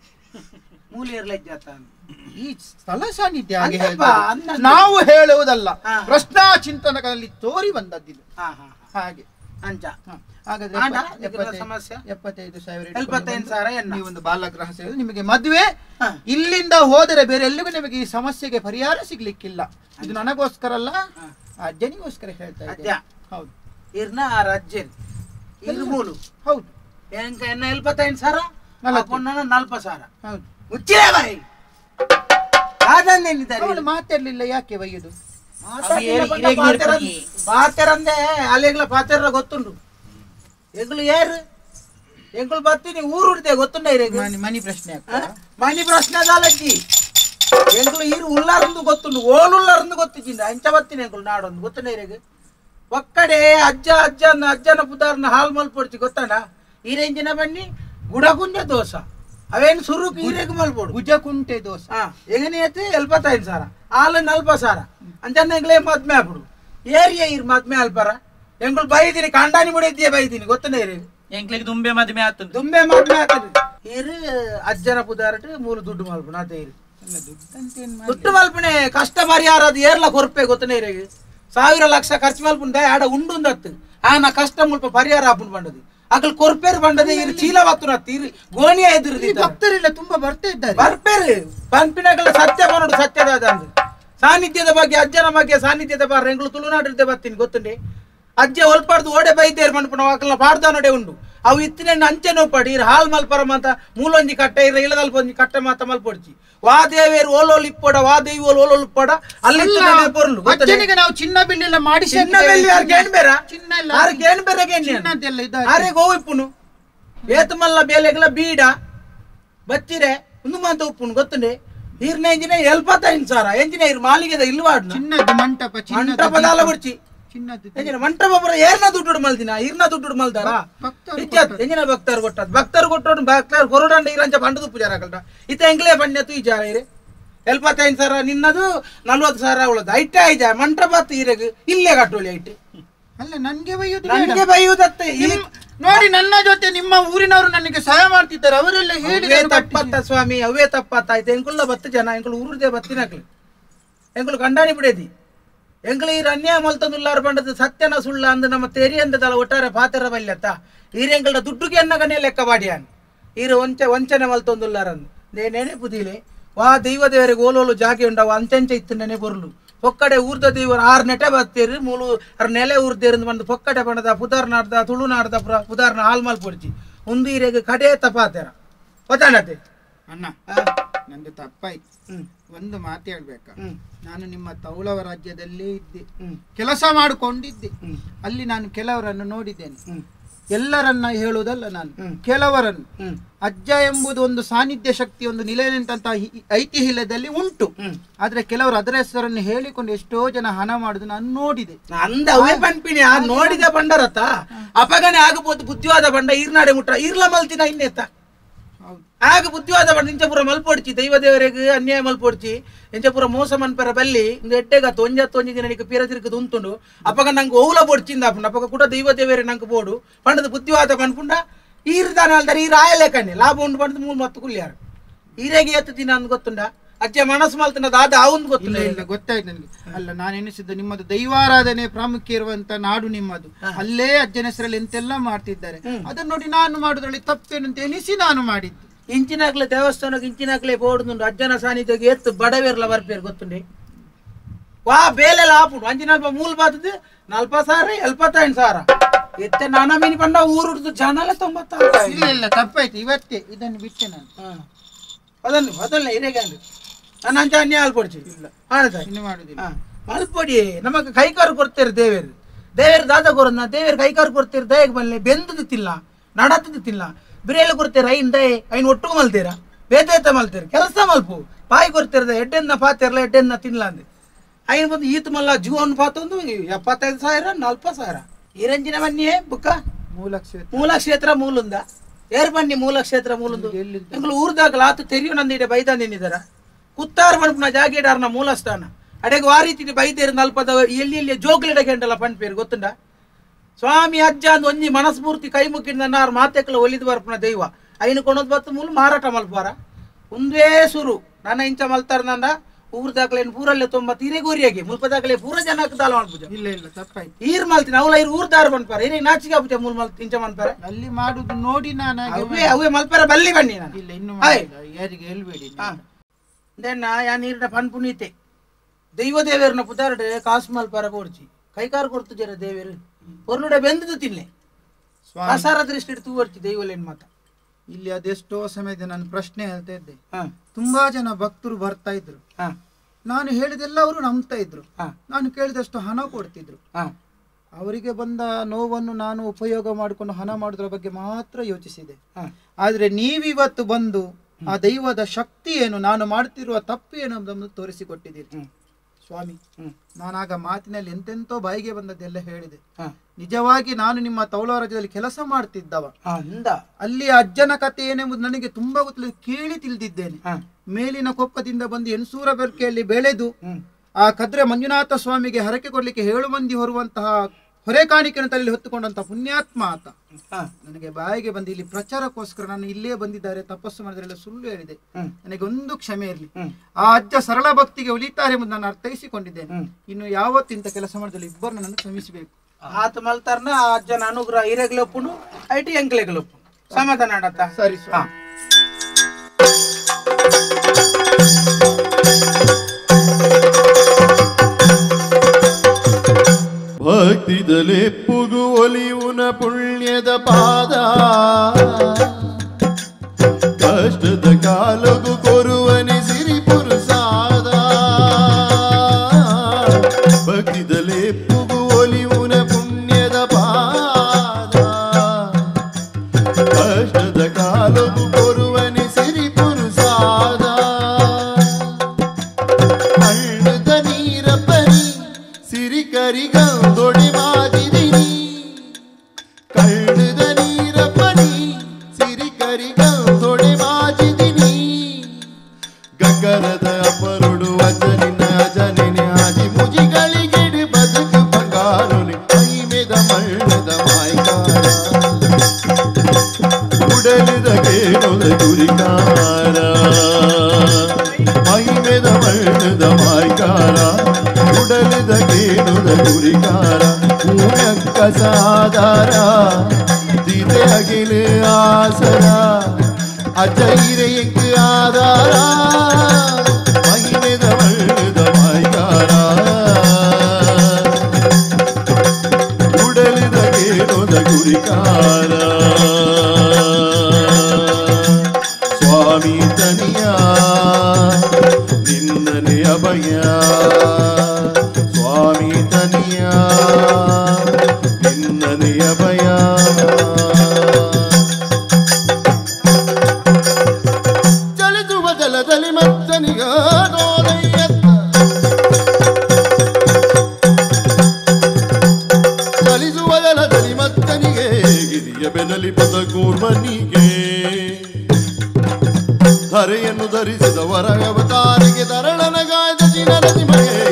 Speaker 2: ಮೂಲಿ ಇರ್ಲೈತ್ ಜಾತ
Speaker 4: ಈ ಸ್ಥಳ ಸಾನ್ನಿಧ್ಯ ಹಾಗೆ
Speaker 2: ಅಂದಪ್ಪ,
Speaker 4: ಹೇಳ್ಬೋದು.
Speaker 2: ಅಂದ-
Speaker 4: ನಾವು ಹೇಳುವುದಲ್ಲ
Speaker 2: ಹಾ.
Speaker 4: ಪ್ರಶ್ನಾ ಚಿಂತನಗಳಲ್ಲಿ ತೋರಿ ಬಂದದ್ದಿದು
Speaker 2: ಹಾ ಹಾ
Speaker 4: ಹಾಗೆ
Speaker 2: ಅಂಚ
Speaker 4: ಹ. ಹಾಗಾದ್ರೆ
Speaker 2: ಆಂಡ,
Speaker 4: ಎಪ್ಪ-
Speaker 2: ಇದರ
Speaker 4: ಎಪ್ಪತ್ತೈದು-
Speaker 2: ಸಮಸ್ಯೆ?
Speaker 4: ಎಪ್ಪತ್ತೈದು ಸಾವಿರ
Speaker 2: ಎಪ್ಪತ್ತೈದು
Speaker 4: ಇಟ್ಕೊಂಡು
Speaker 2: ಸಾವಿರ ಎನ್ನ?
Speaker 4: ನೀವೊಂದು ಬಾಲಗ್ರಹ ಸೇರಿ ನಿಮಗೆ ಮದುವೆ
Speaker 2: ಹ.
Speaker 4: ಇಲ್ಲಿಂದ ಹೋದರೆ ಬೇರೆ ಎಲ್ಲಿಗೂ ನಿಮಗೆ ಈ ಸಮಸ್ಯೆಗೆ ಪರಿಹಾರ ಸಿಗ್ಲಿಕ್ಕಿಲ್ಲ ಇದು ನನಗೋಸ್ಕರ ಅಲ್ಲ
Speaker 2: ಹ.
Speaker 4: ಆ ಅಜ್ಜನಿಗೋಸ್ಕರ ಹೇಳ್ತಾ
Speaker 2: ಅಜ್ಜ.
Speaker 4: ಇದ್ದೆ ಹೌದು
Speaker 2: ಇರ್ನ ಆ ರಜ್ಜೆನ್ ಇರ್ ಮೂಲು
Speaker 4: ಹೌದು
Speaker 2: ಎಂಕ ಎನ್ನ ಎಲ್ಪತ್ತೈದು ಸಾರ
Speaker 4: ನಲವತ್ತು.
Speaker 2: ಪೊನ್ನ ನಲ್ಪ ಸಾರ
Speaker 4: ಹೌದು
Speaker 2: ಮುಚ್ಚಿರೇ ಬಾಯಿ ಕಾದಂದೇನಿದ್ದಾರೆ
Speaker 4: ಅವಳು ಮಾತಾಡ್ಲಿಲ್ಲ ಯಾಕೆ ಒಯ್ಯುದು
Speaker 2: ಪಾತೆರಂದೆ ಅಲ್ಲಿಗ್ಲ ಪಾತೆರ ಗೊತ್ತುಂಡು ಎಗ್ಲು ಏರು ಎಗ್ಲು ಬತ್ತೀನಿ ಊರು ಹುಡ್ದೆ ಗೊತ್ತುಂಡ ಇರೇಗ
Speaker 4: ಮನಿ ಮನಿ ಪ್ರಶ್ನೆ ಆಗ್ತದ
Speaker 2: ಮನಿ ಪ್ರಶ್ನೆ ದಾಲಜ್ಜಿ ಎಂಕ್ಲು ಈರು ಉಳ್ಳಾರಂದು ಗೊತ್ತುಂಡು ಓಲುಳ್ಳಾರಂದು ಗೊತ್ತಿದ್ದಿಂದ ಅಂಚ ಬತ್ತೀನಿ ಎಂಕ್ಲು ನಾಡೊಂದು ಗೊತ್ತುಂಡ ಇರೇಗ ಒಕ್ಕಡೆ ಅಜ್ಜ ಅಜ್ಜನ ಅಜ್ಜನ ಪುದಾರ್ನ ಹಾಲ್ ಮಲ್ಪೊಡ್ತಿ ಗೊತ್ತಣ್ಣ ಈರೆಂಜಿನ ಬನ್ನಿ ಗುಡಗುಂಜ ದೋಸ ಅವೇನು ಸುರುಕು ಈರೆಗ್ ಮಲ್ಪೊಡು
Speaker 4: ಭುಜ ಕುಂಟೆ ದೋಸ
Speaker 2: ಹಾ ಎಗನಿ ಐತಿ ಎಲ್ಪತ್ತೈದು ಸಾರ ಹಾಲು ನಲ್ಪ ಸಾರ ಅಂಚನ್ನ ಎಂಗ್ಲೇ ಮದ್ಮೆ ಆಪುಡು ಏರಿಯ ಇರ್ ಮದ್ಮೆ ಅಲ್ಪರ ಎಂಗಳು ಬೈದಿನಿ ಕಾಂಡಾನಿ ಮುಡಿದ್ಯೆ ಬೈದಿನಿ ಗೊತ್ತನೇ ಇರಿ
Speaker 3: ಎಂಕ್ಲೆಗ್ ದುಂಬೆ ಮದ್ಮೆ ಆತಂದು
Speaker 2: ದುಂಬೆ ಮದ್ಮೆ ಆತದೆ ಇರು ಅಜ್ಜನ ಪುದಾರಟ್ ಮೂರು ದುಡ್ಡು ಮಲ್ಪುಣ ಅದೇ ಇರು
Speaker 4: ಅಲ್ಲ, ದುಡ್ಡಂತೇನ್ ಮಾಡ್ಲಿ?
Speaker 2: ದುಡ್ಡು ಮಲ್ಪಣೆ ಕಷ್ಟ ಪರಿಹಾರ ಅದು ಏರ್ಲ ಕೊರ್ಪೆ ಗೊತ್ತನೇ ಇರಿ ಸಾವಿರ ಲಕ್ಷ ಖರ್ಚು ಮಲ್ಪುಂಡೆ ಆಡ ಉಂಡುಂದತ್ತು ಆ ನಾ ಕಷ್ಟ ಮುಲ್ಪ ಪರಿಹಾರ ಆಪುಂಡು ಬಂಡದು ಅಕಲ್ ಕೊರ್ಪೇರು ಬಂಡದೆ ಇರು ಚೀಲ ಬತ್ತುನತ್ತು ಇರು ಗೋಣಿಯ
Speaker 4: ಈ
Speaker 2: ಎದುರು
Speaker 4: ಭಕ್ತರೆಲ್ಲ ತುಂಬಾ ಬರ್ತಾ ಇದ್ದಾರೆ
Speaker 2: ಬರ್ಪೇರು ಪಂಪಿನಗಳ ಸತ್ಯ ಬರೋಡು ಸತ್ಯದ ಅಂದು ಸಾನ್ನಿಧ್ಯದ ಬಗ್ಗೆ ಅಜ್ಜನ ಬಗ್ಗೆ ಸಾನ್ನಿಧ್ಯದ ಬಾರ ಎಂಗಳು ತುಳುನಾಡಿರ್ದೆ ಬರ್ತೀನಿ ಗೊತ್ತುಂಡೆ ಅಜ್ಜ ಒಲ್ಪಾಡ್ದು ಓಡೆ ಬೈದೇರ್ ಮನ್ಪುಣ ವಾಕಲ್ನ ಪಾಡ್ದ ನೋಡೆ ಉಂಡು ಅವು ಇತ್ತಿನ ಅಂಚೆ ನೋಪಡಿ ಇರ್ ಹಾಲ್ ಮಲ್ಪರ ಮಾತ ಮೂಲೊಂಜಿ ಕಟ್ಟೆ ಇರ ಇಳದಲ್ಪ ಒಂಜಿ ಕಟ್ಟೆ ಮಾತ ಮಲ್ಪೊಡ್ಚಿ ವಾ ದೇವೇರು ಓಲೋಲ್ ಇಪ್ಪೊಡ ವಾ ದೇವಿ ಓಲ್ ಓಲೋಲ್ ಇಪ್ಪೊಡ ಅಲ್ಲಿ ಬರಲು
Speaker 4: ಅಜ್ಜನಿಗೆ ನಾವು ಚಿನ್ನ ಬಿಲ್ಲೆಲ್ಲ ಎಲ್ಲ ಮಾಡಿಸಿ
Speaker 2: ಚಿನ್ನ ಬೆಳ್ಳಿ ಯಾರು ಗೇಣ್ ಬೇರ
Speaker 4: ಚಿನ್ನ ಎಲ್ಲ
Speaker 2: ಯಾರು ಗೇಣ್ ಬೇರೆ ಗೇಣ್
Speaker 4: ಚಿನ್ನದ್ದೆಲ್ಲ ಇದು
Speaker 2: ಆರೆ ಗೋವು ಇಪ್ಪುನು ಬೇತಮಲ್ಲ ಬೇಲೆಗಳ ಬೀಡ ಬಚ್ಚಿರೆ ಒಂದು ಮಾತ ಉಪ್ಪುನು ಗೊತ್ತುಂಡೆ ಈರ್ನ ಎಂಜಿನ ಎಲ್ಪತ್ತೈದು ಸಾರ ಎಂಜಿನ ಇರ್ ಮಾಲಿಗೆದ ಇಲ್ವಾಡ್ನ
Speaker 4: ಚಿನ್ನದ ಮಂಟಪ ಚಿನ್ನದ
Speaker 2: ಮಂಟಪದಾಲ ಬಿಡ್ಚಿ
Speaker 4: ಚಿನ್ನದ
Speaker 2: ಎಂಜಿನ ಮಂಟಪ ಬರ ಏರ್ನ ದುಡ್ಡು ಮಲ್ದಿನ ಇರ್ನ ದುಡ್ಡು ಮಲ್ದಾರ
Speaker 4: ಭಕ್ತರು
Speaker 2: ಇಜ್ಜತ್ ಎಂಜಿನ ಭಕ್ತರು ಕೊಟ್ಟದ್ ಭಕ್ತರು ಕೊಟ್ಟೋಡು ಭಕ್ತರು ಕೊರಡಂಡ ಇರಂಚ ಬಂಡದು ಪೂಜಾರ ಕಲ್ಟ ಇತ ಎಂಗ್ಲೇ ಬಣ್ಯತು ಈ ಜಾರ ಇರೆ ಎಲ್ಪತ್ತೈದು ಸಾವಿರ ನಿನ್ನದು ನಲ್ವತ್ತು ಸಾವಿರ ಉಳದ ಐಟ ಐಜ ಮಂಟಪ ಈರೆಗ್ ಇಲ್ಲೇ ಕಟ್ಟೋಳಿ ಐಟೆ
Speaker 4: ಅಲ್ಲ ನನ್ಗೆ ಒಯ್ಯೋದು
Speaker 2: ನನಗೆ
Speaker 4: ಬೇಡ.
Speaker 2: ಬೈಯುವುದತ್ತೆ ಈ
Speaker 4: ನಿಮ್- ನೋಡಿ ನನ್ನ ಜೊತೆ ನಿಮ್ಮ ಊರಿನವರು ನನಗೆ ಸಹಾಯ ಮಾಡ್ತಿದ್ದಾರೆ ಅವರೆಲ್ಲ ಹೇಳಿ
Speaker 2: ಅವೇ
Speaker 4: ನಾನು
Speaker 2: ತಪ್ಪತ್ತ ಸ್ವಾಮಿ ಅವೇ ತಪ್ಪತ್ತಾಯ್ತು ಎಂಕುಲ್ಲ ಬತ್ತು ಜನ ಎಂಕುಲು ಊರುದೇ ಬತ್ತಿನಕ್ಲಿ ಎಂಕುಲು ಕಂಡಾನಿ ಬಿಡೇದಿ ಎಂಕುಲು ಈ ಅನ್ಯಾಯ ಮಲ್ತಂದುಲ್ಲಾರ ಬಂಡದ ಸತ್ಯನ ಸುಳ್ಳ ಅಂದು ನಮ್ಮ ತೆರಿ ಅಂದದಲ್ಲ ಒಟ್ಟಾರೆ ಪಾತೆರ ಬಲ್ಯತ್ತ ಈರೆಂಕಲ್ಡ ದುಡ್ಡುಗೆ ಅನ್ನಗನೆ ಲೆಕ್ಕ ಬಾಡಿಯಾನ್ ಈರು ವಂಚ ವಂಚನೆ ಮಲ್ತೊಂದುಲ್ಲಾರಂದು ನೇನೇನೆ ಪುದಿಲೆ ವಾ ದೈವ ದೇವರಿಗೆ ಓಲೋಲು ಜಾಗೆ ಉಂಡವ ಅಂಚಂಚೆ ಇತ್ತು ನೆನೆ ಬರಲು ಪೊಕ್ಕಡೆ ಊರ್ದ ದೇವರು ಆರು ನೆಟೆ ಬರ್ತೇರು ಮೂಲು ಅರ್ ನೆಲೆ ಊರ್ದೇರಿಂದ ಬಂದು ಪೊಕ್ಕಡೆ ಬಣ್ಣದ ಪುದಾರ್ನಾಡ್ದ ತುಳುನಾಡ್ದ ಪುರ ಪುದಾರ್ನ ಹಾಲ್ ಮಲ್ಪೊಡ್ಚಿ ಒಂದು ಇರೆಗೆ ಕಡೆ ತಪಾತೆರ ಗೊತ್ತಾಡತ್ತೆ
Speaker 4: ಅಣ್ಣ ನಂದು ತಪ್ಪಾಯ್ತು
Speaker 2: ಹ್ಮ್
Speaker 4: ಒಂದು ಮಾತು ಹೇಳ್ಬೇಕಾ
Speaker 2: ಹ್ಮ್
Speaker 4: ನಾನು ನಿಮ್ಮ ತೌಳವ ರಾಜ್ಯದಲ್ಲೇ ಇದ್ದೆ
Speaker 2: ಹ್ಮ್
Speaker 4: ಕೆಲಸ ಮಾಡಿಕೊಂಡಿದ್ದೆ
Speaker 2: ಹ್ಮ್
Speaker 4: ಅಲ್ಲಿ ನಾನು ಕೆಲವರನ್ನು ನೋಡಿದ್ದೇನೆ
Speaker 2: ಹ್ಮ್
Speaker 4: ಎಲ್ಲರನ್ನ ಹೇಳುವುದಲ್ಲ ನಾನು
Speaker 2: ಹ್ಮ್.
Speaker 4: ಕೆಲವರನ್ನು
Speaker 2: ಹ್ಮ್
Speaker 4: ಅಜ್ಜ ಎಂಬುದು ಒಂದು ಸಾನ್ನಿಧ್ಯ ಶಕ್ತಿ ಒಂದು ನಿಲೆ ನಿಂತಹ ಐತಿಹ್ಯದಲ್ಲಿ ಉಂಟು
Speaker 2: ಹ್ಮ್
Speaker 4: ಆದ್ರೆ ಕೆಲವರು ಅದರ ಹೆಸರನ್ನು ಹೇಳಿಕೊಂಡು ಎಷ್ಟೋ ಜನ ಹಣ ಮಾಡುದು ನಾನು ನೋಡಿದೆ
Speaker 2: ಅಂದ ಅವೇ ಪನ್ಪಿನಿ ಆ ನೋಡಿದ ಬಂಡರತ ಅಪಗನೆ ಆಗಬಹುದು ಬುದ್ಧಿವಾದ ಬಂಡ ಈರ್ನಾಡೆ ಮುಟ್ರ ಈರ್ಲ ಮಲ್ತಿನ ಇನ್ನೆತ್ತ
Speaker 4: ಹೌದು
Speaker 2: ಆಗ ಬುದ್ಧಿವಾದ ಬಂಡ ಇಂಚಪುರ ಮಲ್ಪೊಡ್ಚಿ ದೈವ ದೇವರಿಗೆ ಅನ್ಯಾಯ ಮಲ್ಪೊಡ್ಚಿ ಇಂಚಪುರ ಮೋಸ ಮನ್ಪರ ಬಲ್ಲಿ ಇಂದು ಎಟ್ಟೆಗ ತೊಂಜ ತೊಂಜಿ ದಿನಕ್ಕೆ ಪಿರ ತಿರುಗದು ಉಂತುಂಡು ಅಪಗ ನಂಗೆ ಓಲ ಬೊಡ್ಚಿಂದ ಅಪ್ಪನ ಅಪಗ ಕೂಡ ದೈವ ದೇವರೇ ನಂಗೆ ಬೋಡು ಪಂಡದ ಬುದ್ಧಿವಾದ ಪನ್ಪುಂಡ ಈರ್ದಾನ ಅಲ್ದಾರೆ ಈರ ಆಯಲೆ ಕಣ್ಣೆ ಲಾಭ ಉಂಡು ಪಂಡದ ಮೂಲ ಮತ್ತು ಕುಲ್ಯಾರ ಈರೆಗೆ ಎತ್ತು ತಿನ್ನ ಅಂದ್ ಗೊತ್ತುಂಡ ಅಜ್ಜ ಮನಸ್ಸು ಮಲ್ತಿನ ದಾದ ಅವನ್
Speaker 4: ಇಲ್ಲ
Speaker 2: ಗೊತ್ತಿಲ್ಲ
Speaker 4: ಇಲ್ಲ ಗೊತ್ತಾಯ್ತು ನನಗೆ ಅಲ್ಲ ನಾನು ಎನಿಸಿದ್ದು ನಿಮ್ಮದು ದೈವಾರಾಧನೆ ಪ್ರಾಮುಖ್ಯ ಇರುವಂತ ನಾಡು ನಿಮ್ಮದು ಅಲ್ಲೇ ಅಜ್ಜನ ಹೆಸರಲ್ಲಿ ಎಂತೆಲ್ಲ ಮಾಡ್ತಿದ್ದಾರೆ ಅದನ್ನ ನೋಡಿ ನಾನು ಮಾಡುದ್ರಲ್ಲಿ ತಪ್ಪೇನು ಅಂತ ಎನಿಸಿ ನಾನು ಮಾಡಿದ್ದು
Speaker 2: ಇಂಚಿನಾಗ್ಲೆ ದೇವಸ್ಥಾನಕ್ಕೆ ಇಂಚಿನಾಗ್ಲೆ ಬೋರ್ಡುಂಡು ಅಜ್ಜನ ಸಾನ್ನಿಧ್ಯಗೆ ಎತ್ತು ಬಡವೇರ್ಲ ಬರ್ಪೇರು ಗೊತ್ತುಂಡೆ ವಾ ಬೇಲೆಲ್ಲ ಆಪುಡು ಅಂಚಿನಲ್ಪ ಮೂಲ ಬಾತದ್ದು ನಲ್ಪ ಸಾವಿರ ಎಲ್ಪತ್ತೈದು ಸಾವಿರ ಎತ್ತೆ ನಾನಾ ಮೀನಿ ಪಂಡ ಊರುಡ್ದು ಜನಲ್ಲ ತೊಂಬತ್ತಾರು
Speaker 4: ಇಲ್ಲ ಇಲ್ಲ ತಪ್ಪಾಯ್ತು ಇವತ್ತೇ ಇದನ್ನು ಬಿಟ್ಟೆ ನಾನು
Speaker 2: ಅದನ್ನು ಅದಲ್ಲ ಹಿರೇಗೆ ಅಂದು ನಾನು ಅಂಚ ಅನ್ಯ ಅಲ್ಪೊಡ್ಚಿ ಇಲ್ಲ ಆಯ್ತಾ
Speaker 4: ಇನ್ನು ಮಾಡುದಿಲ್ಲ
Speaker 2: ಹಾ ಮಲ್ಪೊಡಿ ನಮಗೆ ಕೈಕಾರು ಕೊಡ್ತೀರಿ ದೇವೇರು ದೇವೇರು ದಾದ ಕೊರನ್ನ ದೇವೇರು ಕೈಕಾರು ಕೊಡ್ತೀರಿ ದಯಗೆ ಬಲ್ಲೆ ಬೆಂದದ್ದು ತಿಲ್ಲ ನಡತದ್ದು ತಿಲ್ಲ ಬಿರಿಯಲ್ಲ ಕೊಡ್ತೀರ ಐನ್ ದಯ ಐನ್ ಒಟ್ಟಿಗೆ ಮಲ್ತೀರ ಬೇತೇತ ಮಲ್ತೀರಿ ಕೆಲಸ ಮಲ್ಪು ಪಾಯಿ ಕೊಡ್ತಿರದ ಎಡ್ಡೆನ್ನ ಪಾತಿರಲ್ಲ ಎಡ್ಡೆನ್ನ ತಿನ್ಲ ಅಂದೆ ಐನ್ ಬಂದು ಈತ ಮಲ್ಲ ಜೀವನ್ ಪಾತೊಂದು ಎಪ್ಪತ್ತೈದು ಸಾವಿರ ನಲ್ಪ ಸಾವಿರ ಈರಂಜಿನ ಬನ್ನಿಯೇ ಬುಕ್ಕ
Speaker 4: ಮೂಲ ಕ್ಷೇತ್ರ
Speaker 2: ಮೂಲ ಕ್ಷೇತ್ರ ಮೂಲುಂದ ಏರ್ ಬನ್ನಿ ಮೂಲ ಕ್ಷೇತ್ರ ಮೂಲುಂದು
Speaker 4: ಎಲ್ಲಿಂದ?
Speaker 2: ಎಂಗಳು ಊರ್ದಾಗಲ ಆತು ತೆರಿಯು ನಂದಿಡೆ ಬೈದಂದಿನಿದಾರ ಕುತ್ತಾರ ಪಂಪನ ಜಾಗೀಡಾರ್ನ ಮೂಲ ಸ್ಥಾನ ಅಡೆಗೆ ವಾರೀತಿ ಬೈದೇರು ನಲ್ಪದ ಎಲ್ಲಿ ಎಲ್ಲಿ ಜೋಗ್ಲಿಡ ಕೆಂಡಲ ಪಂಪೇರು ಗೊತ್ತುಂಡ ಸ್ವಾಮಿ ಅಜ್ಜ ಅಂದ್ ಒಂಜಿ ಮನಸ್ಫೂರ್ತಿ ಕೈ ಮುಕ್ಕಿಂದ ನಾರು ಮಾತೆಕ್ಕಲ ಒಲಿದು ಬರ್ಪನ ದೈವ ಐನು ಕೊಣದ್ ಬತ್ತು ಮೂಲ ಮಾರಾಟ ಮಲ್ಪಾರ ಒಂದೇ ಸುರು ನನ್ನ ಇಂಚ ಮಲ್ತಾರ ನಂದ ಊರ್ದಾಗ್ಲೇನು ಪೂರಲ್ಲೇ ತೊಂಬ ತೀರೆಗೋರಿಯಾಗಿ ಮುಲ್ಪದಾಗಲೇ ಪೂರ ಜನ ದಾಲ ಮಾಡ್ಪುಜ
Speaker 4: ಇಲ್ಲ ಇಲ್ಲ ತಪ್ಪಾಯ್ತು
Speaker 2: ಈರ್ ಮಲ್ತೀನಿ ಅವಳ ಇರ್ ಊರ್ದಾರ ಬನ್ಪಾರ ಇರೇ ನಾಚಿಗೆ ಆಗ್ಬಿಟ್ಟೆ ಮೂಲ ಮಲ್ ಇಂಚ ಮನ್ಪಾರ
Speaker 4: ಅಲ್ಲಿ ಮಾಡುದು ನೋಡಿ ನಾನು ಹಾಗೆ
Speaker 2: ಅವೇ ಅವೇ ಮಲ್ಪಾರ ಬಲ್ಲಿ ಬನ್ನಿ ನಾನು
Speaker 4: ಇಲ್ಲ ಇನ್ನು
Speaker 2: ಹಾಯ್.
Speaker 4: ಮಾಡಿಲ್ಲ ಯಾರಿಗೆ ಹೇಳ್ಬೇಡಿ
Speaker 2: ಹಾ. ದೆನ್ನ ಯಾ ನೀರಿನ ಪನ್ ಪುನೀತೆ ದೈವ ದೇವೇರ್ನ ಪುದಾರಡೆ ಕಾಸು ಮಲ್ಪಾರ ಕೊಡ್ಚಿ ಕೈಕಾರು ಕೊಡ್ತು ಜರ ದೇವೇರು ಹೊರ್ನುಡೆ ಬೆಂದದು ತಿನ್ಲೆ
Speaker 4: ಸ್ವಾಮಿ
Speaker 2: ಅಸಾರ ದೃಷ್ಟಿ ಇಡ್ತು ಬರ್ಚಿ ದೈವಲೇನ್ ಮಾತ
Speaker 4: ಇಲ್ಲಿ ಅದೆಷ್ಟೋ ಸಮಯದ ನಾನು ಪ್ರಶ್ನೆ ಹೇಳ್ತಾ ಇದ್ದೆ
Speaker 2: ಹಾ
Speaker 4: ತುಂಬಾ ಜನ ಭಕ್ತರು ಬರ್ತಾ ಇದ್ರು
Speaker 2: ಹಾ
Speaker 4: ನಾನು ಹೇಳಿದೆಲ್ಲ ಅವರು ನಂಬ್ತಾ ಇದ್ರು
Speaker 2: ಹಾ
Speaker 4: ನಾನು ಕೇಳಿದಷ್ಟು ಹಣ ಕೊಡ್ತಿದ್ರು
Speaker 2: ಹಾ
Speaker 4: ಅವರಿಗೆ ಬಂದ ನೋವನ್ನು ನಾನು ಉಪಯೋಗ ಮಾಡಿಕೊಂಡು ಹಣ ಮಾಡೋದ್ರ ಬಗ್ಗೆ ಮಾತ್ರ ಯೋಚಿಸಿದೆ
Speaker 2: ಹಾ
Speaker 4: ಆದ್ರೆ ನೀವಿವತ್ತು ಬಂದು ಆ ದೈವದ ಶಕ್ತಿ ಏನು ನಾನು ಮಾಡ್ತಿರುವ ತಪ್ಪು ಏನು ಎಂಬುದನ್ನು ತೋರಿಸಿಕೊಟ್ಟಿದ್ದೀರಿ
Speaker 2: ಹ್ಮ್
Speaker 4: ಸ್ವಾಮಿ
Speaker 2: ಹ್ಮ್
Speaker 4: ನಾನಾಗ ಮಾತಿನಲ್ಲಿ ಎಂತೆಂತೋ ಬಾಯಿಗೆ ಬಂದದ್ದೆಲ್ಲ ಹೇಳಿದೆ
Speaker 2: ಹಾ
Speaker 4: ನಿಜವಾಗಿ ನಾನು ನಿಮ್ಮ ತೌಳ ರಾಜ್ಯದಲ್ಲಿ ಕೆಲಸ ಮಾಡ್ತಿದ್ದವ
Speaker 2: ಹಾ ಅಂದ
Speaker 4: ಅಲ್ಲಿ ಅಜ್ಜನ ಕಥೆ ಏನೆಂಬುದು ನನಗೆ ತುಂಬಾ ಗೊತ್ತಿಲ್ಲ ಕೇಳಿ ತಿಳಿದಿದ್ದೇನೆ
Speaker 2: ಹಾ
Speaker 4: ಮೇಲಿನ ಕೊಪ್ಪದಿಂದ ಬಂದು ಎನ್ಸೂರ ಬೆರ್ಕೆಯಲ್ಲಿ ಬೆಳೆದು
Speaker 2: ಹ್ಮ್
Speaker 4: ಆ ಕದ್ರೆ ಮಂಜುನಾಥ ಸ್ವಾಮಿಗೆ ಹರಕೆ ಕೊಡ್ಲಿಕ್ಕೆ ಏಳು ಮಂದಿ ಹೊರುವಂತಹ ಹೊರೆ ಕಾಣಿಕೆಯನ್ನು ತಲೆಯಲ್ಲಿ ಹೊತ್ತುಕೊಂಡಂತಹ ಪುಣ್ಯಾತ್ಮ ಆತ
Speaker 2: ಹಾ
Speaker 4: ನನಗೆ ಬಾಯಿಗೆ ಬಂದು ಇಲ್ಲಿ ಪ್ರಚಾರಕ್ಕೋಸ್ಕರ ನಾನು ಇಲ್ಲೇ ಬಂದಿದ್ದಾರೆ ತಪಸ್ಸು ಮಾಡಿದ್ರೆಲ್ಲ ಸುಳ್ಳು ಹೇಳಿದೆ
Speaker 2: ಹ್ಮ್
Speaker 4: ನನಗೆ ಒಂದು ಕ್ಷಮೆ ಇರಲಿ
Speaker 2: ಹ್ಮ್
Speaker 4: ಆ ಅಜ್ಜ ಸರಳ ಭಕ್ತಿಗೆ ಒಲಿತಾರೆ ಎಂಬುದು ನಾನು ಅರ್ಥೈಸಿಕೊಂಡಿದ್ದೇನೆ
Speaker 2: ಹ್ಮ್.
Speaker 4: ಇನ್ನು ಯಾವತ್ತಿಂತ ಕೆಲಸ ಮಾಡಿದಲ್ಲಿ ಇಬ್ಬರು ನನ್ನನ್ನು ಕ್ಷಮಿಸಬೇಕು
Speaker 2: ಆತ ಮಲ್ತಾರ್ನ ಆ ಅಜ್ಜನ ಅನುಗ್ರಹ ಹಿರೇಗ್ಲೊಪ್ಪುನು ಐ ಟಿ ಎಂಕ್ಲೆಗ್ಲೊಪ್ಪು ಸಮಾಧಾನ ಆಡತ್ತ
Speaker 4: ಸರಿ
Speaker 2: ಹಾ
Speaker 1: ಭಕ್ತಿದಲೆಪ್ಪುಗು ಒಲಿಯುನ ಪುಣ್ಯದ ಪಾದ ಕಷ್ಟದ ಕಾಲಗು ಕೊರುವನೆ ಸಿರಿ ಪುರುಸಾದ ಭಕ್ತಿದಲೆಪ್ಪುಗು ಒಲಿಯುನ ಪುಣ್ಯದ ಪಾದ ಕಷ್ಟದ ಕಾಲಗು ಕೊರುವನೆ ಸಿರಿ ಪುರುಸಾದ ಅಳ್ಳದ ನೀರ ಪರಿ ಸಿರಿ ಕರಿಗಂದೊಡಿ ಮಾದಿದಿನಿ ಕಳ್ಳದ ನೀರ ಪರಿ ಸಿರಿ ಕರಿಗಂದೊಡಿ ಮಾದಿದಿನಿ ಗಗರದ ಅಪರುಡು ಅಜನಿನ ಅಜನಿನ ಆದಿ ಮುಜಿಗಳಿಗಿಡಿ ಬದುಕು ಬಂಗಾರುನಿ ಮೈಮೆದ ಮಳ್ಳದ ಮಾಯ್ಕಾರ ಉಡಲಿದ ಕೇಳುದ ಗುರಿಕಾರ ಮಹಿಮೆದ ಮಳ್ಳದ ಮಾಯ್ಕಾರ ಉಡಲಿದ ಕೇಳುದ ಗುರಿಕಾರ ಭೂಮ್ಯಕ್ಕ ಸಾದಾರ ದಿದೆ ಅಗಿಲೆ ಆಸರ ಅಜೈರೆ ಎಂಕು ಆಧಾರ ಮಹಿಮೆದ ಮಳ್ಳದ ಮಾಯ್ಕಾರ
Speaker 5: ಗುರಿಕಾರ ಸ್ವಾಮಿ ತನಿಯ ನಿನ್ನನೆ ಅಭಯ ಸ್ವಾಮಿ ತನಿಯ ನಿನ್ನನೆ ಅಭಯ ಚಲಿಸುವ ಜಲದಲ್ಲಿ ಮತ್ತನಿಗಾಡೋದಯ್ಯತ್ತ ಚಲಿಸುವ ಜಲದಲ್ಲಿ ಮತ್ತನಿಗೆ ಗಿರಿಯ ಬೆನಲಿ ಪದ ಕೂರ್ಮನಿಗೆ ಧರೆಯನ್ನು ಧರಿಸಿದ ವರ ಅವತಾರಿಗೆ ತರಳನ ಗಾಯದ ಚಿನರ ನಿಮಗೆ